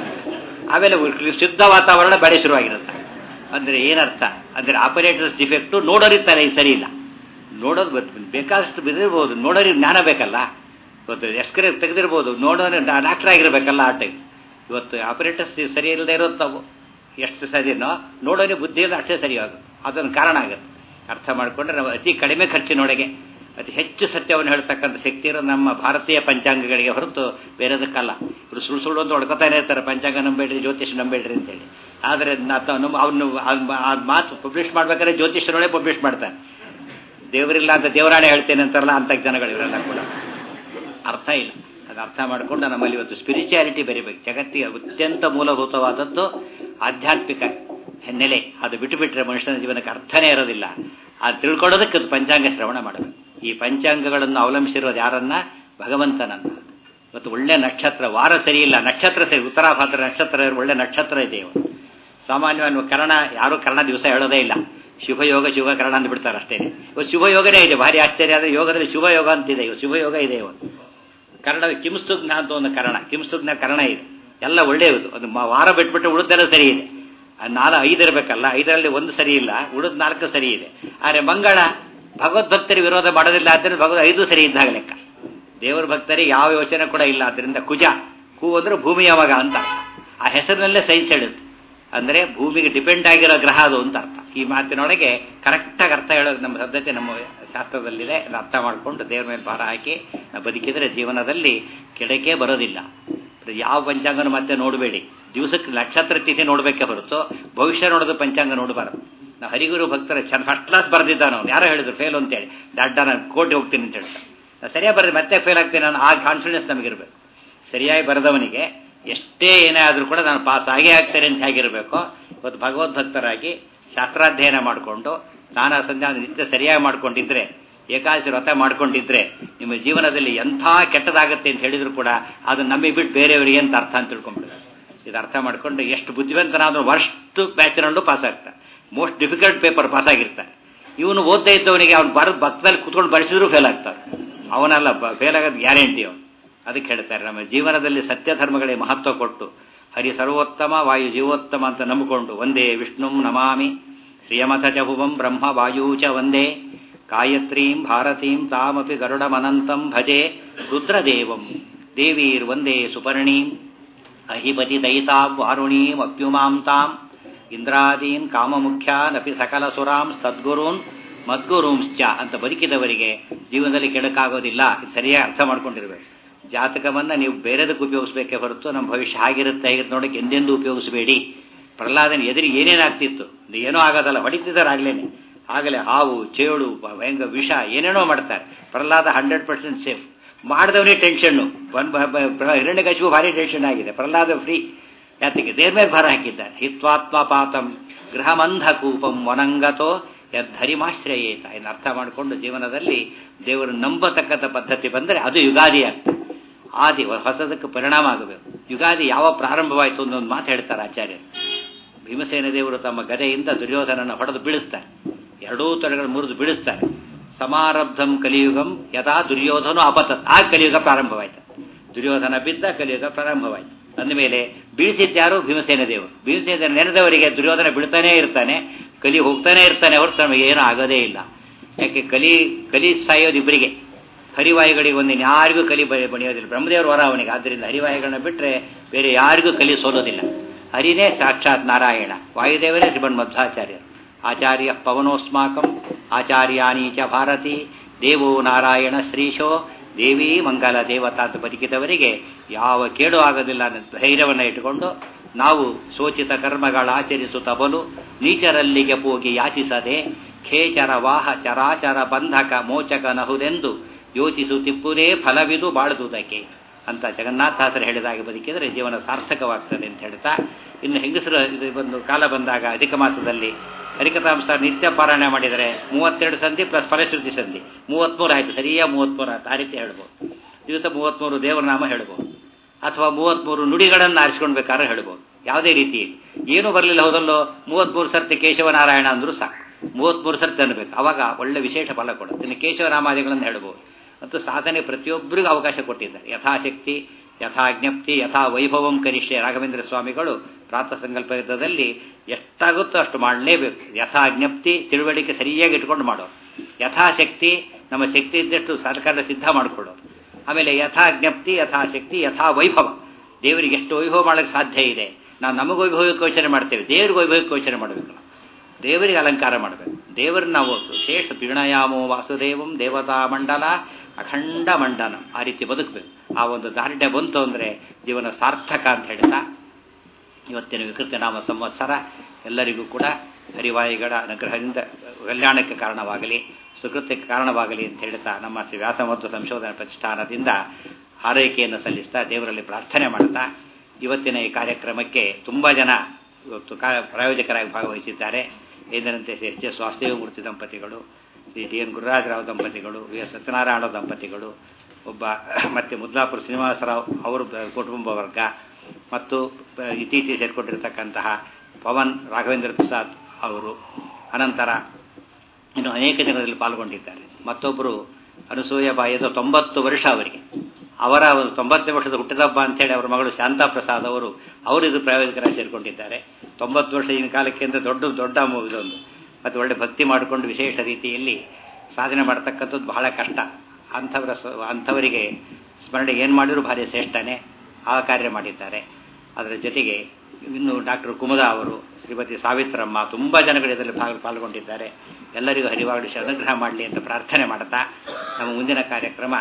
ಆಮೇಲೆ ಶುದ್ಧ ವಾತಾವರಣ ಬೆಳೆ ಶುರುವಾಗಿರುತ್ತೆ ಅಂದರೆ ಏನರ್ಥ ಅಂದರೆ ಆಪರೇಟರ್ಸ್ ಡಿಫೆಕ್ಟು ನೋಡೋರಿರ್ತಾರೆ ಈ ಸರಿ ಇಲ್ಲ ನೋಡೋದು ಬೇಕಾದಷ್ಟು ಬಿದ್ದಿರ್ಬೋದು ನೋಡೋರಿಗೆ ಜ್ಞಾನ ಬೇಕಲ್ಲ ಇವತ್ತು ಎಸ್ಕರೆ ತೆಗೆದಿರ್ಬೋದು ನೋಡೋರು ಡಾಕ್ಟರ್ ಆಗಿರ್ಬೇಕಲ್ಲ ಆ ಟೈಮ್ ಇವತ್ತು ಆಪರೇಟರ್ಸ್ ಸರಿ ಇಲ್ಲದೆ ಇರೋದು ತಾವು ಎಷ್ಟು ಸರಿನೋ ನೋಡೋರಿಗೆ ಬುದ್ಧಿ ಇಲ್ಲ ಅಷ್ಟೇ ಸರಿ ಆಗುತ್ತೆ ಅದೊಂದು ಕಾರಣ ಆಗುತ್ತೆ ಅರ್ಥ ಮಾಡಿಕೊಂಡ್ರೆ ನಾವು ಅತಿ ಕಡಿಮೆ ಖರ್ಚಿನೊಳಗೆ ಅತಿ ಹೆಚ್ಚು ಸತ್ಯವನ್ನು ಹೇಳ್ತಕ್ಕಂಥ ಶಕ್ತಿ ಇರೋ ನಮ್ಮ ಭಾರತೀಯ ಪಂಚಾಂಗಗಳಿಗೆ ಹೊರತು ಬೇರೆದಕ್ಕಲ್ಲ ಇವರು ಸುಳ್ಳು ಸುಳ್ಳು ಅಂತ ಹೊಡ್ಕೊತಾನೆ ಇರ್ತಾರೆ ಪಂಚಾಂಗ ನಂಬೇಡ್ರಿ ಜ್ಯೋತಿಷ್ ನಂಬೇಡ್ರಿ ಅಂತೇಳಿ ಆದರೆ ಅವನು ಆ ಮಾತು ಪಬ್ಲಿಷ್ ಮಾಡ್ಬೇಕಾದ್ರೆ ಜ್ಯೋತಿಷರೊಳಗೆ ಪಬ್ಲಿಷ್ ಮಾಡ್ತಾನೆ ದೇವರಿಲ್ಲ ಅಂತ ದೇವರಾಣೆ ಹೇಳ್ತೇನೆ ಅಂತಾರಲ್ಲ ಅಂಥ ಜನಗಳು ಇವರೆಲ್ಲ ಕೂಡ ಅರ್ಥ ಇಲ್ಲ ಅದು ಅರ್ಥ ಮಾಡಿಕೊಂಡು ನಮ್ಮಲ್ಲಿ ಇವತ್ತು ಸ್ಪಿರಿಚುಯಾಲಿಟಿ ಬರೀಬೇಕು ಜಗತ್ತಿಗೆ ಅತ್ಯಂತ ಮೂಲಭೂತವಾದದ್ದು ಆಧ್ಯಾತ್ಮಿಕ ಹಿನ್ನೆಲೆ ಅದು ಬಿಟ್ಟು ಬಿಟ್ಟರೆ ಮನುಷ್ಯನ ಜೀವನಕ್ಕೆ ಅರ್ಥನೇ ಇರೋದಿಲ್ಲ ಅದು ತಿಳ್ಕೊಳ್ಳೋದಕ್ಕೆ ಅದು ಪಂಚಾಂಗ ಶ್ರವಣ ಮಾಡಬೇಕು ಈ ಪಂಚಾಂಗಗಳನ್ನು ಅವಲಂಬಿಸಿರೋದು ಯಾರನ್ನ ಭಗವಂತನನ್ನ ಇವತ್ತು ಒಳ್ಳೆ ನಕ್ಷತ್ರ ವಾರ ಸರಿ ಇಲ್ಲ ನಕ್ಷತ್ರ ಸರಿ ಉತ್ತರಾಭಾದ್ರ ನಕ್ಷತ್ರ ಒಳ್ಳೆ ನಕ್ಷತ್ರ ಇದೆ ಇವತ್ತು ಸಾಮಾನ್ಯವಾಗಿ ಕರ್ಣ ಯಾರು ಕರ್ಣ ದಿವಸ ಹೇಳೋದೇ ಇಲ್ಲ ಶುಭ ಯೋಗ ಶುಭ ಕರ್ಣ ಅಂತ ಬಿಡ್ತಾರೆ ಅಷ್ಟೇ ಇವತ್ತು ಶುಭ ಯೋಗನೇ ಇದೆ ಭಾರಿ ಆಶ್ಚರ್ಯ ಆದರೆ ಯೋಗದಲ್ಲಿ ಶುಭ ಯೋಗ ಅಂತಿದೆ ಇವತ್ತು ಶುಭ ಯೋಗ ಇದೆ ಇವತ್ತು ಕನ್ನಡ ಕಿಂಸ್ತುಗ್ನ ಅಂತ ಒಂದು ಕರ್ಣ ಕಿಂಸ್ತುಗ್ನ ಕರ್ಣ ಇದೆ ಎಲ್ಲ ಒಳ್ಳೆಯದು ಅದು ವಾರ ಬಿಟ್ಬಿಟ್ಟು ಉಳಿದೆಲ್ಲ ಸರಿ ಇದೆ ನಾಲ್ಕು ಐದು ಇರಬೇಕಲ್ಲ ಐದರಲ್ಲಿ ಒಂದು ಸರಿ ಇಲ್ಲ ಉಳಿದ ನಾಲ್ಕು ಸರಿ ಇದೆ ಆದರೆ ಮಂಗಳ ಭಗವದ್ಭಕ್ತರು ವಿರೋಧ ಮಾಡೋದಿಲ್ಲ ಆದ್ದರಿಂದ ಭಗವದ್ ಐದು ಸರಿ ಇದ್ದಾಗ ಲೆಕ್ಕ ದೇವರ ಭಕ್ತರಿಗೆ ಯಾವ ಯೋಚನೆ ಕೂಡ ಇಲ್ಲ ಆದ್ದರಿಂದ ಕುಜ ಹೂ ಅಂದ್ರೆ ಭೂಮಿಯ ಮಗ ಅಂತ ಆ ಹೆಸರಿನಲ್ಲೇ ಸೈನ್ಸ್ ಹೇಳುತ್ತೆ ಅಂದರೆ ಭೂಮಿಗೆ ಡಿಪೆಂಡ್ ಆಗಿರೋ ಗ್ರಹ ಅದು ಅಂತ ಅರ್ಥ ಈ ಮಾತಿನೊಳಗೆ ಕರೆಕ್ಟಾಗಿ ಅರ್ಥ ಹೇಳೋದು ನಮ್ಮ ಪದ್ಧತಿ ನಮ್ಮ ಶಾಸ್ತ್ರದಲ್ಲಿದೆ ಅದನ್ನ ಅರ್ಥ ಮಾಡಿಕೊಂಡು ದೇವರ ಮೇಲೆ ಭಾರ ಹಾಕಿ ನಾವು ಬದುಕಿದರೆ ಜೀವನದಲ್ಲಿ ಕೆಡಕೆ ಬರೋದಿಲ್ಲ ಯಾವ ಪಂಚಾಂಗನೂ ಮತ್ತೆ ನೋಡಬೇಡಿ ದಿವಸಕ್ಕೆ ನಕ್ಷತ್ರ ತಿಥಿ ನೋಡಬೇಕೇ ಹೊರತು ಭವಿಷ್ಯ ನೋಡೋದು ಪಂಚಾಂಗ ನೋಡಬಾರದು ನಾವು ಹರಿಗುರು ಭಕ್ತರ ಚೆನ್ನ ಫಸ್ಟ್ ಕ್ಲಾಸ್ ಬರೆದಿದ್ದಾನ ಅವನು ಯಾರೋ ಹೇಳಿದ್ರು ಫೇಲ್ ಅಂತೇಳಿ ದಡ್ಡ ನಾನು ಕೋಟಿ ಹೋಗ್ತೀನಿ ಅಂತ ಹೇಳ್ತಾರೆ ಸರಿಯಾಗಿ ಬರೆದು ಮತ್ತೆ ಫೇಲ್ ಆಗ್ತೀನಿ ನಾನು ಆ ಕಾನ್ಫಿಡೆನ್ಸ್ ನಮಗಿರ್ಬೇಕು ಸರಿಯಾಗಿ ಬರೆದವನಿಗೆ ಎಷ್ಟೇ ಏನೇ ಆದರೂ ಕೂಡ ನಾನು ಪಾಸ್ ಆಗೇ ಆಗ್ತೇನೆ ಅಂತ ಹೇಗಿರಬೇಕು ಇವತ್ತು ಭಗವದ್ಭಕ್ತರಾಗಿ ಶಾಸ್ತ್ರಾಧ್ಯಯನ ಮಾಡಿಕೊಂಡು ನಾನಾ ಸಂಧ್ಯಾ ನಿತ್ಯ ಸರಿಯಾಗಿ ಮಾಡ್ಕೊಂಡಿದ್ರೆ ಏಕಾದಶಿ ವ್ರತ ಮಾಡ್ಕೊಂಡಿದ್ರೆ ನಿಮ್ಮ ಜೀವನದಲ್ಲಿ ಎಂಥ ಕೆಟ್ಟದಾಗುತ್ತೆ ಅಂತ ಹೇಳಿದ್ರು ಕೂಡ ಅದು ನಮಗೆ ಬಿಟ್ಟು ಬೇರೆಯವರಿಗೆ ಅಂತ ಅರ್ಥ ಅಂತ ತಿಳ್ಕೊಂಡ್ಬಿಡ್ತಾರೆ ಇದು ಅರ್ಥ ಮಾಡ್ಕೊಂಡು ಎಷ್ಟು ಬುದ್ಧಿವಂತನಾದ್ರೂ ವರ್ಸ್ಟ್ ಬ್ಯಾಚ್ನಲ್ಲೂ ಪಾಸ್ ಆಗ್ತಾರೆ ಮೋಸ್ಟ್ ಡಿಫಿಕಲ್ಟ್ ಪೇಪರ್ ಪಾಸ್ ಆಗಿರ್ತಾರೆ ಇವನು ಓದ್ದೇ ಇದ್ದವನಿಗೆ ಅವ್ನು ಬರ ಭಕ್ತದಲ್ಲಿ ಕುತ್ಕೊಂಡು ಬಡಿಸಿದ್ರು ಫೇಲ್ ಆಗ್ತಾರೆ ಅವನಲ್ಲ ಫೇಲ್ ಆಗೋದು ಗ್ಯಾರಂಟಿ ಅವನು ಅದಕ್ಕೆ ಹೇಳ್ತಾರೆ ನಮ್ಮ ಜೀವನದಲ್ಲಿ ಸತ್ಯ ಧರ್ಮಗಳಿಗೆ ಮಹತ್ವ ಕೊಟ್ಟು ಹರಿ ಸರ್ವೋತ್ತಮ ವಾಯು ಜೀವೋತ್ತಮ ಅಂತ ನಂಬಿಕೊಂಡು ಒಂದೇ ವಿಷ್ಣು ನಮಾಮಿ ಶ್ರಿಯಮಥ ಚ ಭುವಂ ಬ್ರಹ್ಮ ವಾಯೂ ಚ ಒಂದೇ ಗಾಯತ್ರೀಂ ಭಾರತೀಂ ತಾಮಪಿ ಗರುಡಮನಂತಂ ಭಜೆ ರುದ್ರದೇವಂ ದೇವೀರ್ ಒಂದೇ ಸುಪರ್ಣೀಂ ಅಹಿಪತಿ ದಯಿತಾಂ ವಾರುಣೀಂ ಅಪ್ಯುಮಾಂ ತಾಂ ಇಂದ್ರಾದೀನ್ ಕಾಮಮುಖ್ಯಾನಪಿ ಸಕಲ ಸುರಾಂ ಸದ್ಗುರೂನ್ ಮದ್ಗುರುಂಶ್ಚ ಅಂತ ಬದುಕಿದವರಿಗೆ ಜೀವನದಲ್ಲಿ ಕೆಡಕಾಗೋದಿಲ್ಲ ಇದು ಸರಿಯಾಗಿ ಅರ್ಥ ಮಾಡ್ಕೊಂಡಿರ್ಬೇಕು ಜಾತಕವನ್ನ ನೀವು ಬೇರೆದಕ್ಕೆ ಉಪಯೋಗಿಸ್ಬೇಕೇ ಹೊರತು ನಮ್ಮ ಭವಿಷ್ಯ ಹಾಗಿರುತ್ತೆ ಹೇಗೆ ನೋಡಕ್ಕೆ ಎಂದೆಂದೂ ಉಪಯೋಗಿಸಬೇಡಿ ಪ್ರಹ್ಲಾದನ ಎದುರಿಗೆ ಏನೇನಾಗ್ತಿತ್ತು ಇದು ಏನೋ ಆಗೋದಲ್ಲ ಹೊಡಿತಿದ್ದಾರೆ ಆಗ್ಲೇನೆ ಆಗಲೇ ಹಾವು ಚೇಳು ಭಯಂಗ ವಿಷ ಏನೇನೋ ಮಾಡ್ತಾರೆ ಪ್ರಹ್ಲಾದ ಹಂಡ್ರೆಡ್ ಪರ್ಸೆಂಟ್ ಸೇಫ್ ಮಾಡಿದವನೇ ಟೆನ್ಷನ್ನು ಹಿರಣ್ಯಕಶಿಪು ಭಾರಿ ಟೆನ್ಷನ್ ಆಗಿದೆ ಪ್ರಹ್ಲಾದ ಫ್ರೀ ಯಾತಿಗೆ ದೇವ್ರ ಮೇಲೆ ಭಾರ ಹಾಕಿದ್ದಾರೆ ಹಿತ್ವಾತ್ಮ ಪಾತಂ ಗೃಹಮಂಧ ಕೂಪಂ ವನಂಗತೋ ಯದ್ಧರಿಮಾಶ್ರಯೇತ ಇನ್ನು ಅರ್ಥ ಮಾಡಿಕೊಂಡು ಜೀವನದಲ್ಲಿ ದೇವರು ನಂಬತಕ್ಕಂಥ ಪದ್ಧತಿ ಬಂದರೆ ಅದು ಯುಗಾದಿ ಆಗ್ತದೆ ಆದಿ ಹೊಸದಕ್ಕೆ ಪರಿಣಾಮ ಆಗಬೇಕು ಯುಗಾದಿ ಯಾವ ಪ್ರಾರಂಭವಾಯಿತು ಅನ್ನೋ ಒಂದು ಮಾತು ಹೇಳ್ತಾರೆ ಆಚಾರ್ಯರು ಭೀಮಸೇನ ದೇವರು ತಮ್ಮ ಗದೆಯಿಂದ ದುರ್ಯೋಧನನ ಹೊಡೆದು ಬೀಳಿಸ್ತಾರೆ ಎರಡೂ ತೊಡೆಗಳು ಮುರಿದು ಬೀಳಿಸ್ತಾರೆ ಸಮಾರಬ್ಧಂ ಕಲಿಯುಗಂ ಯಥಾ ದುರ್ಯೋಧನ ಅಪತತ್ ಆ ಕಲಿಯುಗ ಪ್ರಾರಂಭವಾಯಿತು ದುರ್ಯೋಧನ ಬಿದ್ದ ಕಲಿಯುಗ ಪ್ರಾರಂಭವಾಯಿತು ಅಂದಮೇಲೆ ಬೀಳಿಸಿದ್ಯಾರು ಭೀಮಸೇನ ದೇವರು ಭೀಮಸೇನ ನೆನೆದವರಿಗೆ ದುರ್ಯೋಧನ ಬೀಳ್ತಾನೇ ಇರ್ತಾನೆ ಕಲಿ ಹೋಗ್ತಾನೆ ಇರ್ತಾನೆ ಹೊರತು ನಮಗೆ ಏನೂ ಆಗೋದೇ ಇಲ್ಲ ಯಾಕೆ ಕಲಿ ಕಲಿ ಸಾಯೋದು ಇಬ್ಬರಿಗೆ ಹರಿವಾಯುಗಳಿಗೆ ಒಂದಿನ ಯಾರಿಗೂ ಕಲಿ ಬ- ಬಣಿಯೋದಿಲ್ಲ ಬ್ರಹ್ಮದೇವರು ವರ ಅವನಿಗೆ ಆದ್ದರಿಂದ ಹರಿವಾಯುಗಳನ್ನ ಬಿಟ್ಟರೆ ಬೇರೆ ಯಾರಿಗೂ ಕಲಿ ಸೋಲೋದಿಲ್ಲ ಹರಿನೇ ಸಾಕ್ಷಾತ್ ನಾರಾಯಣ ವಾಯುದೇವರೇ ಶ್ರೀಮನ್ ಮಧ್ವಾಚಾರ್ಯರು ಆಚಾರ್ಯ ಪವನೋಸ್ಮಾಕಂ ಆಚಾರ್ಯಾನಿ ಚ ಭಾರತಿ ದೇವೋ ನಾರಾಯಣ ಶ್ರೀಶೋ ದೇವಿ ಮಂಗಲ ದೇವತಾ ಅಂತ ಬದುಕಿದವರಿಗೆ ಯಾವ ಕೇಡು ಆಗೋದಿಲ್ಲ ಅನ್ನೋ ಧೈರ್ಯವನ್ನು ಇಟ್ಟುಕೊಂಡು ನಾವು ಸೋಚಿತ ಕರ್ಮಗಳ ಆಚರಿಸುತ್ತ ಬಲು ನೀಚರಲ್ಲಿಗೆ ಹೋಗಿ ಯಾಚಿಸದೆ ಖೇಚರ ವಾಹ ಚರಾಚರ ಬಂಧಕ ಮೋಚಕ ನಹುದೆಂದು ಯೋಚಿಸುತ್ತಿಪ್ಪುದೇ ಫಲವಿದು ಬಾಳುವುದಕ್ಕೆ ಅಂತ ಜಗನ್ನಾಥಾಸರು ಹೇಳಿದಾಗೆ ಬದುಕಿದರೆ ಜೀವನ ಸಾರ್ಥಕವಾಗ್ತದೆ ಅಂತ ಹೇಳ್ತಾ ಇನ್ನು ಹೆಂಗಸರು ಇದು ಒಂದು ಕಾಲ ಬಂದಾಗ ಅಧಿಕ ಮಾಸದಲ್ಲಿ ಹರಿಕಥಾಂಸ ನಿತ್ಯ ಪಾರಾಯಣ ಮಾಡಿದರೆ ಮೂವತ್ತೆರಡು ಸಂಧಿ ಪ್ಲಸ್ ಫಲಶ್ರುತಿ ಸಂಧಿ ಮೂವತ್ತ್ಮೂರು ಆಯಿತು ಸರಿಯಾ ಮೂವತ್ತ್ಮೂರು ಆಯ್ತು ಆ ರೀತಿ ಹೇಳ್ಬೋದು ದಿವಸ ಮೂವತ್ತ್ಮೂರು ದೇವರನಾಮ ಹೇಳ್ಬೋದು ಅಥವಾ ಮೂವತ್ತ್ಮೂರು ನುಡಿಗಳನ್ನು ಆರಿಸ್ಕೊಳ್ಬೇಕಾದ್ರೆ ಹೇಳ್ಬೋದು ಯಾವುದೇ ರೀತಿ ಏನೂ ಬರಲಿಲ್ಲ ಹೋದಲ್ಲೋ ಮೂವತ್ತ್ಮೂರು ಸರ್ತಿ ಕೇಶವನಾರಾಯಣ ಅಂದರೂ ಸಾಕು ಮೂವತ್ತ್ಮೂರು ಸರ್ತಿ ಅನ್ಬೇಕು ಅವಾಗ ಒಳ್ಳೆ ವಿಶೇಷ ಫಲ ಕೊಡುತ್ತೆ ಇನ್ನು ಕೇಶವನಾಮಾದಿಗಳನ್ನು ಹೇಳ್ಬೋದು ಮತ್ತು ಸಾಧನೆ ಪ್ರತಿಯೊಬ್ಬರಿಗೂ ಅವಕಾಶ ಕೊಟ್ಟಿದ್ದಾರೆ ಯಥಾಶಕ್ತಿ ಯಥಾಜ್ಞಪ್ತಿ ಯಥಾ ವೈಭವಂ ಕನಿಷ್ಠೆ ರಾಘವೇಂದ್ರ ಸ್ವಾಮಿಗಳು ಪ್ರಾತಃ ಸಂಕಲ್ಪ ಯುದ್ಧದಲ್ಲಿ ಎಷ್ಟಾಗುತ್ತೋ ಅಷ್ಟು ಮಾಡಲೇಬೇಕು ಯಥಾಜ್ಞಪ್ತಿ ತಿಳುವಳಿಕೆ ಸರಿಯಾಗಿ ಇಟ್ಕೊಂಡು ಮಾಡೋದು ಯಥಾಶಕ್ತಿ ನಮ್ಮ ಶಕ್ತಿ ಇದ್ದಷ್ಟು ಸರ್ಕಾರ ಸಿದ್ಧ ಮಾಡಿಕೊಳ್ಳೋದು ಆಮೇಲೆ ಯಥಾಜ್ಞಪ್ತಿ ಯಥಾಶಕ್ತಿ ಯಥಾ ವೈಭವ ದೇವರಿಗೆ ಎಷ್ಟು ವೈಭವ ಮಾಡೋಕ್ಕೆ ಸಾಧ್ಯ ಇದೆ ನಾವು ನಮಗೆ ವೈಭವಕ್ಕೆ ಯೋಚನೆ ಮಾಡ್ತೇವೆ ದೇವ್ರಿಗೆ ವೈಭವಕ್ಕೆ ಯೋಚನೆ ಮಾಡಬೇಕು ನಾವು ದೇವರಿಗೆ ಅಲಂಕಾರ ಮಾಡಬೇಕು ದೇವರನ್ನ ನಾವು ಶೇಷ ಪಿಣಯಾಮೋ ವಾಸುದೇವಂ ದೇವತಾ ಮಂಡಲ ಅಖಂಡ ಮಂಡನ ಆ ರೀತಿ ಬದುಕಬೇಕು ಆ ಒಂದು ದಾರ್ಢ್ಯ ಬಂತು ಅಂದರೆ ಜೀವನ ಸಾರ್ಥಕ ಅಂತ ಹೇಳ್ತಾ ಇವತ್ತಿನ ವಿಕೃತ ನಾಮ ಸಂವತ್ಸರ ಎಲ್ಲರಿಗೂ ಕೂಡ ಹರಿವಾಯಿಗಳ ಅನುಗ್ರಹದಿಂದ ಕಲ್ಯಾಣಕ್ಕೆ ಕಾರಣವಾಗಲಿ ಸುಕೃತ್ಯಕ್ಕೆ ಕಾರಣವಾಗಲಿ ಅಂತ ಹೇಳ್ತಾ ನಮ್ಮ ಶ್ರೀ ವ್ಯಾಸ ಮತ್ತು ಸಂಶೋಧನಾ ಪ್ರತಿಷ್ಠಾನದಿಂದ ಆರೈಕೆಯನ್ನು ಸಲ್ಲಿಸ್ತಾ ದೇವರಲ್ಲಿ ಪ್ರಾರ್ಥನೆ ಮಾಡ್ತಾ ಇವತ್ತಿನ ಈ ಕಾರ್ಯಕ್ರಮಕ್ಕೆ ತುಂಬ ಜನ ಇವತ್ತು ಕಾ ಪ್ರಾಯೋಜಕರಾಗಿ ಭಾಗವಹಿಸಿದ್ದಾರೆ ಎಂದಿನಂತೆ ಶ್ರೀ ಎಚ್ ಎಸ್ ವಾಸುದೇವಮೂರ್ತಿ ದಂಪತಿಗಳು ಶ್ರೀ ಡಿ ಎನ್ ಗುರುರಾಜರಾವ್ ದಂಪತಿಗಳು ವಿ ಎಸ್ ಸತ್ಯನಾರಾಯಣ ದಂಪತಿಗಳು ಒಬ್ಬ ಮತ್ತು ಮುದ್ಲಾಪುರ ಶ್ರೀನಿವಾಸರಾವ್ ಅವರು ಕುಟುಂಬ ವರ್ಗ ಮತ್ತು ಇತ್ತೀಚೆಗೆ ಸೇರಿಕೊಂಡಿರ್ತಕ್ಕಂತಹ ಪವನ್ ರಾಘವೇಂದ್ರ ಪ್ರಸಾದ್ ಅವರು ಅನಂತರ ಇನ್ನು ಅನೇಕ ಜನರಲ್ಲಿ ಪಾಲ್ಗೊಂಡಿದ್ದಾರೆ ಮತ್ತೊಬ್ಬರು ಅನಸೂಯ ಬಾಯಿದ ತೊಂಬತ್ತು ವರ್ಷ ಅವರಿಗೆ ಅವರ ಒಂದು ತೊಂಬತ್ತನೇ ವರ್ಷದ ಹುಟ್ಟಿದಬ್ಬ ಅಂತೇಳಿ ಅವರ ಮಗಳು ಶಾಂತಾ ಪ್ರಸಾದ್ ಅವರು ಅವರು ಇದು ಪ್ರಾಯೋಜಕರಾಗಿ ಸೇರಿಕೊಂಡಿದ್ದಾರೆ ತೊಂಬತ್ತು ವರ್ಷ ಈಗಿನ ಕಾಲಕ್ಕೆ ಅಂದರೆ ದೊಡ್ಡ ದೊಡ್ಡ ಮು- ಇದೊಂದು ಮತ್ತು ಒಳ್ಳೆ ಭಕ್ತಿ ಮಾಡಿಕೊಂಡು ವಿಶೇಷ ರೀತಿಯಲ್ಲಿ ಸಾಧನೆ ಮಾಡ್ತಕ್ಕಂಥದ್ದು ಬಹಳ ಕಷ್ಟ ಅಂಥವರ ಸ- ಅಂಥವರಿಗೆ ಸ್ಮರಣೆ ಏನು ಮಾಡಿದ್ರು ಭಾರಿ ಶ್ರೇಷ್ಠನೇ ಆ ಕಾರ್ಯ ಮಾಡಿದ್ದಾರೆ ಅದರ ಜೊತೆಗೆ ಇನ್ನು ಡಾಕ್ಟರ್ ಕುಮುದ ಅವರು ಶ್ರೀಮತಿ ಸಾವಿತ್ರಮ್ಮ ತುಂಬ ಜನಗಳು ಇದರಲ್ಲಿ ಭಾಗ ಪಾಲ್ಗೊಂಡಿದ್ದಾರೆ ಎಲ್ಲರಿಗೂ ಹರಿವಾಗಡಿಸಿ ಅನುಗ್ರಹ ಮಾಡಲಿ ಅಂತ ಪ್ರಾರ್ಥನೆ ಮಾಡ್ತಾ ನಮ್ಮ ಮುಂದಿನ ಕಾರ್ಯಕ್ರಮ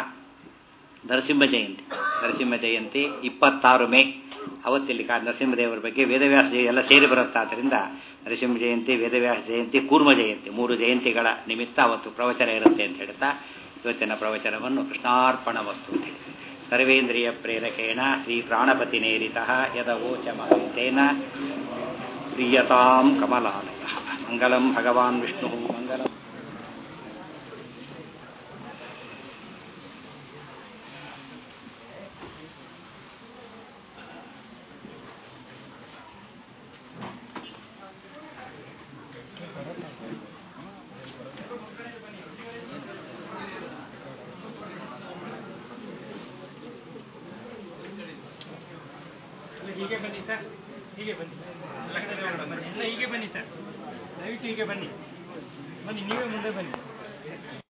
ನರಸಿಂಹ ಜಯಂತಿ ನರಸಿಂಹ ಜಯಂತಿ ಇಪ್ಪತ್ತಾರು ಮೇ ಅವತ್ತಿಲ್ಲಿ ಕಾ ನರಸಿಂಹದೇವರ ಬಗ್ಗೆ ವೇದವ್ಯಾಸ ಜಯ ಎಲ್ಲ ಸೇರಿ ಬರುತ್ತೆ ಆದ್ದರಿಂದ ನರಸಿಂಹ ಜಯಂತಿ ವೇದವ್ಯಾಸ ಜಯಂತಿ ಕೂರ್ಮ ಜಯಂತಿ ಮೂರು ಜಯಂತಿಗಳ ನಿಮಿತ್ತ ಅವತ್ತು ಪ್ರವಚನ ಇರುತ್ತೆ ಅಂತ ಹೇಳ್ತಾ ಇವತ್ತಿನ ಪ್ರವಚನವನ್ನು ಕೃಷ್ಣಾರ್ಪಣ ವಸ್ತು ಅಂತ ಹೇಳಿ ಸರ್ವೇಂದ್ರಿಯ ಪ್ರೇರಕೇಣ ಶ್ರೀ ಪ್ರಾಣಪತಿ ನೇರಿತ ಯದವೋಚ ಮಹಂತೇನ ಪ್ರಿಯತಾಂ ಕಮಲಾಲಯ ಮಂಗಲಂ ಭಗವಾನ್ ವಿಷ್ಣು ಮಂಗಲಂ ಹೀಗೆ ಬನ್ನಿ ಸರ್ ಹೀಗೆ ಬನ್ನಿ ಎಲ್ಲ ಕಡೆ ಬೇಡ ಬನ್ನಿ ಎಲ್ಲ ಹೀಗೆ ಬನ್ನಿ ಸರ್ ದಯವಿಟ್ಟು ಹೀಗೆ ಬನ್ನಿ ಬನ್ನಿ ನೀವೇ ಮುಂದೆ ಬನ್ನಿ